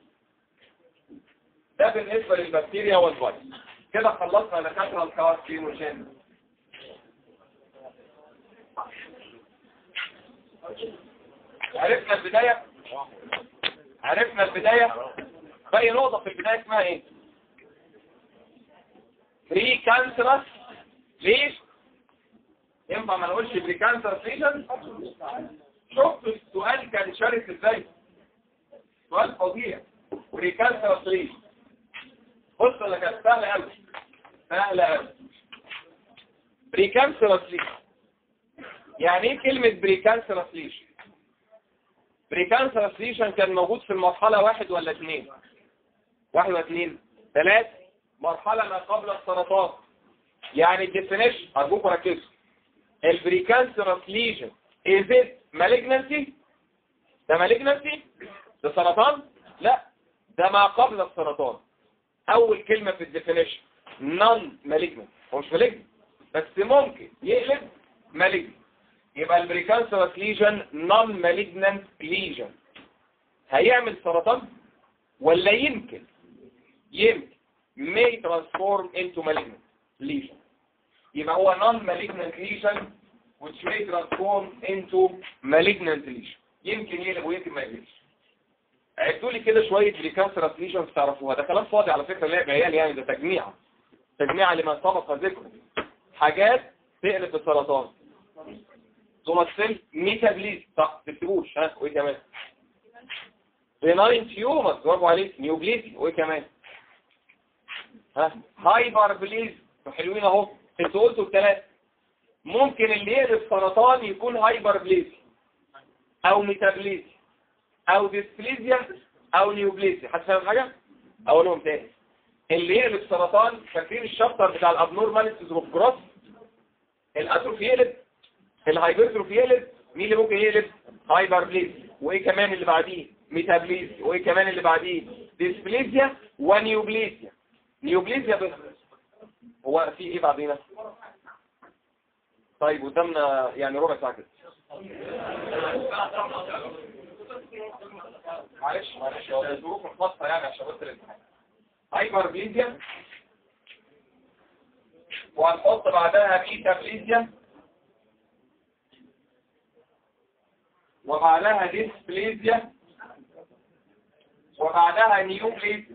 ده بالنسبة للبكتيريا والفيروس كده خلصنا دكاتره الكارسينوجين عرفنا البداية عرفنا البداية باقي نقطة في البداية اسمها ايه بري كانسرس ليش ينفع ما نقولش بري كانسرس ليشن شوف السؤال كان شارك ازاي سؤال فظيع بري كانسرس ليش بص انا كانت سهلة قوي سهلة قوي بري كانسرس ليش يعني ايه كلمة بري كانسرس ليش بريكانسرس ليشن كان موجود في المرحلة واحد ولا اثنين واحد ولا اثنين ثلاث مرحلة ما قبل السرطان يعني الديفينيشن ارجوكم ركزوا البريكانسرس ليشن is it malignancy ده malignancy ده سرطان لا ده ما قبل السرطان اول كلمة في الديفينيشن non malignant هو مش malignant بس ممكن يقلب malignant يبقى البريكانسرس ليجن نون مالجنانت ليجن هيعمل سرطان ولا يمكن يمكن may transform into malignant lesion يبقى هو non malignant lesion which may transform into malignant lesion يمكن يقلب ويمكن ما يقلبش عدوا لي كده شويه بريكانسرس ليجنز تعرفوها ده كلام فاضي على فكره لعب عيال يعني ده تجميع تجميع لما سبق ذكره حاجات تقلب بالسرطان تمثل ميتابليز صح تكتبوش ها وايه كمان بناين تيومر برافو عليك نيوبليزي وايه كمان ها هايبر بليز حلوين اهو انتوا قلتوا الثلاثه ممكن اللي يقلب سرطان يكون هايبر بليزي او ميتابليزي او ديسبليزيا او نيوبليزي حد فاهم حاجه اقولهم تاني اللي يقلب سرطان فاكرين الشابتر بتاع الابنورماليتيز اوف جروث الاتروفي يقلب الهايبرتروفي يقلب مين اللي ممكن يقلب هايبر بليز وايه كمان اللي بعديه ميتابليزيا وايه كمان اللي بعديه ديسبليزيا ونيوبليزيا نيوبليزيا بس هو في ايه بعدينا طيب قدامنا يعني ربع ساعه كده معلش معلش هو الظروف الخاصه يعني عشان بس الامتحان هايبربليزيا وهنحط بعدها ميتابليزيا وبعدها ديسبليزيا وبعدها نيوبليزيا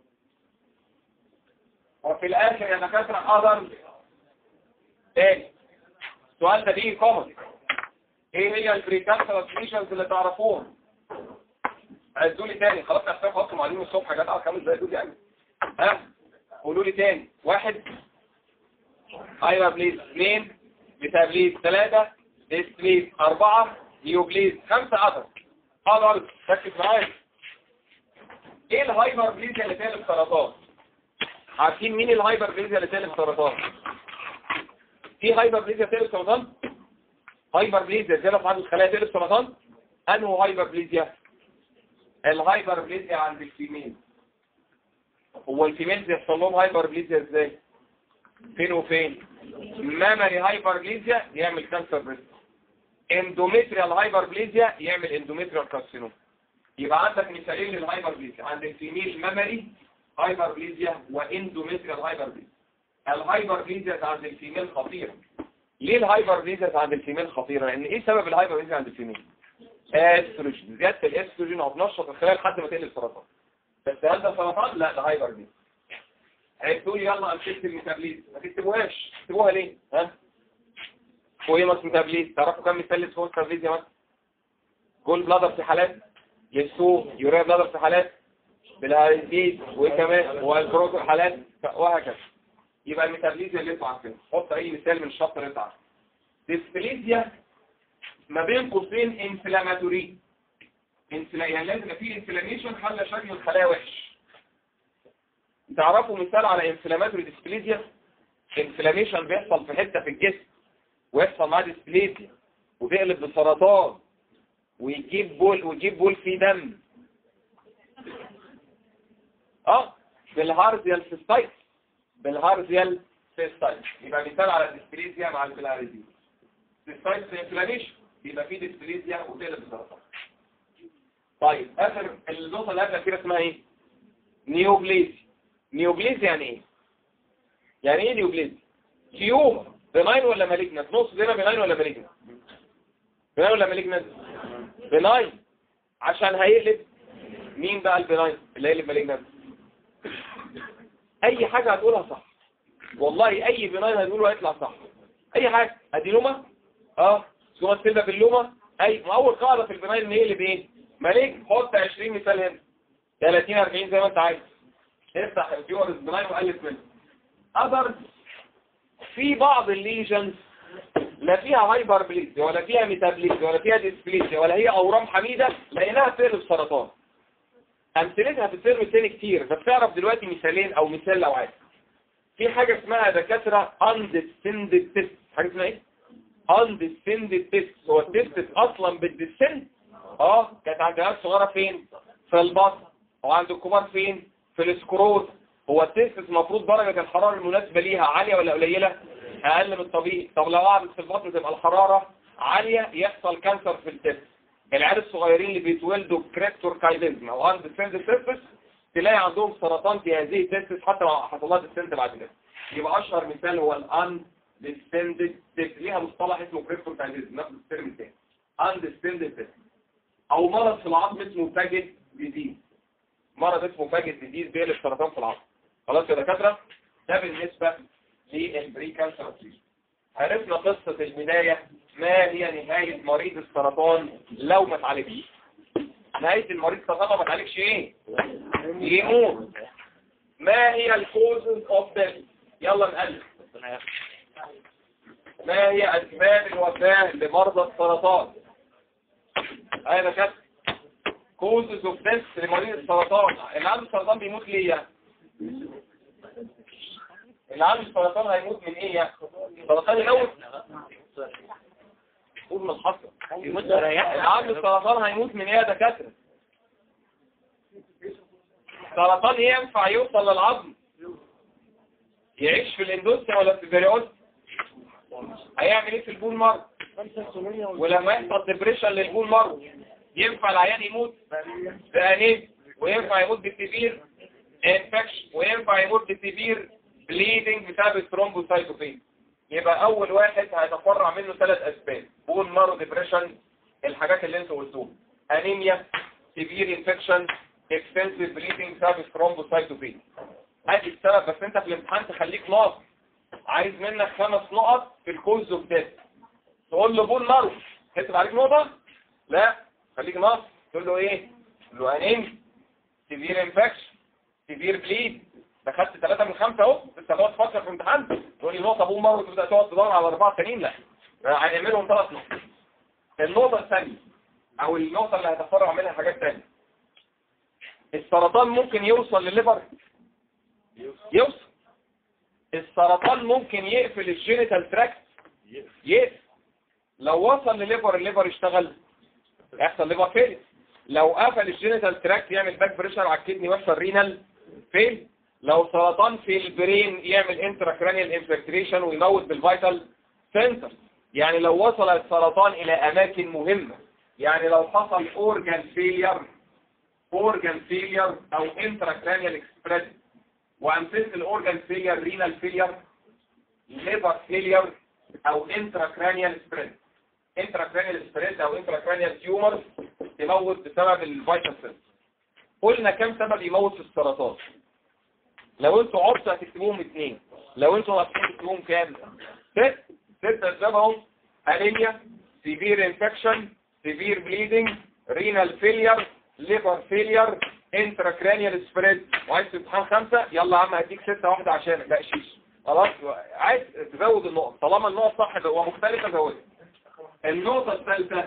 وفي الاخر يا دكاتره اقدر تاني السؤال ده بيجي كومن ايه هي البريكانسر اللي تعرفوها عدوا لي تاني خلاص احنا خلاص معلومين الصبح يا جدع خمس دقايق دول يعني ها قولوا لي تاني واحد ايوه بليز اثنين بتابليز ثلاثة ديسبليز أربعة نيوبليز خمسة عدد أدر ركز معايا ايه الهايبر بليزيا اللي تقلب سرطان عارفين مين الهايبر بليزيا اللي تقلب سرطان في هايبر بليزيا تقلب سرطان هايبر بليزيا زيادة في عدد الخلايا تقلب سرطان انه هايبر بليزيا الهايبر بليزيا عند الفيميل هو الفيميل بيحصل لهم هايبر بليزيا ازاي فين وفين مامري هايبر بليزيا يعمل كانسر بريست اندوميتريال هايبر بليزيا يعمل اندوميتريال كارسينوم يبقى عندك مثالين للهايبر بليزيا عند الفيميل مامري هايبر بليزيا واندوميتريال هايبر بليزيا الهايبر بليزيا عند الفيميل خطيرة ليه الهايبر بليزيا عند الفيميل خطيرة لان ايه سبب الهايبر بليزيا عند الفيميل استروجين زيادة الاستروجين هتنشط الخلايا لحد ما تقلب سرطان بس هل ده سرطان؟ لا ده هايبر بليزيا هيقولوا لي يلا امسكت الميتابليز ما تكتبوهاش تكتبوها ليه ها فويمس ميتابليز تعرفوا كم مثال لسفوس ميتابليز يا مثلا جول بلادر في حالات يسو يوريا بلادر في حالات بالهايزيد وايه كمان والبروتو حالات وهكذا يبقى الميتابليزيا اللي انتوا عارفينها حط اي مثال من الشابتر اللي انت عارفه ديسبليزيا ما بين قوسين انفلاماتوري انفلا يعني لازم يبقى في انفلاميشن خلى شكل الخلايا وحش تعرفوا مثال على انفلاماتوري ديسبليزيا انفلاميشن بيحصل في حته في الجسم ويحصل معاه ديسبليزيا وتقلب بسرطان ويجيب بول ويجيب بول فيه دم اه بالهارزيال سيستايت بالهارزيال سيستايت يبقى مثال على الديسبليزيا مع البلاريزيا سيستايت انفلاميشن يبقى فيه ديسبليزيا وتقلب بسرطان طيب اخر النقطه اللي قبل كده اسمها ايه نيوبليزيا نيوبليزيا يعني ايه يعني ايه نيوبليزيا تيومر بناين ولا مالجنت نص هنا بناين ولا مالجنت بناين ولا مالجنت بناين عشان هيقلب مين بقى البناين اللي هيقلب مالجنت اي حاجة هتقولها صح والله اي بناين هتقوله هيطلع صح اي حاجة ادينوما اه سوما تبدا في اللومة اي ما اول قاعدة في البناين ان يقلب ايه مالك حط 20 مثال هنا 30 40 زي ما انت عايز افتح الفيورز بناين وقلب منه اذر في بعض الليجنز لا فيها هايبر بليزيا ولا فيها ميتابليزيا ولا فيها ديسبليزيا ولا هي اورام حميدة لقيناها تقلب سرطان امثلتها في الترم الثاني كتير بس تعرف دلوقتي مثالين او مثال لو عايز في حاجة اسمها دكاترة undescended test حاجة اسمها ايه undescended test هو التست اصلا بالديسند اه كانت عند عيال صغيرة فين في البطن وعند الكبار فين في السكروت هو التست المفروض درجة الحرارة المناسبة ليها عالية ولا قليلة اقل من الطبيعي طب لو قعدت في البطن تبقى الحرارة عالية يحصل كانسر في التست العيال الصغيرين اللي بيتولدوا كريكتور كايليزم او عند السند سيرفس تلاقي عندهم سرطان في هذه التستس حتى لو حصل لها السند بعد كده يبقى اشهر مثال هو الان ديستندد تيست ليها مصطلح اسمه كريكتور كايليزم نفس الترم الثاني ان ديستندد تيست او مرض في العظم اسمه باجت ديزيز مرض اسمه باجت ديزيز بيقلب سرطان في العظم خلاص يا دكاتره ده بالنسبه للبري كانسر عرفنا قصة البداية ما هي نهاية مريض السرطان لو ما اتعالجش نهاية المريض السرطان ما اتعالجش ايه يموت ما هي الكوزز اوف ديث يلا نقلب ما هي اسباب الوفاة لمرضى السرطان ايوه كده كوزز اوف ديث لمريض السرطان اللي عنده السرطان بيموت ليه يعني اللي عنده السرطان هيموت من ايه يعني السرطان يموت قول من الحصر اللي عنده السرطان هيموت من ايه يا دكاتره السرطان ينفع يوصل للعظم يعيش في الاندوستيا ولا في البريود هيعمل ايه في البول مارو ولما يحصل ديبريشن للبول مارو ينفع العيان يموت بأنيم وينفع يموت بسيفير انفكشن وينفع يموت بسيفير بليدنج بسبب الثرومبوسايتوبين يبقى اول واحد هيتفرع منه ثلاث اسباب بون مارو ديبريشن الحاجات اللي انتوا قلتوها انيميا سيفير انفكشن اكستنسيف بليدنج بسبب الثرومبوسايتوبين ادي السبب بس انت في الامتحان تخليك ناقص عايز منك خمس نقط في الكوز اوف ديث تقول له بون مارو تكتب عليك نقطه لا خليك ناقص تقول له ايه تقول له انيميا سيفير انفكشن سيفير بليد دخلت ثلاثة من خمسة اهو لسه هتقعد تفكر في امتحان تقول لي نقطة ابو مرة تبدأ تقعد تدور على أربعة تانيين لا هنعملهم ثلاث نقط النقطة الثانية أو النقطة اللي هتفرع منها حاجات تانية السرطان ممكن يوصل للليفر يوصل السرطان ممكن يقفل الجينيتال تراكت يقفل لو وصل لليفر الليفر يشتغل يحصل ليفر فيل لو قفل الجينيتال تراكت يعمل باك بريشر على الكدني ويحصل رينال فيل لو سرطان في البرين يعمل انتراكرانيال انفلتريشن ويموت بالفيتال سنتر يعني لو وصل السرطان الى اماكن مهمة يعني لو حصل اورجان فيلير اورجان فيلير او انتراكرانيال اكسبريس وامثله الاورجان فيلير رينال فيلير ليفر فيلير او انتراكرانيال سبريد انتراكرانيال سبريد او انتراكرانيال تيومر تموت بسبب الفيتال سنتر قلنا كم سبب يموت في السرطان لو انتوا عرضوا هتكتبوهم اثنين لو انتوا ناقصين تكتبوهم كام ست ست اسبابهم انيميا سيفير انفكشن سيفير بليدنج رينال فيلير ليفر فيلير انتراكرانيال سبريد وعايز تمتحن خمسة يلا يا عم هديك ستة واحدة عشانك لا شيش خلاص عايز تزود النقط طالما النقط صح ومختلفة زودها النقطة الثالثة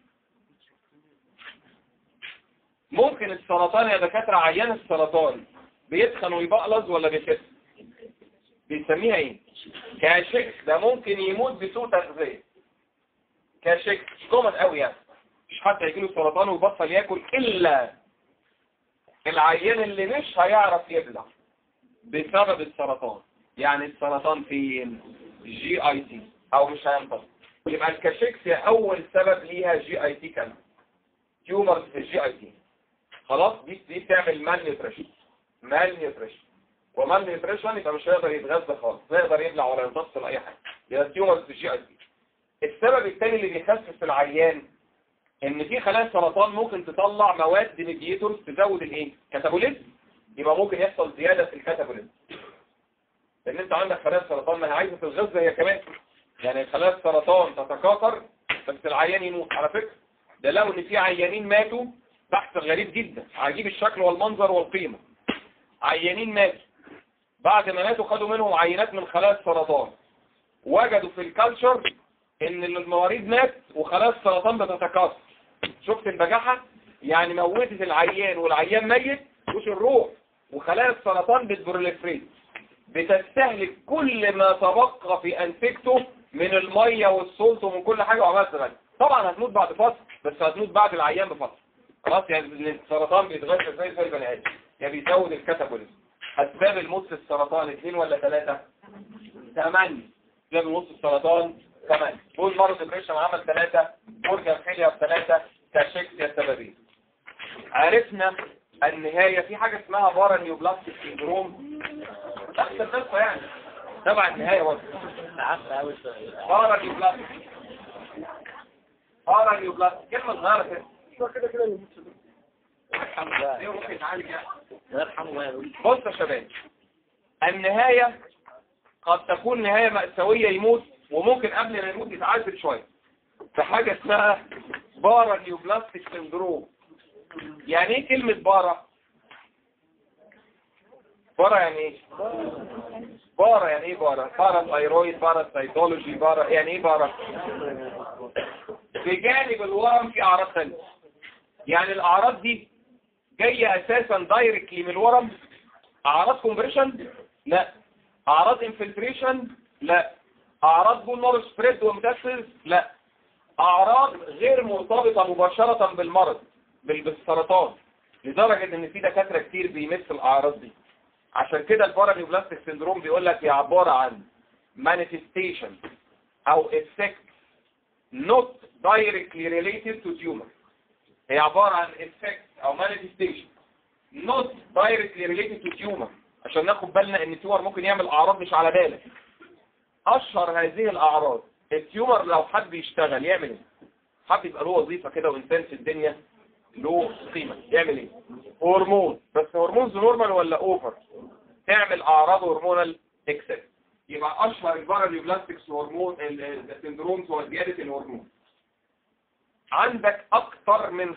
ممكن السرطان يا دكاترة عيان السرطان بيتخن ويبقلظ ولا بيخس بيسميها ايه كاشكس ده ممكن يموت بسوء تغذية كاشكس مش كومن قوي يعني مش حتى يجيله سرطان ويبطل ياكل الا العيان اللي مش هيعرف يبلع بسبب السرطان يعني السرطان فين جي اي تي او مش هينقص يبقى الكاشكسيا اول سبب ليها جي اي تي كان تيومرز في الجي اي تي خلاص دي دي بتعمل مان نيوتريشن مان نيوتريشن ومان نيوتريشن يبقى مش هيقدر يتغذى خالص لا يقدر يبلع ولا يمتص ولا اي حاجه يبقى تيومرز في الجي اي تي السبب الثاني اللي بيخفف العيان ان في خلايا سرطان ممكن تطلع مواد ميديتورز تزود الايه كاتابوليزم يبقى ممكن يحصل زياده في الكاتابوليزم لان انت عندك خلايا سرطان ما هي عايزه تتغذى هي كمان يعني خلايا السرطان تتكاثر بس العيان يموت على فكره ده لو ان في عيانين ماتوا بحث غريب جدا عجيب الشكل والمنظر والقيمه عيانين ماتوا بعد ما ماتوا خدوا منهم عينات من خلايا السرطان وجدوا في الكالتشر ان المواريد مات وخلايا السرطان بتتكاثر شفت البجاحة يعني موتت العيان والعيان ميت مش الروح وخلايا السرطان بتبروليفريت بتستهلك كل ما تبقى في انسجته من المية والصوت ومن كل حاجة وعملت غالي طبعا هتموت بعد فترة بس هتموت بعد العيان بفترة خلاص يعني السرطان بيتغير زي زي البني ادم يعني بيزود الكاتابوليزم اسباب الموت في السرطان اثنين ولا ثلاثة ثمانية اسباب الموت في السرطان ثمانية بول مرض ديبريشن عمل ثلاثة اورجان فيلير ثلاثة كاشكسيا سببين عرفنا النهاية في حاجة اسمها بارا نيوبلاستيك سيندروم نفس القصة يعني تبع النهاية برضه بارا نيوبلاستيك بارا نيوبلاستيك كلمة صغيرة كده كده كده اللي الحمد لله ممكن يتعالج يعني يرحمه بص يا شباب النهاية قد تكون نهاية مأساوية يموت وممكن قبل ما يموت يتعذب شوية في حاجة اسمها بارا نيوبلاستيك سندروم يعني ايه كلمة بارا بارا يعني ايه بارا يعني ايه بارا بارا ثايرويد بارا سيتولوجي بارا يعني ايه بارا بجانب الورم في اعراض ثانيه يعني الاعراض دي جاية اساسا دايركتلي من الورم اعراض كومبريشن لا اعراض انفلتريشن لا اعراض بول مارو سبريد ومتاسس لا اعراض غير مرتبطة مباشرة بالمرض بال- بالسرطان لدرجة ان في دكاترة كتير بيمثل الاعراض دي عشان كده البارانيوبلاستيك سيندروم بيقول لك هي عبارة عن manifestation او effect not directly related to tumor هي عبارة عن effect او manifestation not directly related to tumor عشان ناخد بالنا ان التيومر ممكن يعمل اعراض مش على بالك اشهر هذه الاعراض التيومر لو حد يشتغل يعمل ايه حد يبقى له وظيفة كده وانسان في الدنيا له قيمة يعمل ايه هرمون بس هرمونز نورمال ولا اوفر تعمل اعراض هرمونال اكسس يبقى اشهر الباراليوبلاستكس هرمون السندرومز هو زيادة الهرمون عندك اكتر من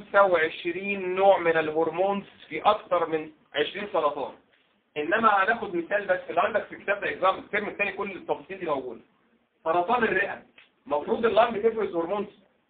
25 نوع من الهرمونز في اكتر من 20 سرطان انما هناخد مثال بس اللي عندك في كتاب الاكزام الترم الثاني كل التفاصيل دي موجوده سرطان الرئه المفروض اللنج بتفرز هرمون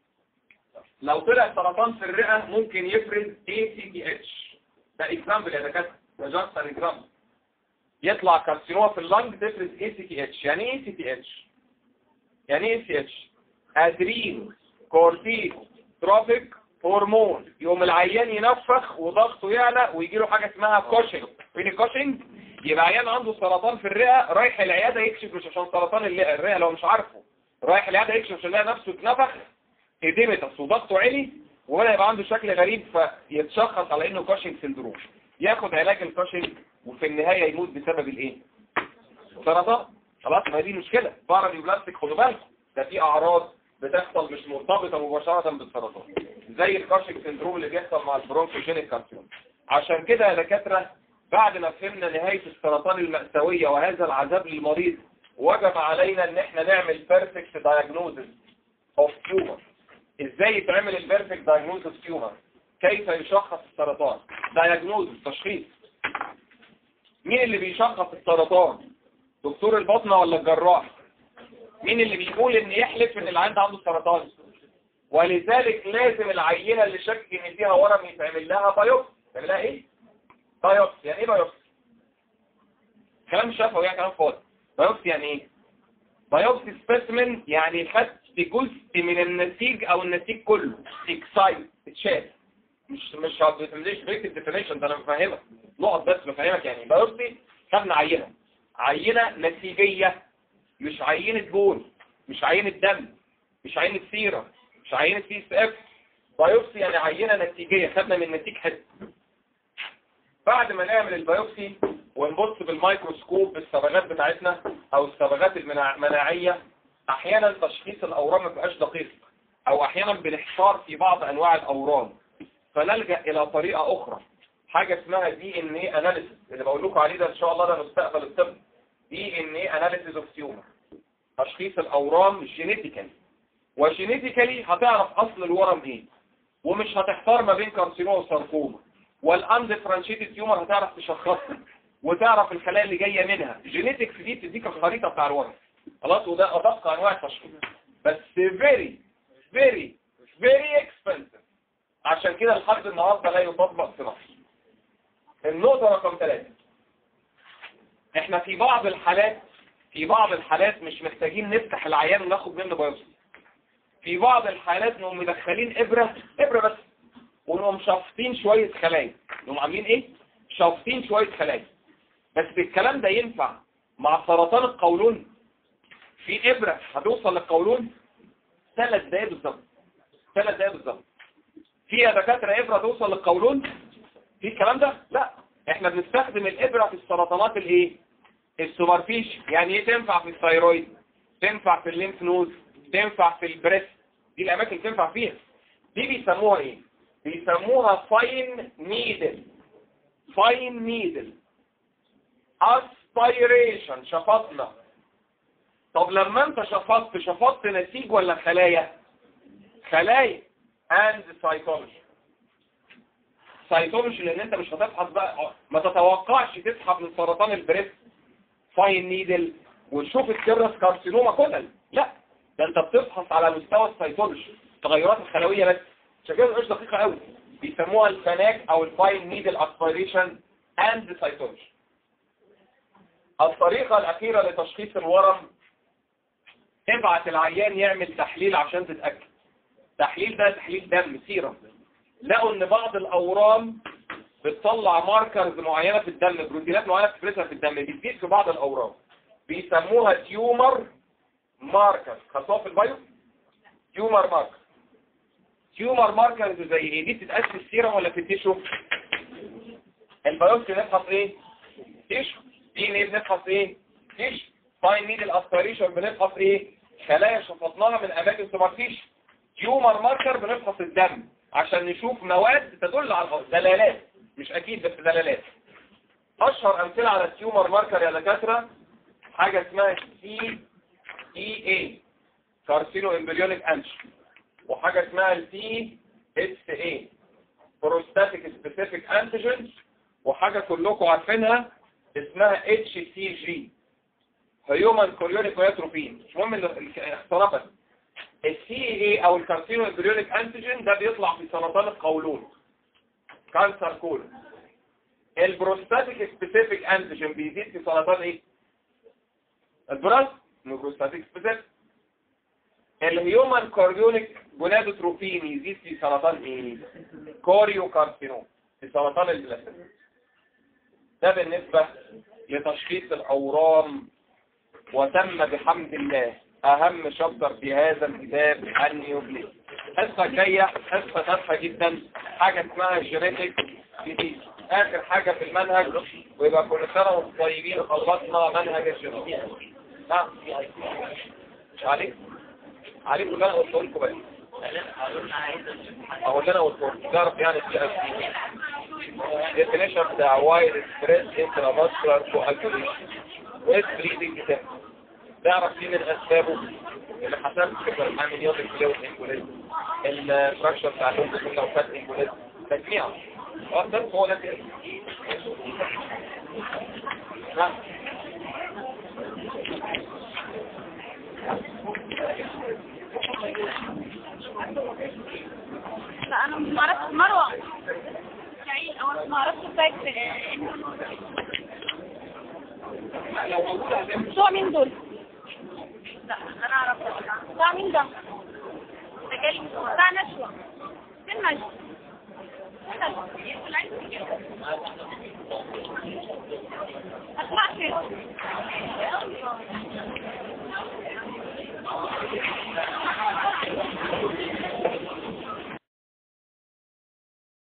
لو طلع سرطان في الرئه ممكن يفرز ACTH ده اكزامبل يا دكاتره ده جاست ان اكزامبل يطلع كارسينوما في اللنج تفرز ACTH يعني ايه ACTH يعني ايه ACTH ادرين كورتيك تروفيك هرمون يوم العيان ينفخ وضغطه يعلى ويجي له حاجه اسمها كوشنج فين الكوشنج يبقى عيان عنده سرطان في الرئه رايح العياده يكشف مش عشان سرطان الرئه لو مش عارفه رايح العياده يكشف عشان يلاقي نفسه اتنفخ ايديمتس وضغطه عالي وبدا يبقى عنده شكل غريب فيتشخص على انه كوشنج سندروم ياخد علاج الكوشنج وفي النهايه يموت بسبب الايه سرطان خلاص ما دي مشكله باراليوبلاستيك خدوا بالكم ده في اعراض بتحصل مش مرتبطه مباشره بالسرطان زي الكوشنج سندروم اللي بيحصل مع البرونكوجينيك كارسينوم عشان كده يا دكاتره بعد ما فهمنا نهايه السرطان المأساويه وهذا العذاب للمريض وجب علينا ان احنا نعمل بيرفكت دايجنوزس اوف تيومر ازاي يتعمل البيرفكت دايجنوزس اوف تيومر كيف يشخص السرطان دايجنوزس تشخيص مين اللي بيشخص السرطان دكتور الباطنه ولا الجراح مين اللي بيقول ان يحلف ان العيان ده عنده سرطان ولذلك لازم العينه اللي شك ان فيها ورم يتعمل لها بايوبسي يعمل لها ايه بايوبسي يعني ايه بايوبسي كلام شفوي يعني كلام فاضي بايوبسي يعني ايه بايوبسي سبيسمن يعني خدت جزء من النسيج او النسيج كله اكسايد اتشال مش مش مش بريكت ديفينيشن ده انا بفهمك نقط بس بفهمك يعني بايوبسي خدنا عينه عينه نسيجيه مش عينه بول مش عينه دم مش عينه سيره مش عينه سي اس اف بايوبسي يعني عينه نسيجيه خدنا من نسيج حته بعد ما نعمل البيوبسي ونبص بالميكروسكوب بالصبغات بتاعتنا او الصبغات المناعية احيانا تشخيص الاورام ما بيبقاش دقيق او احيانا بنحتار في بعض انواع الاورام فنلجأ الى طريقة اخرى حاجة اسمها دي ان ايه اناليسيس اللي بقول لكم عليه ده ان شاء الله ده مستقبل الطب دي ان ايه اناليسيس اوف تيومر تشخيص الاورام جينيتيكالي وجينيتيكالي هتعرف اصل الورم ايه ومش هتحتار ما بين كارسينوما وساركوما والاندفرنشيتد تيومر هتعرف تشخصها وتعرف الخلايا اللي جايه منها جينيتكس دي بتديك الخريطه بتاع الورم خلاص وده ادق انواع التشخيص بس فيري فيري فيري اكسبنسيف عشان كده لحد النهارده لا يطبق في مصر النقطه رقم ثلاثة احنا في بعض الحالات في بعض الحالات مش محتاجين نفتح العيان وناخد منه بايوبسي في بعض الحالات نقوم مدخلين ابره ابره بس ونقوم شافطين شوية خلايا نقوم عاملين ايه شافطين شوية خلايا بس الكلام ده ينفع مع سرطان القولون في ابرة هتوصل للقولون ثلاث دقايق بالظبط ثلاث دقايق بالظبط في يا دكاتره ابره توصل للقولون في الكلام ده لا احنا بنستخدم الابره في السرطانات الايه السوبرفيش يعني ايه تنفع في الثايرويد تنفع في الليمف نود تنفع في البريست دي الاماكن اللي تنفع فيها دي بيسموها ايه بيسموها فاين نيدل فاين نيدل اسبيريشن شفطنا طب لما انت شفطت شفطت نسيج ولا خلايا خلايا اند سايتولوجي سايتولوجي لان انت مش هتفحص بقى ما تتوقعش تسحب من سرطان البريست فاين نيدل وتشوف الكيرس كارسينوما كلها لا ده انت بتفحص على مستوى السيتولوجي التغيرات الخلويه بس عشان كده مش دقيقه قوي بيسموها الفناك او الفاين نيدل اسبيريشن اند سيتولوجي الطريقه الاخيره لتشخيص الورم ابعت العيان يعمل تحليل عشان تتاكد تحليل ده تحليل دم سيرم لقوا ان بعض الاورام بتطلع ماركرز معينة في الدم بروتينات معينة بتفرزها في الدم بتزيد في بعض الاورام بيسموها تيومر ماركر خدتوها في البايو تيومر ماركر تيومر ماركرز زي ايه دي بتتقاس في السيرم ولا في التيشو البيوبسي نفحص ايه تيشو دي ان ايه بنفحص ايه تيشو فاين نيدل اسبيريشن بنفحص ايه خلايا شفطناها من اماكن سوبرفيش تيومر ماركر بنفحص الدم عشان نشوف مواد تدل على الأرض. دلالات مش اكيد بس دلالات اشهر امثله على التيومر ماركر يا دكاتره حاجه اسمها سي اي اي كارسينو امبريونيك انش وحاجه اسمها البي اس اي بروستاتيك سبيسيفيك انتيجين وحاجه كلكم عارفينها اسمها اتش سي جي هيومن كوريونيك وياتروبين مش مهم الاخترابات السي اي او الكارسينو امبريونيك انتيجين ده بيطلع في سرطان القولون كانسر كولون البروستاتيك سبيسيفيك انتيجين بيزيد في سرطان ايه البراست بروستاتيك سبيسيفيك الهيومن كوريونيك جونادوتروبين يزيد في سرطان ايه كوريو كارسينوم في سرطان البلاسيبا ده بالنسبة لتشخيص الاورام وتم بحمد الله اهم شابتر في هذا الكتاب النيوبليس الحصه الجايه حصه تافهه جدا حاجه اسمها جينيتك ديزيز اخر حاجه في المنهج ويبقى كل سنه وانتم طيبين خلصنا منهج الجينيتك نعم عليك عليك اللي انا قلت لكم بقى اهو اللي انا قلت لكم تعرف يعني السؤال definition بتاع وايد ستريس انترافاسكولار كواجوليشن ويس بريدنج تيست تعرف مين من اسبابه اللي حسبت كده الامنيوت الكلوت انجوليزم الفراكشر بتاع اللون كله وفات انجوليزم تجميع اه ده هو ده كده نعم لا انا ما اعرفش مروه سعيد او ما اعرفش فاكر شو مين دول لا انا اعرف بتاع مين ده بتاع نشوة فين نشوة اسمع فين